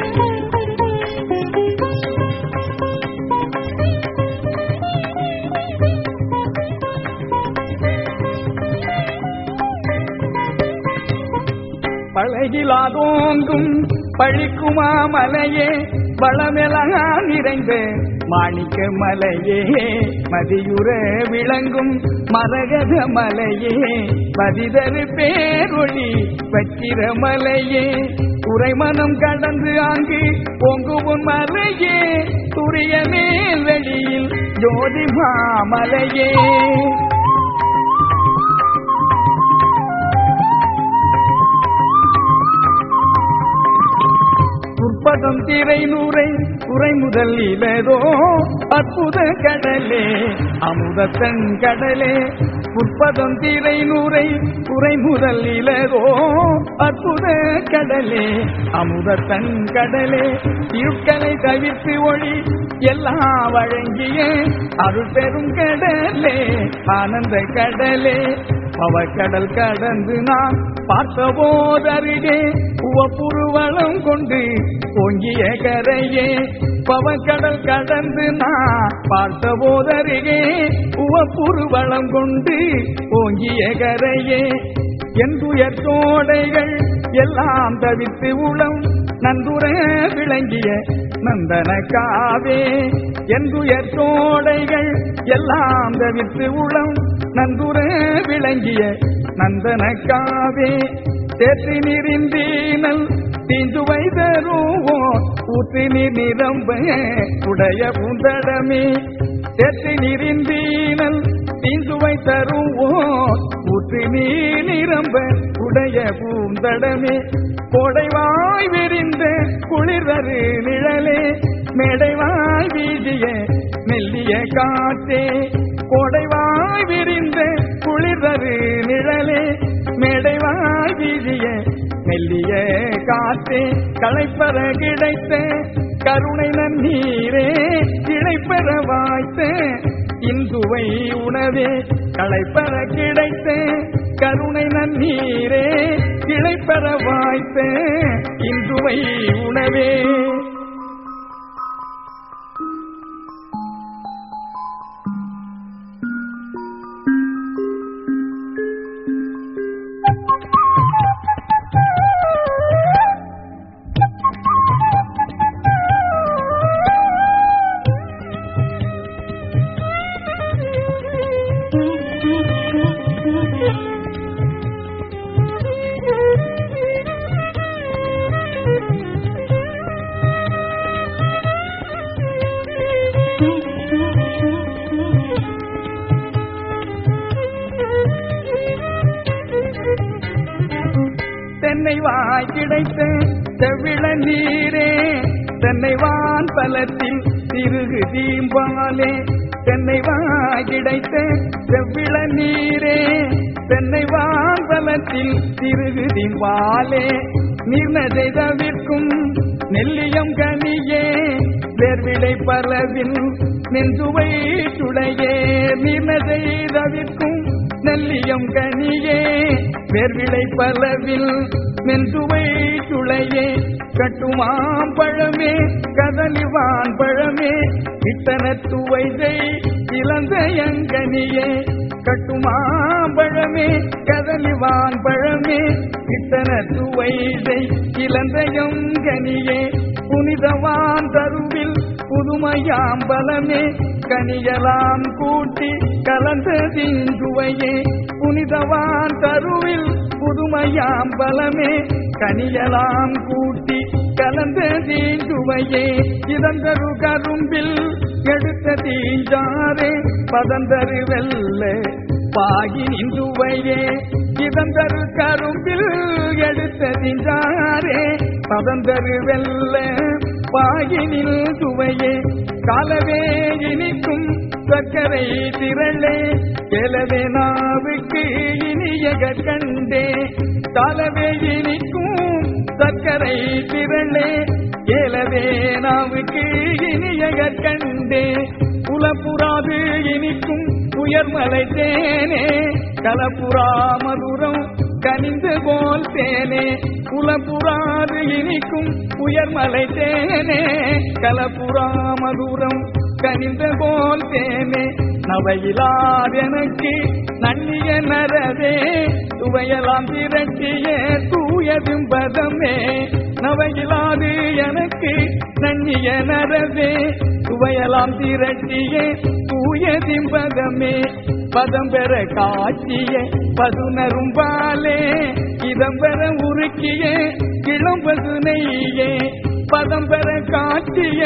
பழகிலாதோங்கும் பழிக்குமா மலையே வளமெலாம் நிறைந்த மாணிக்க மலையே மதியுற விளங்கும் மரகத மலையே பதிதரு பேரொளி பச்சிர மலையே உரைமனம் கடந்து அங்கு பொங்குவும் மலையே துரிய மேல் வெளியில் ஜோதி மாமலையே முற்பதம் திரை நூரை குறை முதல் இலதோ அற்புத கடலே அமுத தன் கடலே முற்பதம் திரை நூரை குறை முதல் இலதோ அற்புத கடலே அமுத தன் கடலே இருட்களை தவிர்த்து ஒளி எல்லாம் வழங்கிய அருள் பெரும் கடலே ஆனந்த கடலே பவக்கடல் கடந்து நான் பார்த்த போதருகே உவப்புருவளம் கொண்டு பொங்கிய கரையே பவக்கடல் கடந்து நான் பார்த்த போதருகே உவப்புருவளம் கொண்டு பொங்கிய கரையே என் துயர் தோடைகள் எல்லாம் தவித்து உளம் நந்துர விளங்கிய நந்தன காவே என் துயர் தோடைகள் எல்லாம் தவித்து உளம் நந்துர விளங்கிய நந்தன காவே தேற்றி நிறிந்தீனல் தீந்துவை தருவோ ஊற்றி நீர் நிரம்ப உடைய பூந்தடமே தேற்றி நிறிந்தீனல் தீந்துவை தருவோ ஊற்றி நீர் நிரம்ப உடைய பூந்தடமே கோடைவாய் விரிந்த குளிர்வரு நிழலே மேடைவாய் வீதிய மெல்லிய காற்றே கோடைவாய் விரிந்த குளிர்தரு நிழலே மேடைவாய் வீதிய மெல்லிய காத்தே களைப்பற கிடைத்த கருணை நன்னீரே இழைப்பெற வாய்த்த இந்துவை உணவே களைப்பற கிடைத்த கருணை நன்னீரே இழைப்பெற வாய்த்த இந்துவை உணவே தென்னை வாய் கிடைத்த செவ்விள நீரே தென்னை வான் பலத்தில் திருகு தீம்பாலே தென்னை வாய் கிடைத்த செவ்விள நீரே தென்னை வான் பலத்தில் திருகு தீம்பாலே நீர்நதை தவிர்க்கும் நெல்லியம் கனியே வேர்விளை பலவில் நெஞ்சுவை சுடையே நீர்நதை தவிர்க்கும் நெல்லியம் கனியே வேர்விளை பலவில் மென்றுவை துளையே கட்டுமாம் பழமே கதலிவான் பழமே இத்தன துவைதை இளந்தையங்கனியே கட்டுமாம் பழமே கதலிவான் பழமே இத்தன துவைதை இளந்தையங்கனியே புனிதவான் தருவில் புதுமையாம் பலமே கனியலாம் கூட்டி கலந்த திங்குவையே புனிதவான் தருவில் புதுமையாம் பலமே கனியலாம் கூட்டி கலந்த தீங்குவையே இதந்தரு கரும்பில் எடுத்த தீஞ்சாரே பதந்தரு வெல்ல பாகி நின்றுவையே இதந்தரு கரும்பில் எடுத்த தீஞ்சாரே பதந்தரு வெல்ல பாகினில் சுவையே காலவே இனிக்கும் சர்க்கரை திரளே கேளவே நாவுக்கு இனிய கண்டே காலவே இனிக்கும் சர்க்கரை திரளே கேளவே நாவுக்கு இனிய கண்டே புலப்புறாது இனிக்கும் உயர்மலை தேனே கலப்புறா மதுரம் கனிந்து போல் தேனே குலப்புறாது இனிக்கும் உயர்மலை தேனே கலப்புறா மதுரம் கனிந்த போல் தேனே நவையிலார் எனக்கு நன்னிய நரவே துவையலாம் திரட்டிய தூயதும் பதமே நவையிலாது எனக்கு நன்னிய நரவே துவையலாம் திரட்டிய தூயதிம் பதமே பதம் பெற காட்சிய பதுனரும்பாலே இதம் பெற உருக்கிய இளம் பசுனையே பதம் பெற காட்சிய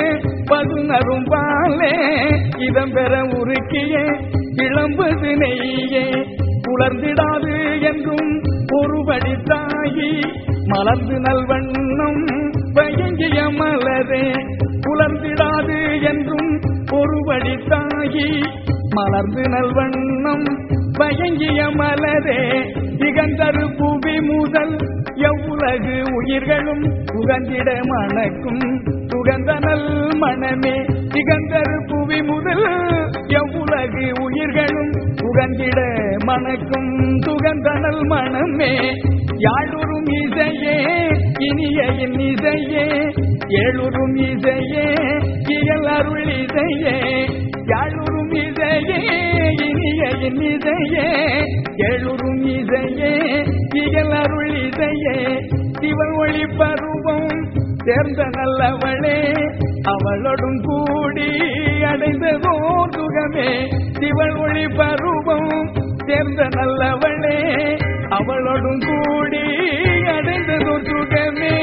பதுனரும்பாலே இதம் பெற உருக்கிய இளம் பசுனையே உலர்ந்திடாது என்றும் ஒருபடி தாயி மலர்ந்து நல்வண்ணம் பயங்கிய மலரே உலர்ந்திடாது என்றும் ஒருபடி தாயி மலர்ந்து நல்வண்ணம் பயங்கிய மலரே திகந்தரு புவி முதல் எவ்வுலகு உயிர்களும் உகந்திட மணக்கும் சுகந்த நல் மனமே திகந்தரு புவி முதல் எவ்வுலகு உயிர்களும் உகந்திட மணக்கும் சுகந்த நல் மனமே யாழுறும் இசையே இனிய என் இசையே ஏழுறும் இசையே இயல் அருள் இசையே யாழுறும் இசையே இனிய என் இசையே எழுறும் இசையே இயல் அருள் இசையே சிவ ஒளி பருவம் சேர்ந்த நல்லவளே அவளோடும் கூடி அடைந்ததோ சுகமே சிவள் ஒளி பருவம் சேர்ந்த நல்லவளே அவளோடும் கூடி அடைந்ததோ சுகமே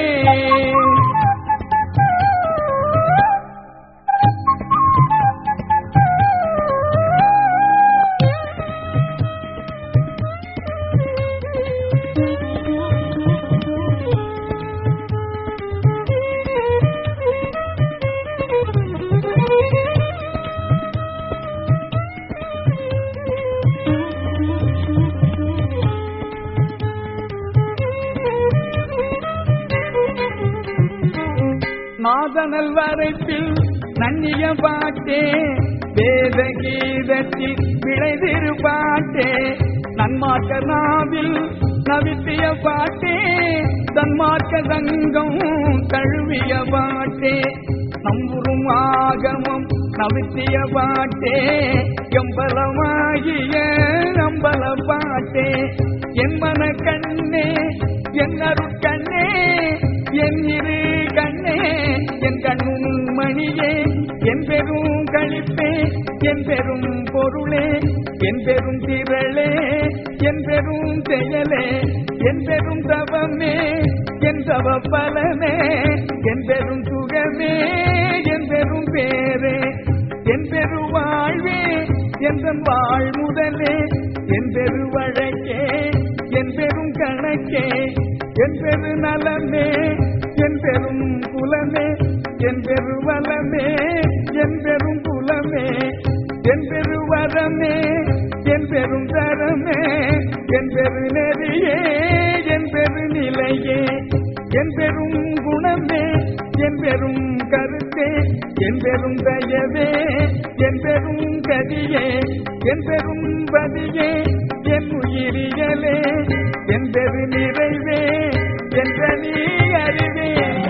நாதனல் வரைப்பில் நன்னிய பாட்டே வேத கீதத்தில் விளைதிரு பாட்டே நன்மார்க்க நாவில் நவித்திய பாட்டே தன்மார்க்க சங்கம் தழுவிய பாட்டே நம்புறும் ஆகமம் நவித்திய பாட்டே எம்பலமாகிய நம்பல பாட்டே என் மன கண்ணே என் அருட்கண்ணே என் இரு கண்ணே என் கண்ணும் மணியே என் பெரும் கழிப்பே என் பெரும் பொருளே என் பெரும் திரளே என் பெரும் செயலே என் பெரும் தவமே என் தவ பலமே என் பெரும் சுகமே என் பெரும் பேரே என் பெரு வாழ்வே என் வாழ் முதலே என் பெரு வழக்கே என் பெரும் கணக்கே என் பெரு நலமே என் பெரும் குலமே என் பெரு வளமே என் பெரும் குலமே என் பெரு வரமே என் பெரும் தரமே என் பெரு நெறியே என் பெரு நிலையே என் பெரும் குணமே என் பெரும் கருத்தே என் பெரும் தயவே என் பெரும் கதியே என் பெரும் பதியே என் உயிரியலே என் பெரு நிறைவே என்ற நீ அறிவே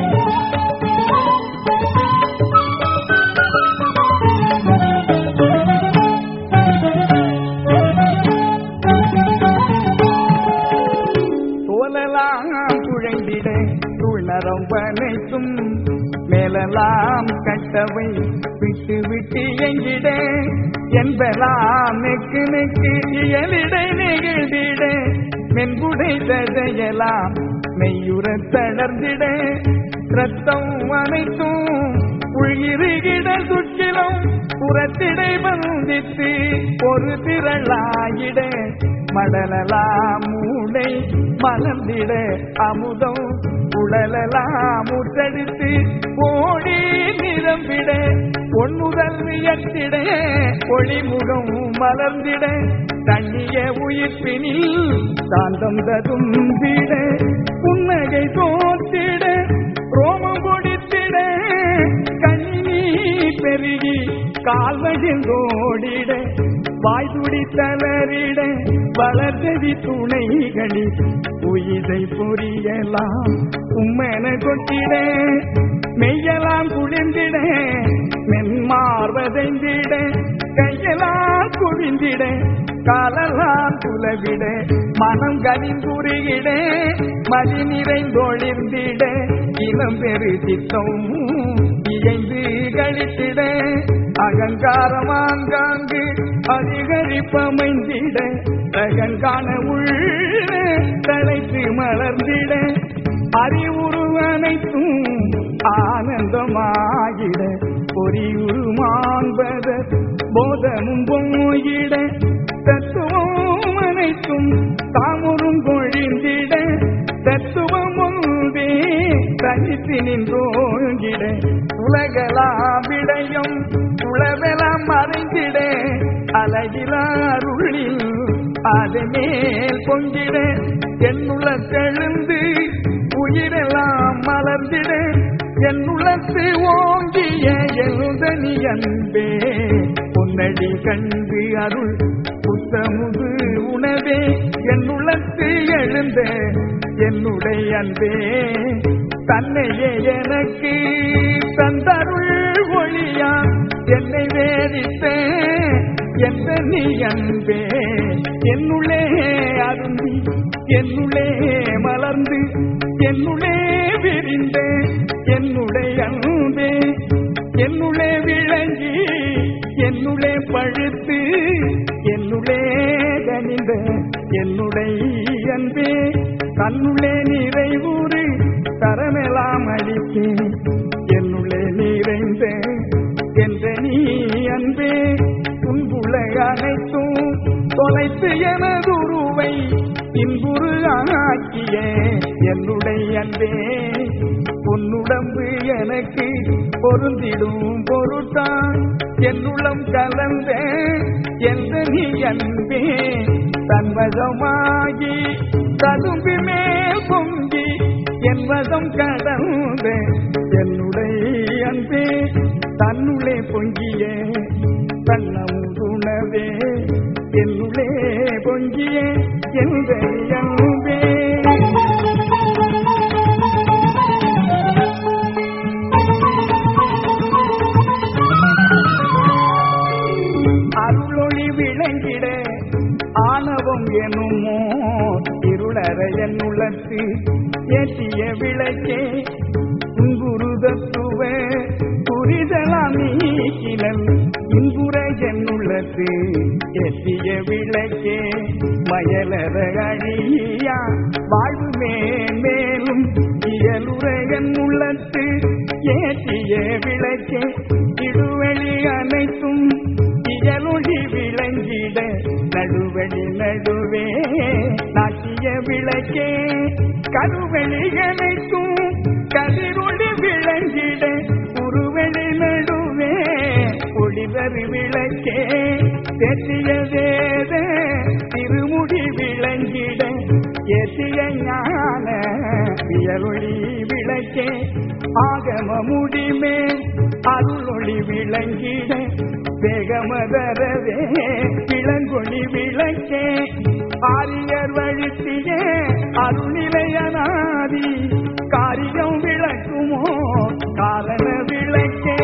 தோலலாம் குழைந்திட துணரம் பனைத்தும் மேலலாம் கட்டவை விட்டு விட்டு எங்கிட என்பலாம் நெக்கு நெக்கு இயலிடை நெகிழ்ந்திட மென்புடை ததையலாம் மெய்யுறத் தளர்ந்திட ரத்தம் அனைத்தும் உள்கிருகிட சுற்றிலும் புறத்திடை வந்தித்து ஒரு திரளாயிட மடலலாம் மூளை மலர்ந்திட அமுதம் உடலலாம் முற்றடித்து ஓடி நிரம்பிட பொன்முதல் வியத்திட ஒளிமுகம் மலர்ந்திட தண்ணிய உயிர்ப்பினில் சாந்தம் ததும்பிட புன்னகை தோத்திட ரோமம் கொடித்திட கண்ணி பெருகி கால்வழிந்தோடிட வாய்துடி தளரிட வளர்ந்ததி துணைகளில் உயிரை பொரியலாம் உம்மென கொட்டிட மெய்யலாம் குளிர்ந்திட மென்மார்வதைந்திட கையெல்லாம் குவிந்திட காலெல்லாம் துலவிட மனம் கனிந்துருகிட மதி நிறைந்தொழிர்ந்திட இனம் பெரு சித்தம் இயைந்து கழித்திட அகங்காரமாங்காங்கு அதிகரிப்பமைந்திட அகங்கான உள்ள தலைத்து மலர்ந்திட அறிவுரு அனைத்தும் ஆனந்தமாகிட பொறியுரு மாண்பத போதமும் போயிட தத்துவம் அனைத்தும் தாமுறும் கொழிந்திட தத்துவம் ஒன்றே தனித்து நின்றோங்கிட உலகலாம் விடயம் உளவெல்லாம் மறைந்திட அழகிலாருளில் அது மேல் பொங்கிட என்னுள்ளத்தெழுந்து உயிரெல்லாம் மலர்ந்திட என்னுள்ளத்து ஓங்கிய எழுதனி அன்பே பொன்னடி கண்டு அருள் புத்தமுது உணவே என்னுள்ளத்து எழுந்த என்னுடைய அன்பே தன்னையே எனக்கு தந்தருள் ஒளியா என்னை வேதித்த எந்த நீ அன்பே என்னுள்ளே அருந்தி என்னுள்ளே மலர்ந்து என்னுள்ளே விரிந்த என்னுடைய அன்பே என்னுள்ளே விளங்கி என்னுள்ளே பழுத்து என்னுள்ளே கனிந்த என்னுடைய அன்பே தன்னுள்ளே நிறைவுறு தரமெல்லாம் அளித்தேன் என்னுள்ளே நிறைந்த என்ற நீ அன்பே துன்புல அனைத்தும் தொலைத்து எனதுருவை இன்புரு ஆக்கிய என்னுடைய அன்பே பொன்னுடம்பு எனக்கு பொருந்திடும் பொருட்டான் என்னுள்ளம் கலந்த எந்த நீ அன்பே தன்வசமாகி ததும்பி மேல் பொங்கி என்பதம் கடந்த
என்னுடைய அன்பே தன்னுள்ளே பொங்கிய தன்னமுதுணவே என்னுள்ளே பொங்கிய எந்த அன்பே அருளொளி விளங்கிட ஆணவம் எனுமோ இருளற என் உள்ளத்து ஏற்றிய விளக்கே குருதத்துவ புரிதலாம் நீக்கினல் இன்புற என் உள்ளத்து ஏற்றிய விளக்கே மயலற அழியா வாழ்வு மேலும் இயலுற என் உள்ளத்து ஏற்றிய விளக்கே இடுவெளி அனைத்தும் இயலொழி விளங்கிட நடுவழி நடுவே நாட்டிய விளக்கே கருவெளி அனைத்தும் கதிரொளி விளங்கிட உருவெளி நடுவே ஒளிதரு விளக்கே தெற்றிய வேத திருமுடி விளங்கிட எத்திய ஞான வியலொளி விளக்கே ஆகம முடிமே அருளொளி விளங்கிட வேகமதரவே விளங்கொளி விளக்கே ஆரியர் வழித்திய அருள்நிலையனாதி காரியம் விளக்குமோ காரண விளக்கே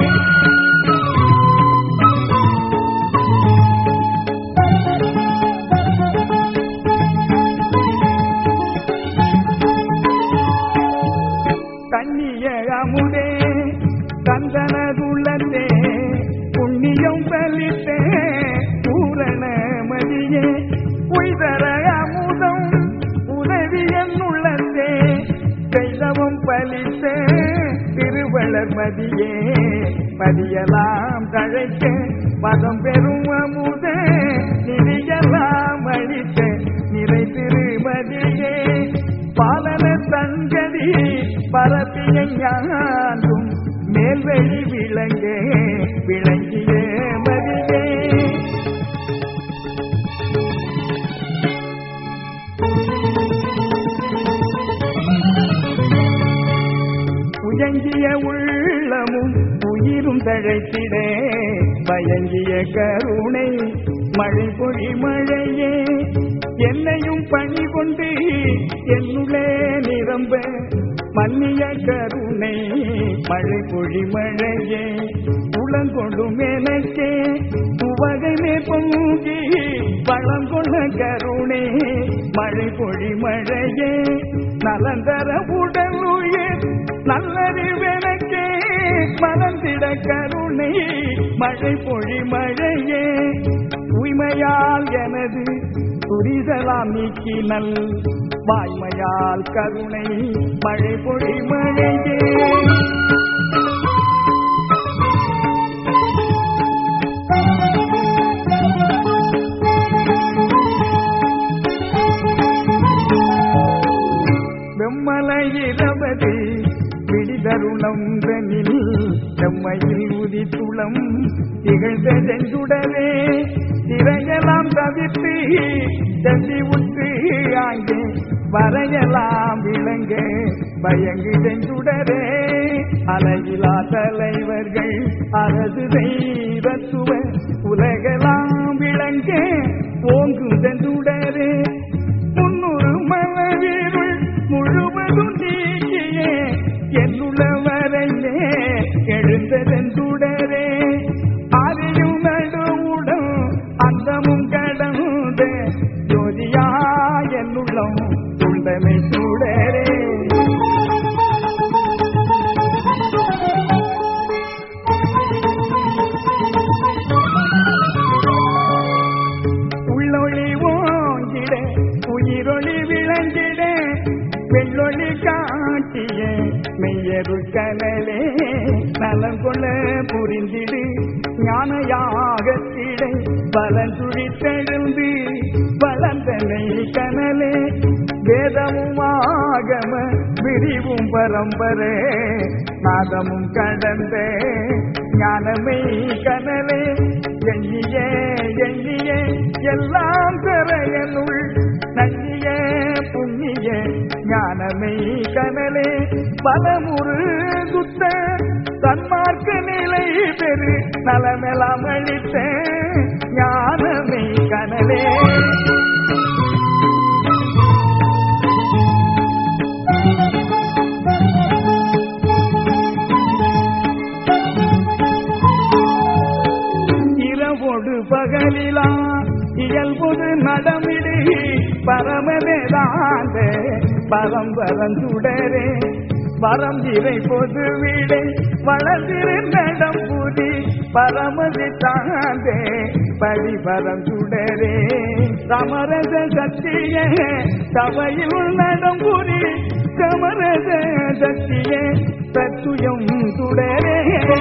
தண்ணிய அமுதே தந்தனதுள்ளத்தே புண்ணியம் பலித்தே பூரண மதியே உய்தர அமுதம் உதவி என்னுள்ளத்தே கைதவம் பலித்த திருவளர் மதியே மதியலாம் தழைக்க மதம் பெறும் அமுத நிதியெல்லாம் அளித்த நிறை திருமதியே பாலன தங்கதி பரப்பிய ஞானும் மேல்வெளி விளங்கே விளங்கிய மதியே உயங்கிய உள்ளமும் உயிரும் தழைத்திட பயங்கிய கருணை மழை பொழி மழையே என்னையும் பணி கொண்டு என்னுள்ளே நிரம்ப மன்னிய கருணை மழை பொழி மழையே உளங்கொள்ளும் எனக்கே உவகமே பொங்கி வளம் கொள்ள கருணை மழை பொழி மழையே நலந்தர உடல் உயிர் நல்லறிவெனக்கே மறந்திட கருணை மழை பொழி மழையே உய்மையால் எனது துரிதலாம் நீக்கினல் வாய்மையால் கருணை மழை பொழி மழையே வெம்மலையிரவது பிடிதருணம் தனில் செம்மையில் உதித்துளம் திகழ்ந்த செஞ்சுடரே திரையெல்லாம் தவிர்த்து செல்லி உற்று ஆங்கே வரையலாம் விளங்க பயங்கு செஞ்சுடரே அலையிலா தலைவர்கள் அரசு தெய்வத்துவ உலகெல்லாம் விளங்க ஓங்கும் செஞ்சுடரே முன்னூறு மலவீருள் முழுவதும் நீக்கியே என்னுள்ளவரையே எழுந்ததென்றுடரே அறியும் நடுவுடன் அந்தமும் கடந்த ஜோதியா என்னுள்ளம் துண்டமை சூடரே உள்ளொளி ஓங்கிட உயிரொளி விளங்கிட வெள்ளொளி காட்டிய மெய்யருள் கனலே நலம் கொள்ள புரிந்திடு ஞானயாகத்திடை பலந்துழித்தெழுந்து வளர்ந்தனை கனலே வேதமும் ஆகம விரிவும் பரம்பரே நாதமும் கடந்த ஞானமை கனலே எண்ணிய எண்ணிய எல்லாம் திரையனுள் நன்னிய புண்ணிய ஞானமை கனலே பலமுறு குத்த தன்மார்க்க நிலை பெரு நலமெல்லாம் அளித்த ஞானமை கனலே இரவோடு பகலிலா இயல்புது நடமிடு பரமவேதாந்த பரம்பரம் சுடரே பரம் இறை பொது வீடே வளர்ந்திரு நடம் புதி பரமதித்தாந்தே பரிபரம் சுடரே சமரச சத்திய சபையில் நடம் புரி சமரச சத்திய தத்துயம் சுடரே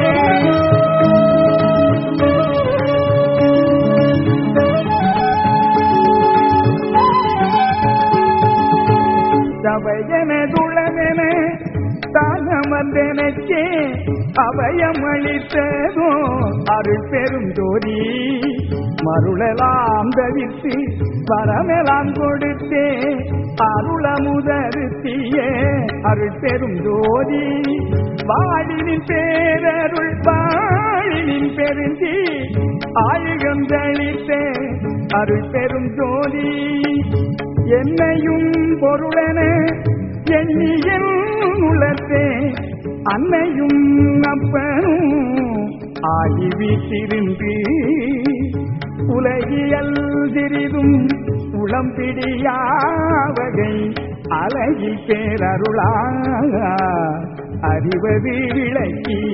சபையனதுளமென தானமர்ந்தெனக்கே அபயமளித்ததோ அருள் பெரும் ஜோதி மருளலாம் தவித்து வரமெலாம் கொடுத்தே அருளமுதருத்திய அருள் பெரும் ஜோதி வாழினின் பேரருள் வாழினின் பெருந்தி ஆயுகம் தளித்தே அருள் பெரும் ஜோதி என்னையும் பொருளென எண்ணியல் உலத்தே அன்னையும் அப்பனும் ஆகி வீட்டிருந்து உலகியல் சிறிதும் உளம்பிடியாவகை அழகில் பேரருளா அறிவது விளக்கி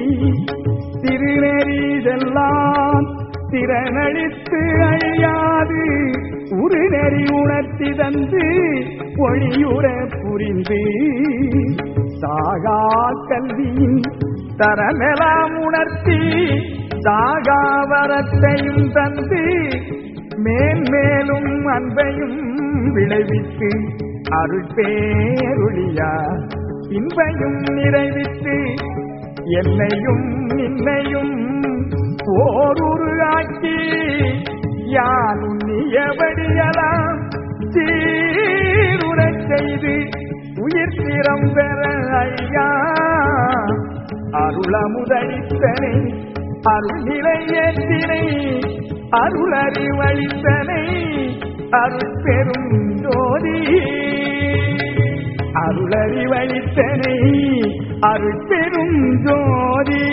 திருநெறிதெல்லாம் திறனளித்து அழியாது உருநெறி உணர்த்தி தந்து ஒளியுற புரிந்து சாகா கல்வியின் தரமெலாம் உணர்த்தி சாகாவரத்தையும் தந்து மேன்மேலும் அன்பையும் விளைவித்து அருட்பேருளியா இன்பையும் நிறைவித்து என்னையும் நின்னையும் ஓருரு ஆக்கி யான் உன்னியபடியலாம் சீருறச் செய்து உயிர் திறம் பெற ஐயா அருளமுதளித்தனை அருள் நிலையத்தினை அருள் அறிவழித்தனை அருள் பெரும் ஜோதி அருள் அறிவழித்தனை அருள் பெரும் ஜோதி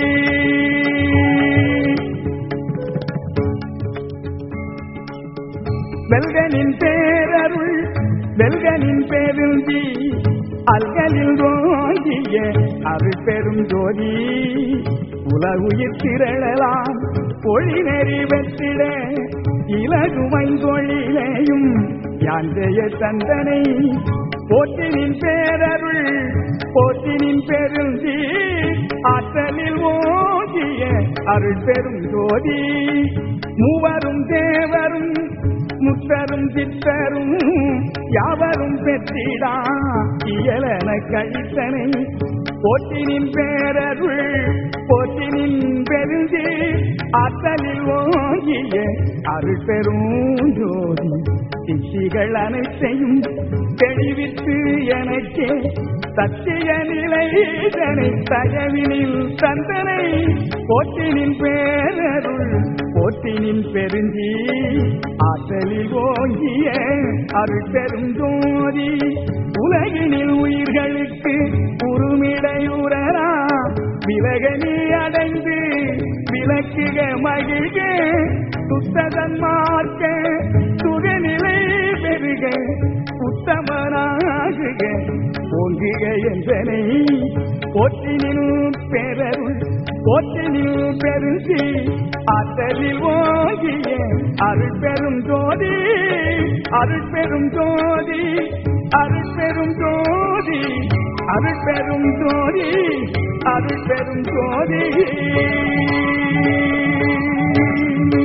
வெல்கனின் பேரருள் வெல்கனின் பேருந்தி அல்கலில் தோங்கிய அருள் பெரும் ஜோதி உலகுயிர் திரளலாம் ஒளி நெறி வெற்றிட இலகுமைந்தொழிலையும் யான் செய்ய தந்தனை போற்றினின் பேரருள் போற்றினின் பெருந்தி ஆற்றலில் ஓங்கிய அருள் பெரும் ஜோதி மூவரும் தேவரும் முத்தரும் சித்தரும் யாவரும் பெற்றிடா இயலன கழித்தனை போற்றினின் பேரருள் போற்றினின் பெருந்தி ஆற்றலில் ஓங்கிய அருள் பெரும் ஜோதி சிஷிகள் அனைத்தையும் தெளிவித்து எனக்கே சத்திய நிலைதனை தகவினில் தந்தனை போற்றினின் பேரருள் போற்றினின் பெருஞ்சி ஆற்றலில் ஓங்கிய அருள் பெரும் ஜோதி உலகினில் உயிர்களுக்கு உருமிடையுறரா விலகனி அடைந்து விளக்குக மகிழ்க சுத்ததன்மார்க்க சுகநிலை பெருக உத்தமனாகுக ஓங்குக என்பனை போற்றினில் பெறருள் போற்றினில் பெருசி ஆற்றலில் ஓங்கிய அருள் பெரும் ஜோதி அருள் பெரும் ஜோதி அருள் பெரும் ஜோதி அருள் பெரும் ஜோதி அருள் பெரும் ஜோதி